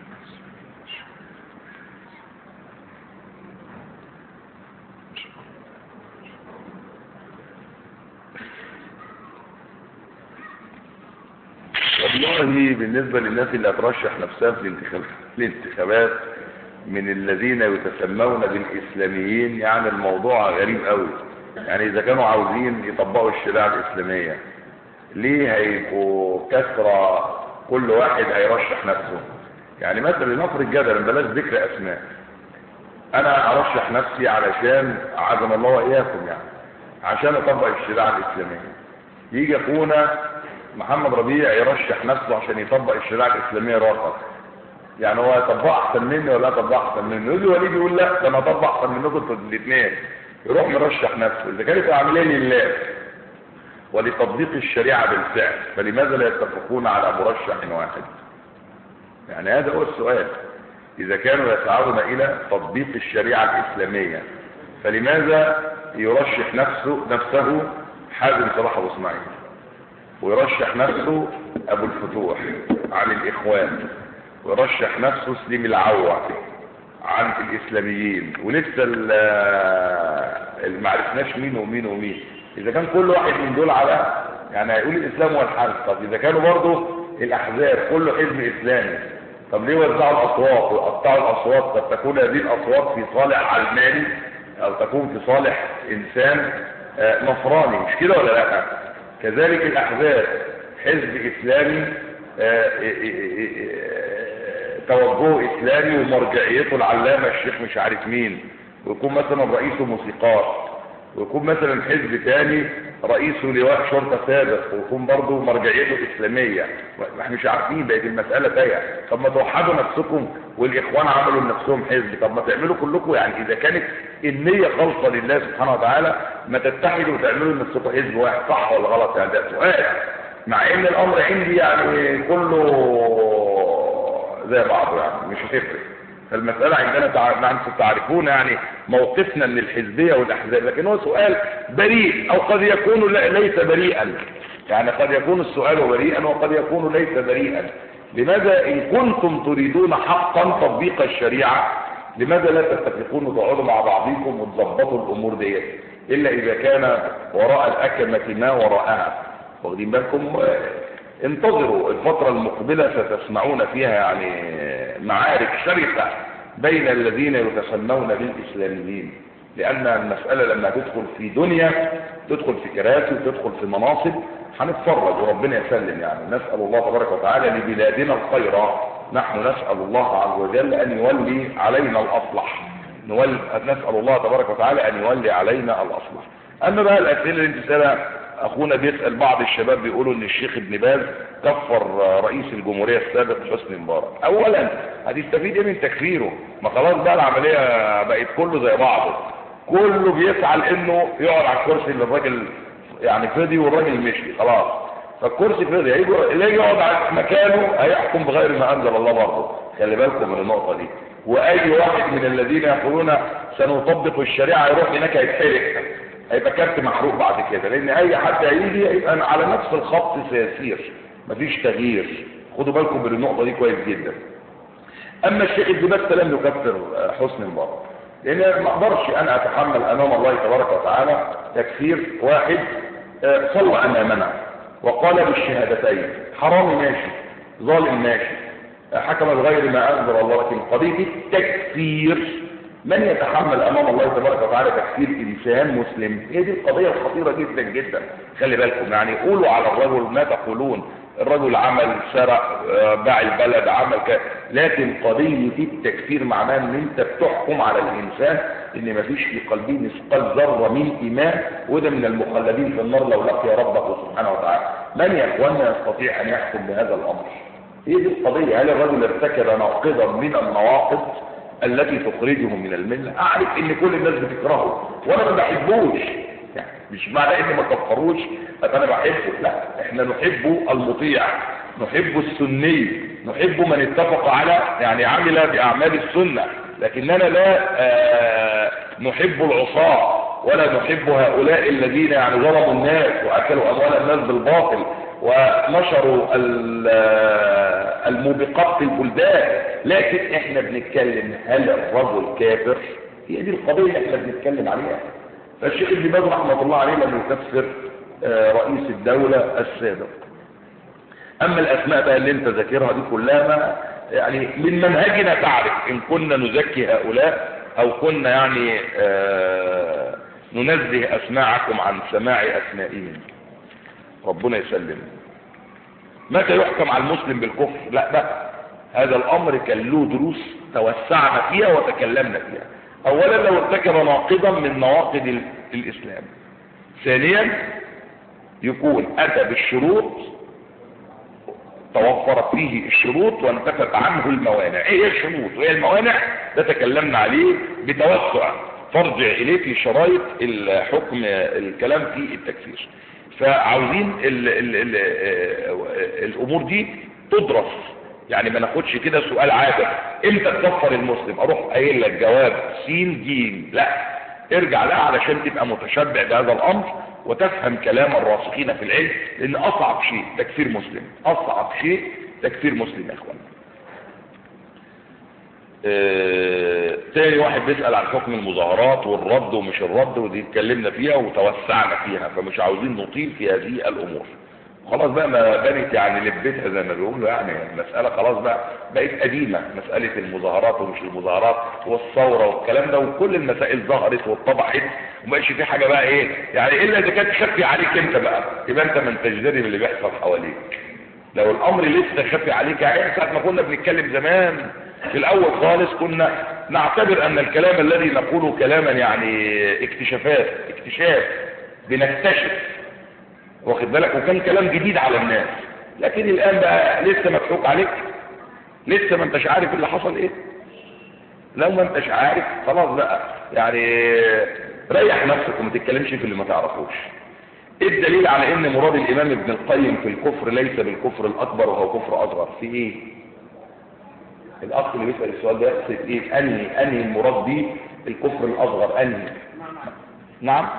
والله بالنسبة للناس اللي هترشح نفسها في الانتخاب- الانتخابات من الذين يتسمون بالإسلاميين يعني الموضوع غريب قوي يعني إذا كانوا عاوزين يطبقوا الشريعة الإسلامية ليه هيبقوا كثرة كل واحد هيرشح نفسه يعني مثلا لنفرض جدلا بلاش ذكر أسماء أنا أرشح نفسي علشان عزم الله وإياكم يعني عشان أطبق الشريعة الإسلامية يجي أخونا محمد ربيع يرشح نفسه عشان يطبق الشريعة الإسلامية رافض يعني هو يطبقها احسن مني ولا يطبقها احسن مني يقول لي وليد يقول لا ده انا اطبق احسن منكم انتوا الاثنين يروح مرشح نفسه اذا كانت العمليه لله ولتطبيق الشريعة بالفعل فلماذا لا يتفقون على مرشح واحد يعني هذا هو السؤال إذا كانوا يسعون إلى تطبيق الشريعة الإسلامية فلماذا يرشح نفسه نفسه حازم صلاح أبو إسماعيل ويرشح نفسه أبو الفتوح عن الإخوان ويرشح نفسه سليم العوة عن الإسلاميين ولسه ال- اللي ما عرفناش مين ومين ومين إذا كان كل واحد من دول على يعني هيقول الإسلام هو الحل طب إذا كانوا برضه الأحزاب كله حزب إسلامي طب ليه وزعوا الأصوات وقطعوا الأصوات قد تكون هذه الأصوات في صالح علماني أو تكون في صالح إنسان آه، نصراني مش كده ولا لا كذلك الأحزاب حزب إسلامي آه، آه، آه، آه، توجهه إسلامي ومرجعيته العلامة الشيخ مش عارف مين ويكون مثلا رئيسه موسيقار ويكون مثلا حزب تاني رئيسه لواء شرطة سابق ويكون برضه مرجعيته إسلامية احنا مش عارفين بقت المسألة تايهة طب ما توحدوا نفسكم والإخوان عملوا لنفسهم حزب طب ما تعملوا كلكم يعني إذا كانت النية خالصة لله سبحانه وتعالى ما تتحدوا وتعملوا لنفسكم حزب واحد صح ولا غلط يعني ده سؤال مع ان الامر عندي يعني كله زي بعضه يعني مش هتفرق فالمسألة عندنا تع... نحن تعرفون يعني موقفنا من الحزبية والأحزاب لكن هو سؤال بريء أو قد يكون لا- ليس بريئا يعني قد يكون السؤال بريئا وقد يكون ليس بريئا لماذا إن كنتم تريدون حقا تطبيق الشريعة لماذا لا تتفقون وتقعدوا مع بعضكم وتظبطوا الأمور ديت إلا إذا كان وراء الأكمة ما وراءها واخدين بالكم آه، انتظروا الفترة المقبلة ستسمعون فيها يعني معارك شرسة بين الذين يتسمون بالإسلاميين لأن المسألة لما تدخل في دنيا تدخل في كراسي وتدخل في مناصب هنتفرج وربنا يسلم يعني نسأل الله تبارك وتعالى لبلادنا الخير نحن نسأل الله عز وجل أن يولي علينا الأصلح نول... نسأل الله تبارك وتعالى أن يولي علينا الأصلح أما بقى الأسئلة اللي انت سألها أخونا بيسأل بعض الشباب بيقولوا إن الشيخ ابن باز كفر رئيس الجمهورية السابق حسني مبارك أولا هتستفيد إيه من تكفيره ما خلاص بقى العملية بقت كله زي بعضه كله بيسعى لإنه يقعد على الكرسي اللي الراجل يعني فضي والراجل مشي خلاص فالكرسي فضي هيجي اللي يجي يقعد على مكانه هيحكم بغير ما أنزل الله برضه خلي بالكم من النقطة دي واي واحد من الذين يقولون سنطبق الشريعة يروح هناك هيتحرق هيبقى كارت محروق بعد كده لان اي حد هيجي هيبقى على نفس الخط سيسير مفيش تغيير خدوا بالكم من النقطة دي كويس جدا اما الشيخ ابن باز لم يكفر آه، حسني مبارك لان ما اقدرش انا اتحمل امام الله تبارك وتعالى تكفير واحد آه، صلى امامنا وقال بالشهادتين حرام ماشي ظالم ماشي حكم بغير ما انزل الله لكن قضيه التكفير من يتحمل امام الله تبارك وتعالى تكفير انسان مسلم هي دي القضيه الخطيره جدا جدا خلي بالكم يعني قولوا على الرجل ما تقولون الرجل عمل سرق آه، باع البلد عمل ك... لكن قضيه التكفير معناه ان انت بتحكم على الانسان ان مفيش في قلبه مثقال ذره من ايمان وده من المخلدين في النار لو لقي ربه سبحانه وتعالى من يا اخوانا يستطيع ان يحكم بهذا الامر هي دي القضية هل الرجل ارتكب ناقضا من النواقض التي تخرجه من الملة اعرف ان كل الناس بتكرهه وانا ما بحبوش يعني مش معنى اني ما كفروش انا بحبه لا احنا نحب المطيع نحب السني نحب من اتفق على يعني عمل باعمال السنة لكننا لا آه نحب العصاة ولا نحب هؤلاء الذين يعني ظلموا الناس واكلوا اموال الناس بالباطل ونشروا ال- الموبقات في البلدان لكن احنا بنتكلم هل الرجل كافر هي دي القضية اللي احنا بنتكلم عليها فالشيخ ابن باز رحمة الله عليه لم يكفر آه، رئيس الدولة السابق اما الاسماء بقى اللي انت ذاكرها دي كلها ما يعني من منهجنا تعرف ان كنا نزكي هؤلاء او كنا يعني آه، ننزه اسماعكم عن سماع اسمائهم ربنا يسلم متى يحكم على المسلم بالكفر لا بقى هذا الامر كان له دروس توسعنا فيها وتكلمنا فيها اولا لو ارتكب ناقضا من نواقض ال- الاسلام ثانيا يكون اتى بالشروط توفرت فيه الشروط وانتفت عنه الموانع ايه هي الشروط وايه الموانع ده تكلمنا عليه بتوسع فارجع اليه في شرايط الحكم الكلام في التكفير فعاوزين ال ال ال آه، الامور دي تدرس يعني ما ناخدش كده سؤال عادي امتى تكفر المسلم اروح قايل لك جواب سين جيم لا ارجع لها علشان تبقى متشبع بهذا الامر وتفهم كلام الراسخين في العلم لان اصعب شيء تكفير مسلم اصعب شيء تكفير مسلم يا اخوان آه، تاني واحد بيسأل عن حكم المظاهرات والرد ومش الرد ودي اتكلمنا فيها وتوسعنا فيها فمش عاوزين نطيل في هذه الامور خلاص بقى ما بنت يعني لبتها زي ما بيقولوا يعني المسألة خلاص بقى بقت قديمة مسألة المظاهرات ومش المظاهرات والثورة والكلام ده وكل المسائل ظهرت واتضحت ومبقاش في حاجة بقى ايه يعني الا اذا كانت خفي عليك انت بقى يبقى انت ما انتش داري باللي بيحصل حواليك لو الامر لسه خفي عليك يعني ساعة ما كنا بنتكلم زمان في الاول خالص كنا نعتبر ان الكلام الذي نقوله كلاما يعني اكتشافات اكتشاف بنكتشف واخد بالك وكان كلام جديد على الناس لكن الان بقى لسه مضحوك عليك لسه ما انتش عارف اللي حصل ايه لو ما انتش عارف خلاص بقى يعني ريح نفسك وما تتكلمش في اللي ما تعرفوش ايه الدليل على ان مراد الامام ابن القيم في الكفر ليس بالكفر الاكبر وهو كفر اصغر في ايه الاخ اللي بيسال السؤال ده يقصد ايه انهي انهي المراد بيه الكفر الاصغر انهي نعم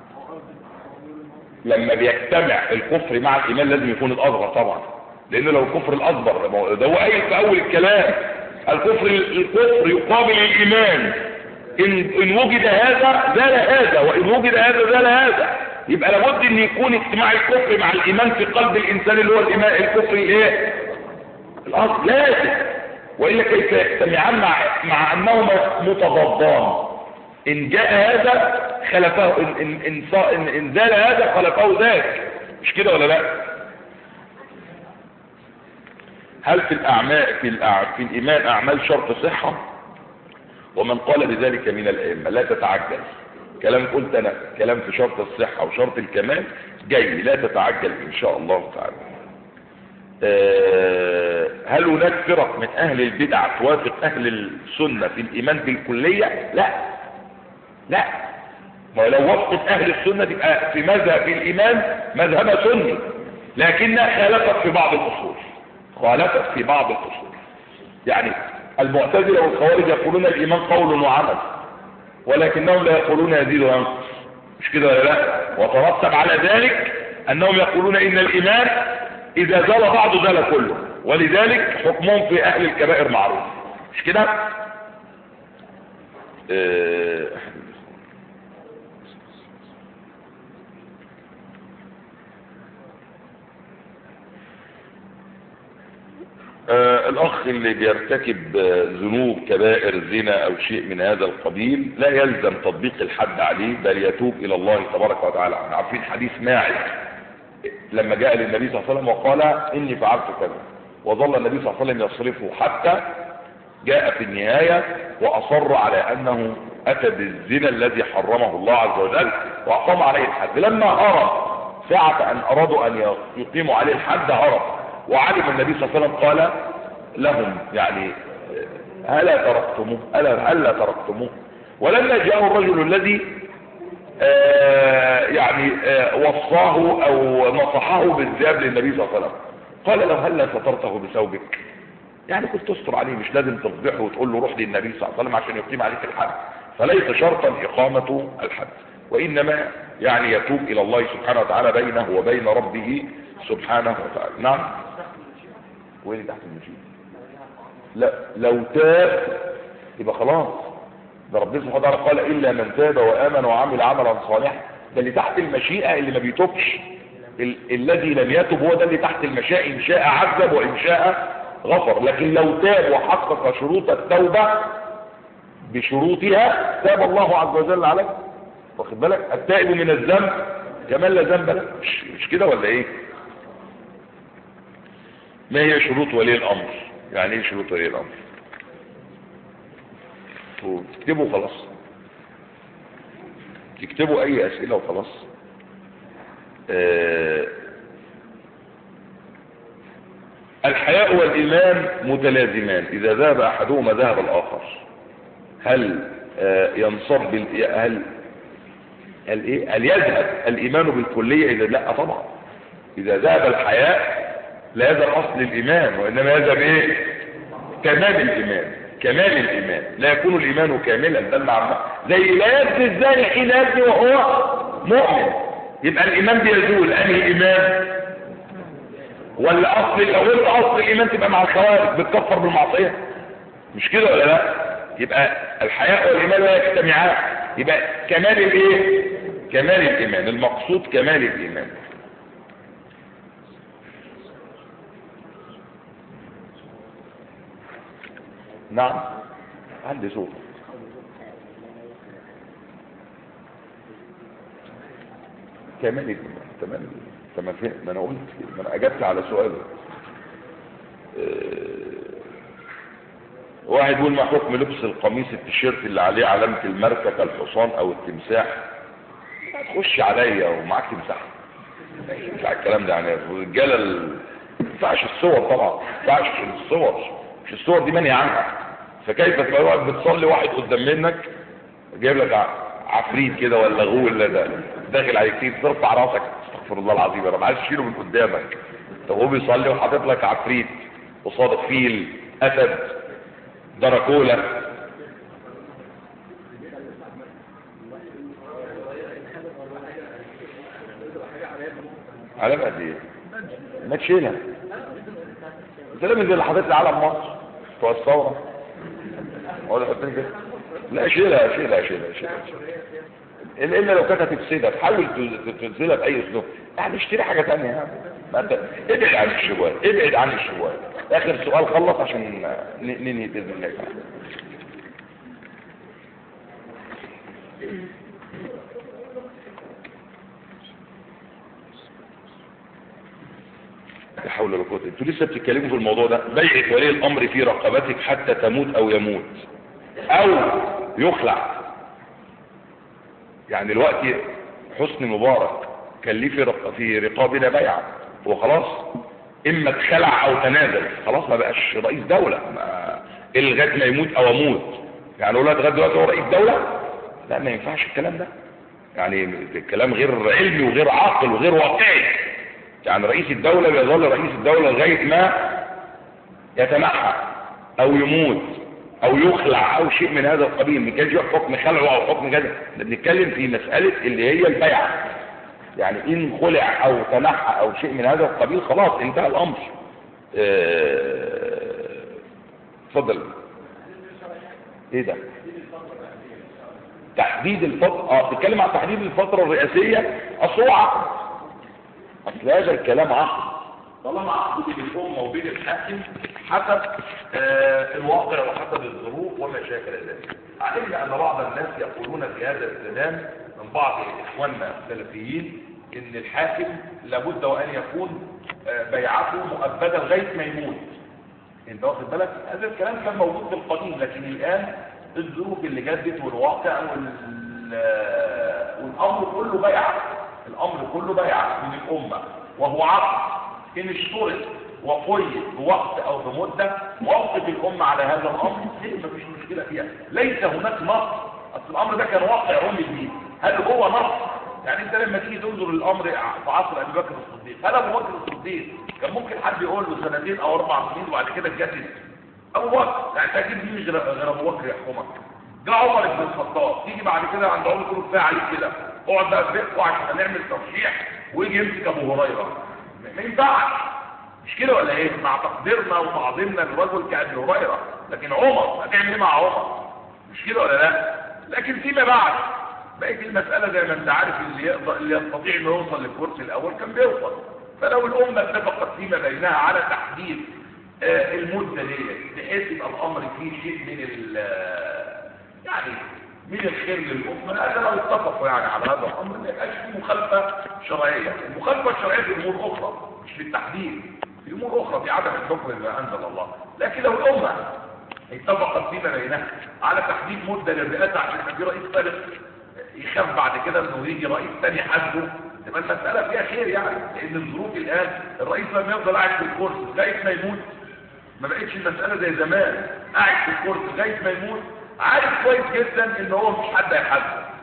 لما بيجتمع الكفر مع الايمان لازم يكون الاصغر طبعا لانه لو الكفر الاكبر ما هو- ده هو قايل في اول الكلام الكفر الكفر يقابل الايمان ان ان وجد هذا زال هذا وان وجد هذا زال هذا يبقى لابد ان يكون اجتماع الكفر مع الايمان في قلب الانسان اللي هو الايمان الكفر الايه الاصل لازم والا كيف يجتمعان مع مع انهما متضادان ان جاء هذا خلفه ان ان ان, صا- إن, إن زال هذا خلفه ذاك مش كده ولا لا هل في الاعمال في, الأع... في الايمان اعمال شرط صحه ومن قال بذلك من الائمه لا تتعجل كلام قلت انا كلام في شرط الصحه وشرط الكمال جاي لا تتعجل ان شاء الله تعالى آه، هل هناك فرق من اهل البدع توافق اهل السنه في الايمان بالكليه لا لا ما لو وافقت اهل السنه تبقى في مذهب الايمان مذهب سني لكنها خالفت في بعض الاصول خالفت في بعض الاصول يعني المعتزله والخوارج يقولون الايمان قول وعمل ولكنهم لا يقولون يزيد وينقص مش كده ولا لا وترتب على ذلك انهم يقولون ان الايمان اذا زال بعضه زال كله ولذلك حكمهم في اهل الكبائر معروف مش كده آه، آه الاخ اللي بيرتكب آه، ذنوب كبائر زنا او شيء من هذا القبيل لا يلزم تطبيق الحد عليه بل يتوب الى الله تبارك وتعالى احنا عارفين حديث ماعز لما جاء للنبي صلى الله عليه وسلم وقال اني فعلت كذا وظل النبي صلى الله عليه وسلم يصرفه حتى جاء في النهاية واصر على انه اتى بالزنا الذي حرمه الله عز وجل واقام عليه الحد لما هرب ساعة ان ارادوا ان يقيموا عليه الحد هرب وعلم النبي صلى الله عليه وسلم قال لهم يعني هلا تركتموه هلا هلا تركتموه ولما جاء الرجل الذي آه يعني آه وصاه او نصحه بالذهاب للنبي صلى الله عليه وسلم قال له هلا سترته بثوبك يعني كنت تستر عليه مش لازم تفضحه وتقول له روح للنبي صلى الله عليه وسلم عشان يقيم عليك الحد فليس شرطا اقامة الحد وانما يعني يتوب الى الله سبحانه وتعالى بينه وبين ربه سبحانه وتعالى نعم وين تحت المشيئة لا لو تاب يبقى خلاص ده ربنا سبحانه وتعالى قال الا من تاب وامن وعمل عملا صالحا ده اللي تحت المشيئة اللي ما بيتوبش ال الذي لم يتب هو ده اللي تحت المشيئة ان شاء عذب وان شاء غفر لكن لو تاب وحقق شروط التوبة بشروطها تاب الله عز وجل عليه واخد بالك التائب من الذنب كمان لا ذنب له مش, مش كده ولا ايه ما هي شروط ولي الامر يعني ايه شروط ولي الامر تكتبوا خلاص تكتبوا اي اسئلة وخلاص آه الحياء والايمان متلازمان اذا ذهب احدهما ذهب الاخر هل آه ينصب بال... هل قال ايه قال يذهب الايمان بالكليه اذا لا طبعا اذا ذهب الحياء لا يذهب اصل الايمان وانما يذهب ايه كمال الايمان كمال الايمان لا يكون الايمان كاملا ده المعنى زي لا يزني الزاني حين يزني وهو مؤمن يبقى الايمان بيزول انهي ايمان ولا اصل لو قلت اصل الايمان تبقى مع الخوارج بتكفر بالمعصيه مش كده ولا لا يبقى الحياء والايمان لا يجتمعان يبقى كمال الايه كمال الايمان المقصود كمال الايمان نعم عندي صوت كمال الايمان تمام تمام فهم ما انا قلت ما انا اجبت على سؤاله أه واحد يقول ما حكم لبس القميص التيشيرت اللي عليه علامة الماركة كالحصان او التمساح تخش عليا ومعاك تمساح مش على الكلام ده يعني الرجالة ال... ما ينفعش الصور طبعا ما ينفعش الصور مش الصور دي منهي عنها فكيف تبقى واحد بتصلي واحد قدام منك جايب لك ع- عفريت كده ولا غول لا ده داخل عليك تيجي ترفع راسك استغفر الله العظيم يا رب عايز تشيله من قدامك طب هو بيصلي وحاطط لك عفريت قصادك فيل اسد دراكولا علامة قد ايه؟ ما تشيلها انت ليه من زي اللي حاطط لي علم مصر بتوع الثوره ولا حاطين كده لا شيلها شيلها شيلها شيلها الا إلا لو كانت هتفسدها تحاول تز- تنزلها باي اسلوب يعني اشتري حاجه ثانيه يعني ما انت ابعد عن الشبهات ابعد عن الشبهات اخر سؤال خلص عشان ن- ننهي باذن الله تعالى لا حول ولا قوه انتوا لسه بتتكلموا في الموضوع ده بيعة ولي الامر في رقبتك حتى تموت او يموت او يخلع يعني الوقت حسن مبارك كان ليه في رق- في رقابنا بيعه هو خلاص اما اتخلع او تنازل خلاص ما بقاش رئيس دوله ما إيه لغايه ما يموت او اموت يعني اقول لك لغايه دلوقتي هو رئيس دوله لا ما ينفعش الكلام ده يعني الكلام غير علمي وغير عاقل وغير واقعي يعني رئيس الدولة بيظل رئيس الدولة لغاية ما يتنحى او يموت او يخلع او شيء من هذا القبيل ما كانش يحكم حكم خلعه او حكم كذا احنا بنتكلم في مسألة اللي هي البيعة يعني ان خلع او تنحى او شيء من هذا القبيل خلاص انتهى الامر اه، اتفضل ايه ده تحديد الفترة اه بتتكلم عن تحديد الفترة الرئاسية اصل هو عقد اصل هذا الكلام عقد طالما عقد بين الامه وبين الحاكم حسب آه الواقع وحسب الظروف وما شاكل ذلك علمنا ان بعض الناس يقولون في هذا الزمان من بعض اخواننا السلفيين ان الحاكم لابد وان يكون آه بيعته مؤبده لغايه ما يموت انت واخد بالك هذا الكلام كان موجود في القديم لكن الان الظروف اللي جدت والواقع وال... والامر كله بيع الامر كله بيع من الامه وهو عقد ان اشترط وقيد بوقت او بمده وافقت الامه على هذا الامر دي مفيش مشكله فيها ليس هناك نص اصل الامر ده كان واقع علمي جديد هل هو نص يعني انت لما تيجي تنظر الامر في عصر ابي بكر الصديق هل ابو بكر الصديق كان ممكن حد يقول له سنتين او اربع سنين وبعد كده اتجدد ابو بكر يعني انت اكيد مين غير غير ابو بكر يحكمك جاء عمر بن الخطاب تيجي بعد كده عند عمر يقول كفايه عليك كده اقعد بقى في بيتكم عشان نعمل ترشيح ويجي يمسك ابو هريره ما ينفعش مش كده ولا ايه مع تقديرنا وتعظيمنا للرجل كابي هريره لكن عمر هتعمل ايه مع عمر مش كده ولا لا لكن فيما بعد بقت المساله زي ما انت عارف اللي يقدر اللي يستطيع انه يوصل للكرسي الاول كان بيوصل فلو الامه اتفقت فيما بينها على تحديد آه، المده دي بحيث يبقى الامر فيه شيء من ال يعني من الخير للامه لا ده لو اتفقوا يعني على هذا الامر ما يبقاش فيه مخالفه شرعيه المخالفه الشرعيه في امور اخرى مش في التحديد في امور اخرى في عدم الحكم بما انزل الله لكن لو الامه اتفقت فيما بينها على تحديد مده للرئاسه عشان يبقى في رئيس ثالث يخاف بعد كده انه يجي رئيس ثاني حاسبه تبقى المساله فيها خير يعني لان الظروف الان الرئيس لما يفضل قاعد في الكرسي لغايه ما يموت ما بقتش المساله زي زمان قاعد في الكرسي لغايه ما يموت عارف كويس جدا ان هو مش حد هيحاسبه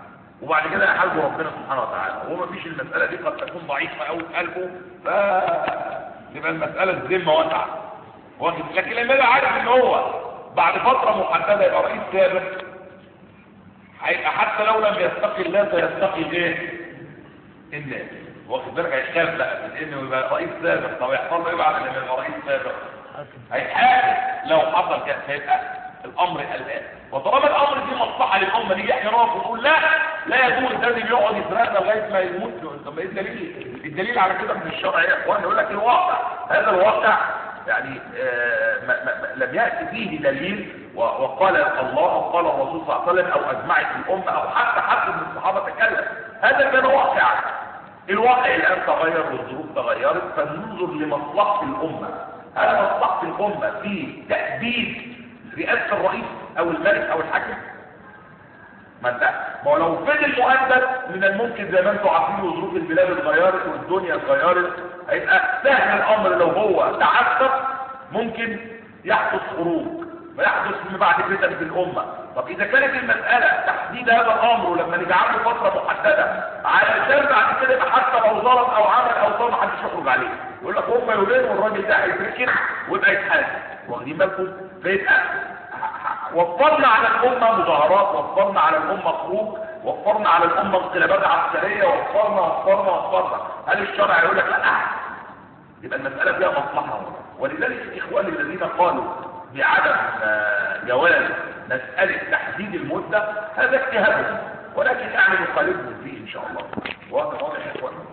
وبعد كده يحاسبه ربنا سبحانه وتعالى وهو مفيش المسألة دي قد تكون ضعيفة أو في قلبه ف يبقى المسألة الذمة واسعة واخد لكن لما يبقى عارف ان هو بعد فترة محددة يبقى رئيس سابق هيبقى حتى لو لم يستقي الله سيستقي ايه الناس واخد بالك هيخاف بقى من انه يبقى رئيس سابق طب يحصل له ايه بعد لما يبقى رئيس سابق هيتحاسب لو حصل كده هيبقى الامر الان وطالما الامر دي مصلحه للامه دي احنا نقف ونقول لا لا يجوز لازم يقعد يسرقنا لغايه ما يموت طب ايه الدليل؟ الدليل على كده من الشرع ايه يا اخوان يقول لك الواقع هذا الواقع يعني آه ما ما ما لم ياتي فيه دليل و- وقال الله او قال الرسول صلى الله عليه وسلم او اجمعت الامه او حتى حد من الصحابه تكلم هذا كان واقع الواقع الان تغير والظروف تغيرت فننظر لمصلحه الامه هل مصلحه الامه في تأديب رئاسه الرئيس او الملك او الحاكم ما انت ما هو لو فضل مؤدب من الممكن زي ما انتم عارفين وظروف البلاد اتغيرت والدنيا اتغيرت هيبقى سهل الامر لو هو تعسف ممكن يحدث خروج ويحدث من بعد فتن في الامه طب اذا كانت المساله تحديد هذا الامر ولما نجعله فتره محدده علشان بعد كده يبقى حتى لو ظلم او عمل او صار محدش يخرج عليه يقول لك هم يومين والراجل ده هيتركن ويبقى يتحاسب واخدين بالكم فيبقى وفرنا على الأمة مظاهرات وفرنا على الأمة خروج وفرنا على الأمة انقلابات عسكرية وفرنا وفرنا وفرنا هل الشرع يقول لك لا يبقى المسألة فيها مصلحة ولذلك الإخوان الذين قالوا بعدم آه، جواز مسألة تحديد المدة هذا اجتهادهم ولكن يعني نخالفهم فيه إن شاء الله واضح واضح يا إخوان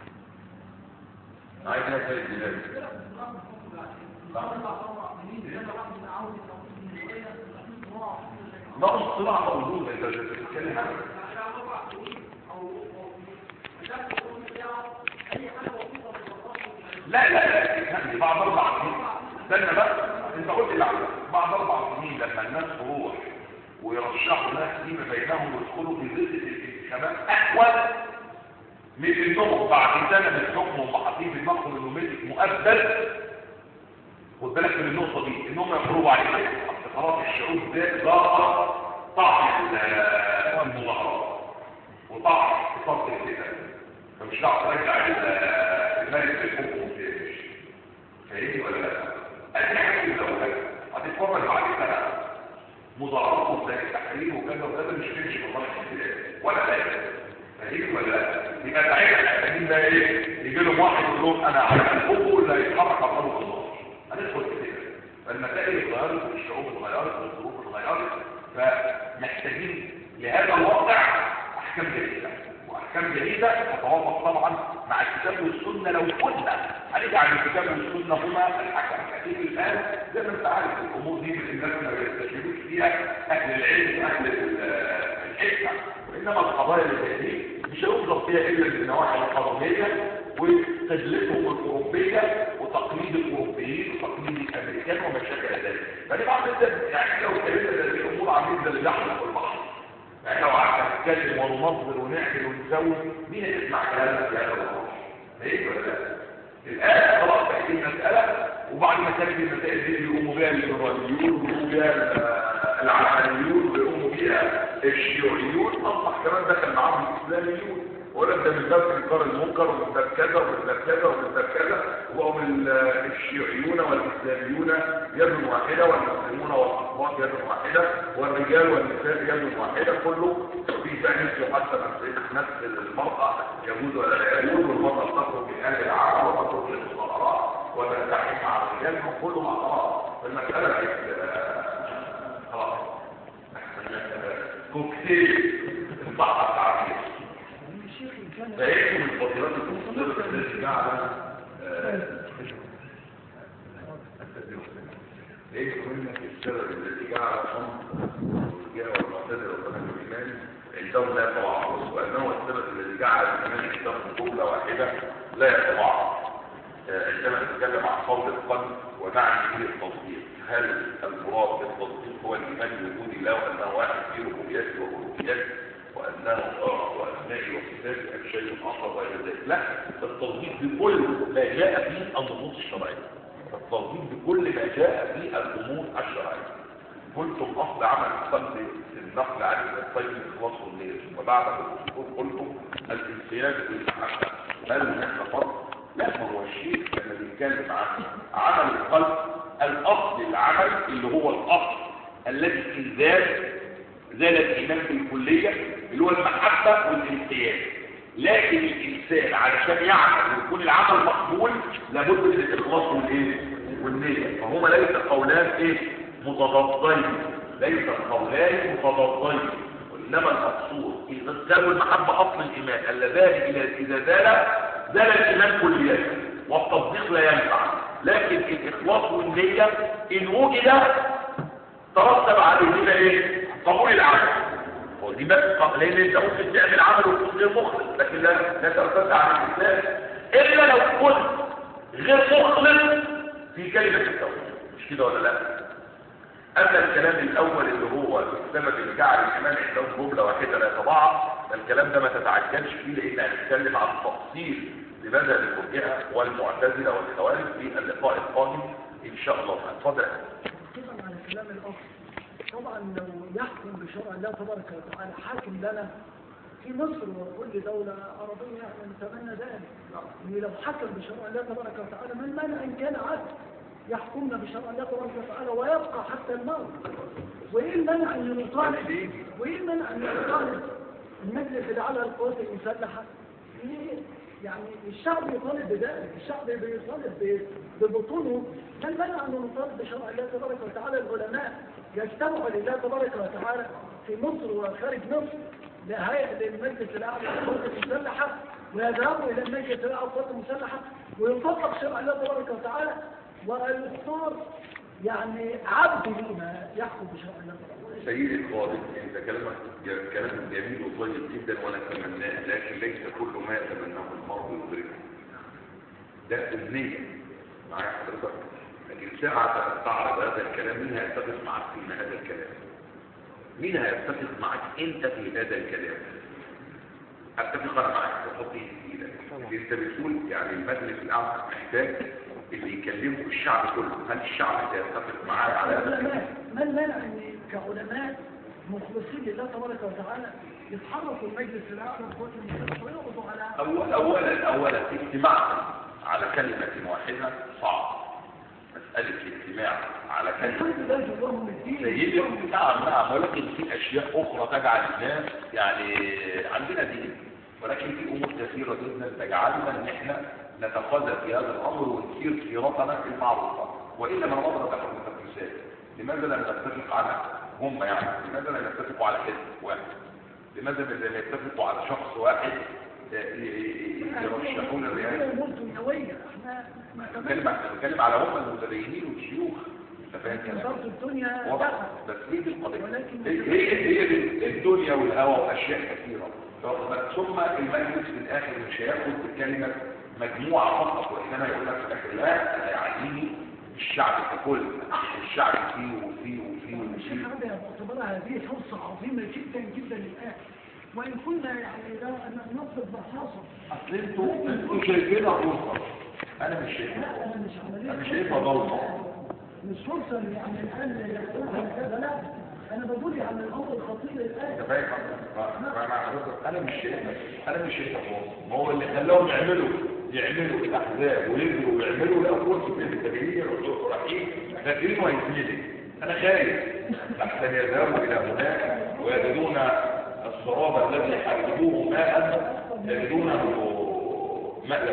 عايزين يا سيد بلال ما هو الصراع موجود انت بتتكلم عنه لا لا لا يعني بعد اربع سنين استنى بس انت قلت لا بعد اربع سنين لما الناس تروح ويرشحوا ناس فيما بينهم ويدخلوا في ضد الانتخابات احوال من انهم بعد سنه من الحكم ومحاطين في دماغهم انه ملك مؤبد خد بالك من النقطه دي انهم يخرجوا عليه اصل خلاص الشعوب ده ضاق طعم المظاهرات وطعم اقتصاد الفتن فمش هتعرف ترجع الملك للحكم وتمشي فاهمني ولا لا؟ ادي حاجه الاولى هتتفرج بعد سنه مظاهرات وزي التحرير وكذا وكذا مش هتمشي في مصالح البلاد ولا لا فاهمني ولا لا؟ يبقى ساعتها محتاجين بقى ايه؟ يجي لهم واحد يقول لهم انا عايز الحكم اللي هيتحرك على الارض النصر هندخل في كده فالمسائل اتغيرت والشعوب اتغيرت والظروف اتغيرت فمحتاجين لهذا الواقع احكام جديده واحكام جديده تتوافق طبعا مع الكتاب والسنه لو كنا هنجعل الكتاب والسنه هما الحكم اكيد الان زي ما انت عارف الامور دي الناس ما بيستشيروش فيها اهل العلم واهل الحكمه وانما القضايا اللي زي دي مش هيوصل فيها الا بالنواحي القانونيه وتجلسهم الاوروبيه وتقليد الاوروبيين وتقليد الامريكان وما شابه ذلك فدي بعض الناس يعني لو اتكلمنا زي دي الامور عاملين زي اللي بيحصل في البحر يعني لو قعدنا نتكلم وننظر ونعمل ونسوي مين هيسمع كلامنا في هذا الامر؟ ايه ولا لا؟ الان خلاص بقت المساله وبعد ما كانت المسائل دي بيقوموا بها الليبراليون ويقوموا بها العلمانيون ويقوموا بها الشيوعيون اصبح كمان دخل معاهم الاسلاميون ولا ده من باب انكار المنكر ومن باب كذا ومن باب كذا ومن باب كذا وبقوا الشيوعيون والاسلاميون يد واحده والمسلمون والاقباط يد واحده والرجال والنساء يد واحده كله في تانيث يحسب نفس المراه يجوز ولا لا يجوز والمراه تخرج من اهل العالم وتخرج للفقراء وتلتحق مع الرجال كله مع بعض المساله بقت خلاص كوكتيل البحر العربي فيكون الفضيلات المصدرة التي جعل يكون السبب الذي جعل الخمر والرجاء والمعتدل والقدم الإيمان عندهم لا يتوعظ وأنه السبب الذي جعل الإيمان عندهم جملة واحدة لا يتوعظ عندما نتكلم عن قول القلب ونعني به التصديق هل المراد بالتصديق هو الإيمان بوجود الله وأنه واحد في ربوبيته وألوهيته وأنه وأسمائه وصفاته أم شيء آخر غير ذلك لا التصديق بكل ما جاء في النصوص الشرعية التصديق بكل ما جاء في الأمور الشرعية قلتم اصل عمل القلب في النقل عن الطيب الاخلاص والنية ثم بعد الدخول قلتم الانسياب بالمحبة هل هناك فرق؟ لا ما هو الشيء لما بنتكلم عن عمل القلب الاصل العمل اللي هو الاصل الذي في زال زال الايمان بالكليه اللي هو المحبه والانسياب لكن الانسان علشان يعمل ويكون العمل مقبول لابد من الاخلاص والايه والنيه فهما ليس قولان ايه متضادين ليس قولان متضادين وانما المقصود اذا زال المحبه اصل الايمان اللذان الى اذا زال زال الايمان كليا والتصديق لا ينفع لكن الاخلاص والنيه ان وجد ترتب عليه هنا ايه قبول العمل ودي بس لان انت ممكن تعمل عمل وتكون غير مخلص لكن لا لا ترتد على الانسان الا لو كنت غير مخلص في كلمه التوحيد مش كده ولا لا اما الكلام الاول اللي هو السبب اللي جعل الايمان عندهم جمله واحده لا يتضاعف الكلام ده ما تتعجلش فيه لان هنتكلم عن تفصيل لمذهب المرجئه والمعتزله والخوارج في اللقاء القادم ان شاء الله اتفضل طبعا على كلام الاخ طبعا لو يحكم بشرع الله تبارك وتعالى حاكم لنا في مصر وكل دولة عربية نتمنى ذلك يعني لو حكم بشرع الله تبارك وتعالى من مانع إن كان عدل يحكمنا بشرع الله تبارك وتعالى ويبقى حتى الموت وإيه المنع أن نطالب وإيه المنع أن نطالب المجلس الأعلى للقوات المسلحة إيه؟ يعني الشعب يطالب بذلك الشعب بيطالب ب- ببطونه ما المنع أن نطالب بشرع الله تبارك وتعالى العلماء يجتمعوا لله تبارك وتعالى في مصر وخارج مصر لهيئة للمجلس الأعلى للقوات المسلحة ويذهبوا إلى المجلس الأعلى للقوات المسلحة ويطبق شرع الله تبارك وتعالى ويختار يعني عبد لما يحكم بشرع الله تبارك وتعالى سيدي الفاضل انت كلامك ج- كلام جميل وطيب جدا ونتمناه لكن ليس كل ما يتمناه المرء يدركه ده النية معايا حضرتك لكن ساعة تعرض هذا الكلام مين هيتفق معك في هذا الكلام مين هيتفق معك انت في هذا الكلام اتفق انا معك وحط ايدي في ايدك انت بتقول يعني المجلس الاعلى محتاج اللي يكلمه الشعب كله هل الشعب سيتفق معاه على هذا الكلام العلماء ما المانع ان كعلماء مخلصين لله تبارك وتعالى يتحركوا المجلس الاعلى للقوات المسلحه ويقضوا على أول أولا أولا اجتماع على كلمة واحدة صعب مسألة الاجتماع على كلمة الحمد لله جواهم الدين سيدي نعم نعم ولكن في أشياء أخرى تجعل الناس يعني عندنا دين ولكن في أمور كثيرة جدا تجعلنا إن إحنا نتخاذل في هذا الأمر ونسير سيرتنا المعروفة وإلا ما نضرب لكم مثال لماذا لا نتفق على هم يعني لماذا لا نتفق على حزب واحد لماذا لا نتفق على شخص واحد ي- ي- يرشحون هي الرئاسة امور دنيويه احنا بتكلم بتكلم على هم المتدينين والشيوخ انت فاهم لكن كلامي برضه الدنيا واضح دخل بس هي دي القضيه ولكن- هي هي هي دي الدنيا والهوى واشياء كثيره ثم المجلس في الاخر مش هياخد بكلمه مجموعه فقط وانما يقول لك في الاخر لا انا يعنيني الشعب ككل الشعب فيه وفيه وفيه الشيخ وفيه ربيع باعتبارها هذه فرصه عظيمه جدا جدا للان وان كنا يعني لا نطلب بحاصه اصل انتوا انتوا شايفينها فرصه انا مش شايفها لا انا مش عمليه انا شايفها ضلمه مش فرصه يعني الان يقولها كذا لا انا بقول يعني الامر الخطير الان انت فاهم مع حضرتك انا مش شايف انا مش شايف ما هو اللي خلاهم يعملوا يعملوا الاحزاب ويجروا ويعملوا لا فرصه في التغيير رايحين فاكرين وهيتملي انا خايف احسن يذهبوا الى هناك ويجدون السراب الذي حسبوه ماء يجدونه مألف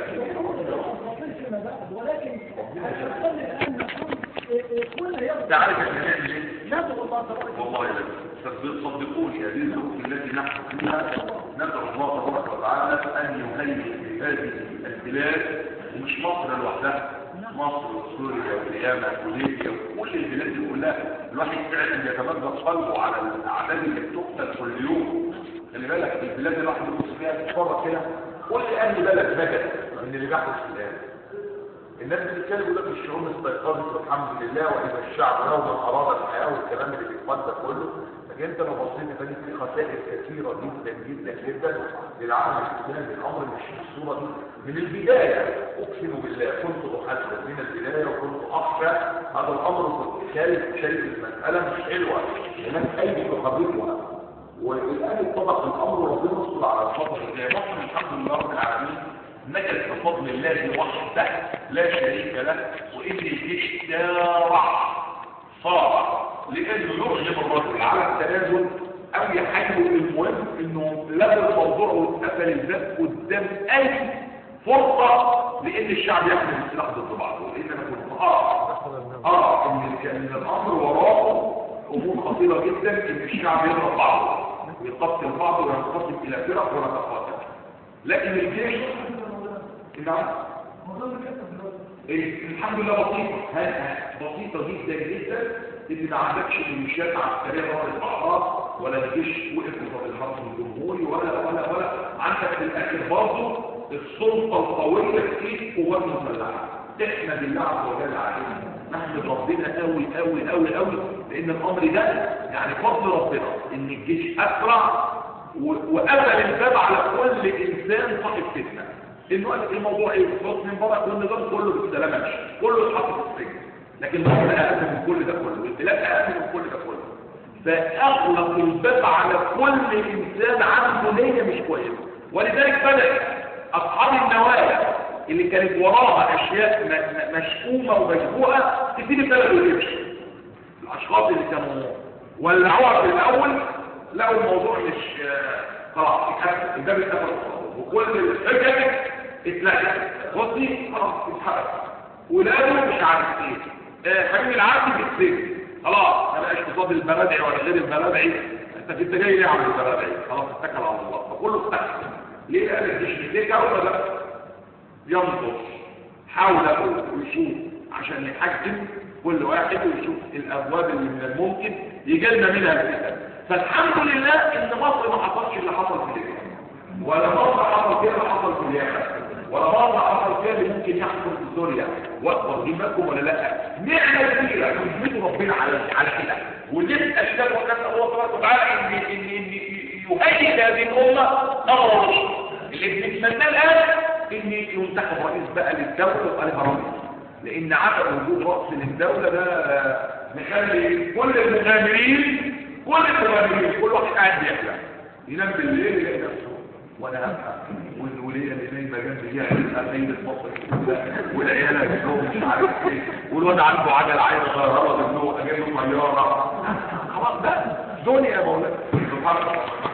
فيما بعد ولكن الأقل الآن نقول كل يوم انت عارف احنا نعمل ايه؟ ندعو الله تبارك والله لا صدق- صدقوني هذه الظروف التي نحن فيها ندعو الله تبارك وتعالى ان يهيئ هذه البلاد ومش مصر لوحدها مصر وسوريا واليمن وليبيا وكل البلاد دي كلها الواحد فعلا يتمدد قلبه على الاعداد اللي بتقتل كل يوم خلي بالك البلاد اللي الواحد يبص فيها تتفرج كده كل اهل بلد نجد من اللي بيحدث في الان الناس بتتكلم يقول لك الشعوب استيقظت والحمد لله واذا الشعب يوما اراد الحياه والكلام اللي بيتقال ده كله لكن انت لو بصيت تلاقي في خسائر كثيره جدا جدا جدا للعالم الاسلامي الامر مش بالصوره دي من البدايه اقسم بالله كنت احذر من البدايه وكنت اخشى هذا الامر شالت شالت المساله مش حلوه الناس ايدي بقضيتها والان اتضح الامر ربنا يستر على الفضل زي مصر الحمد لله رب العالمين نجد بفضل الله وحده لا شريك له وان الجيش سارع صار لانه يرغم الرجل على التنازل او يحاول المهم انه لغى الموضوع واتقفل الباب قدام اي فرصه لان الشعب يحمل السلاح ضد بعضه لان انا كنت اه اه ان ان الامر وراه امور خطيره جدا ان الشعب يضرب بعضه ويقتل بعضه وينقسم الى فرق ونتقاتل لكن الجيش نعم إيه، الحمد لله بسيطة ها- بسيطة جدا جدا ان ما عندكش ميليشيات عسكرية ضربت بعضها ولا الجيش وقف ضد الحرس الجمهوري ولا ولا ولا عندك في الاخر برضه السلطة القوية في قوات مسلحة تحمد الله عز وجل عليها نحمد ربنا قوي قوي قوي قوي لان الامر ده يعني فضل ربنا ان الجيش اسرع و- وقفل الباب على كل انسان صاحب فتنه انه قال الموضوع ايه بصوت من بره والنظام كله بالسلامه ماشي كله اتحط في السجن لكن الامر اهم من كل ده كله والبلاد اهم من كل ده كله فاغلق الباب على كل انسان عنده نيه مش كويسه ولذلك بدا اصحاب النوايا اللي كانت وراها اشياء م- م- مشؤومه ومشبوهه تبتدي بلد وتمشي الاشخاص اللي كانوا ولعوها في الاول لقوا الموضوع مش آه، خلاص اتقفل الباب اتقفل خلاص. وكل الحجج اتلغت بصي خلاص اتحرق ولادوا مش عارف ايه آه، حبيب العبد في السجن خلاص ما بقاش قصاد البلدعي ولا غير البلدعي انت كنت جاي ليه على البلدعي خلاص اتكل على الله فكله استحسن ليه قال الجيش ليه ولا لا ينظر حاوله ويشوف عشان يحجم كل واحد ويشوف الابواب اللي من الممكن يجي لنا منها الفتن فالحمد لله ان مصر ما حصلش اللي حصل في ليبيا ولا مصر حصل فيها اللي حصل في اليمن ولا مصر حصل فيها اللي ممكن يحصل في سوريا واخدين بالكم ولا لا نعمه كبيره نحمد ربنا على على كده ونسال اشياء وكان الله تبارك وتعالى ان ان ان يهيئ هذه الامه امر رشد اللي بنتمناه الان ان ينتخب رئيس بقى للدوله ويبقى لها رئيس لان عدم وجود راس للدوله ده آه، مخلي كل المغامرين كل المغامرين كل واحد قاعد بيحلم ينام بالليل يلاقي نفسه وانا هبقى والوليه اللي نايمه جنبي هي سيدة مصر والعيال ابنهم مش عارف ايه والواد عنده عجله عايز يغيرها ابنه جاي له طياره خلاص ده دنيا يا مولانا سبحان الله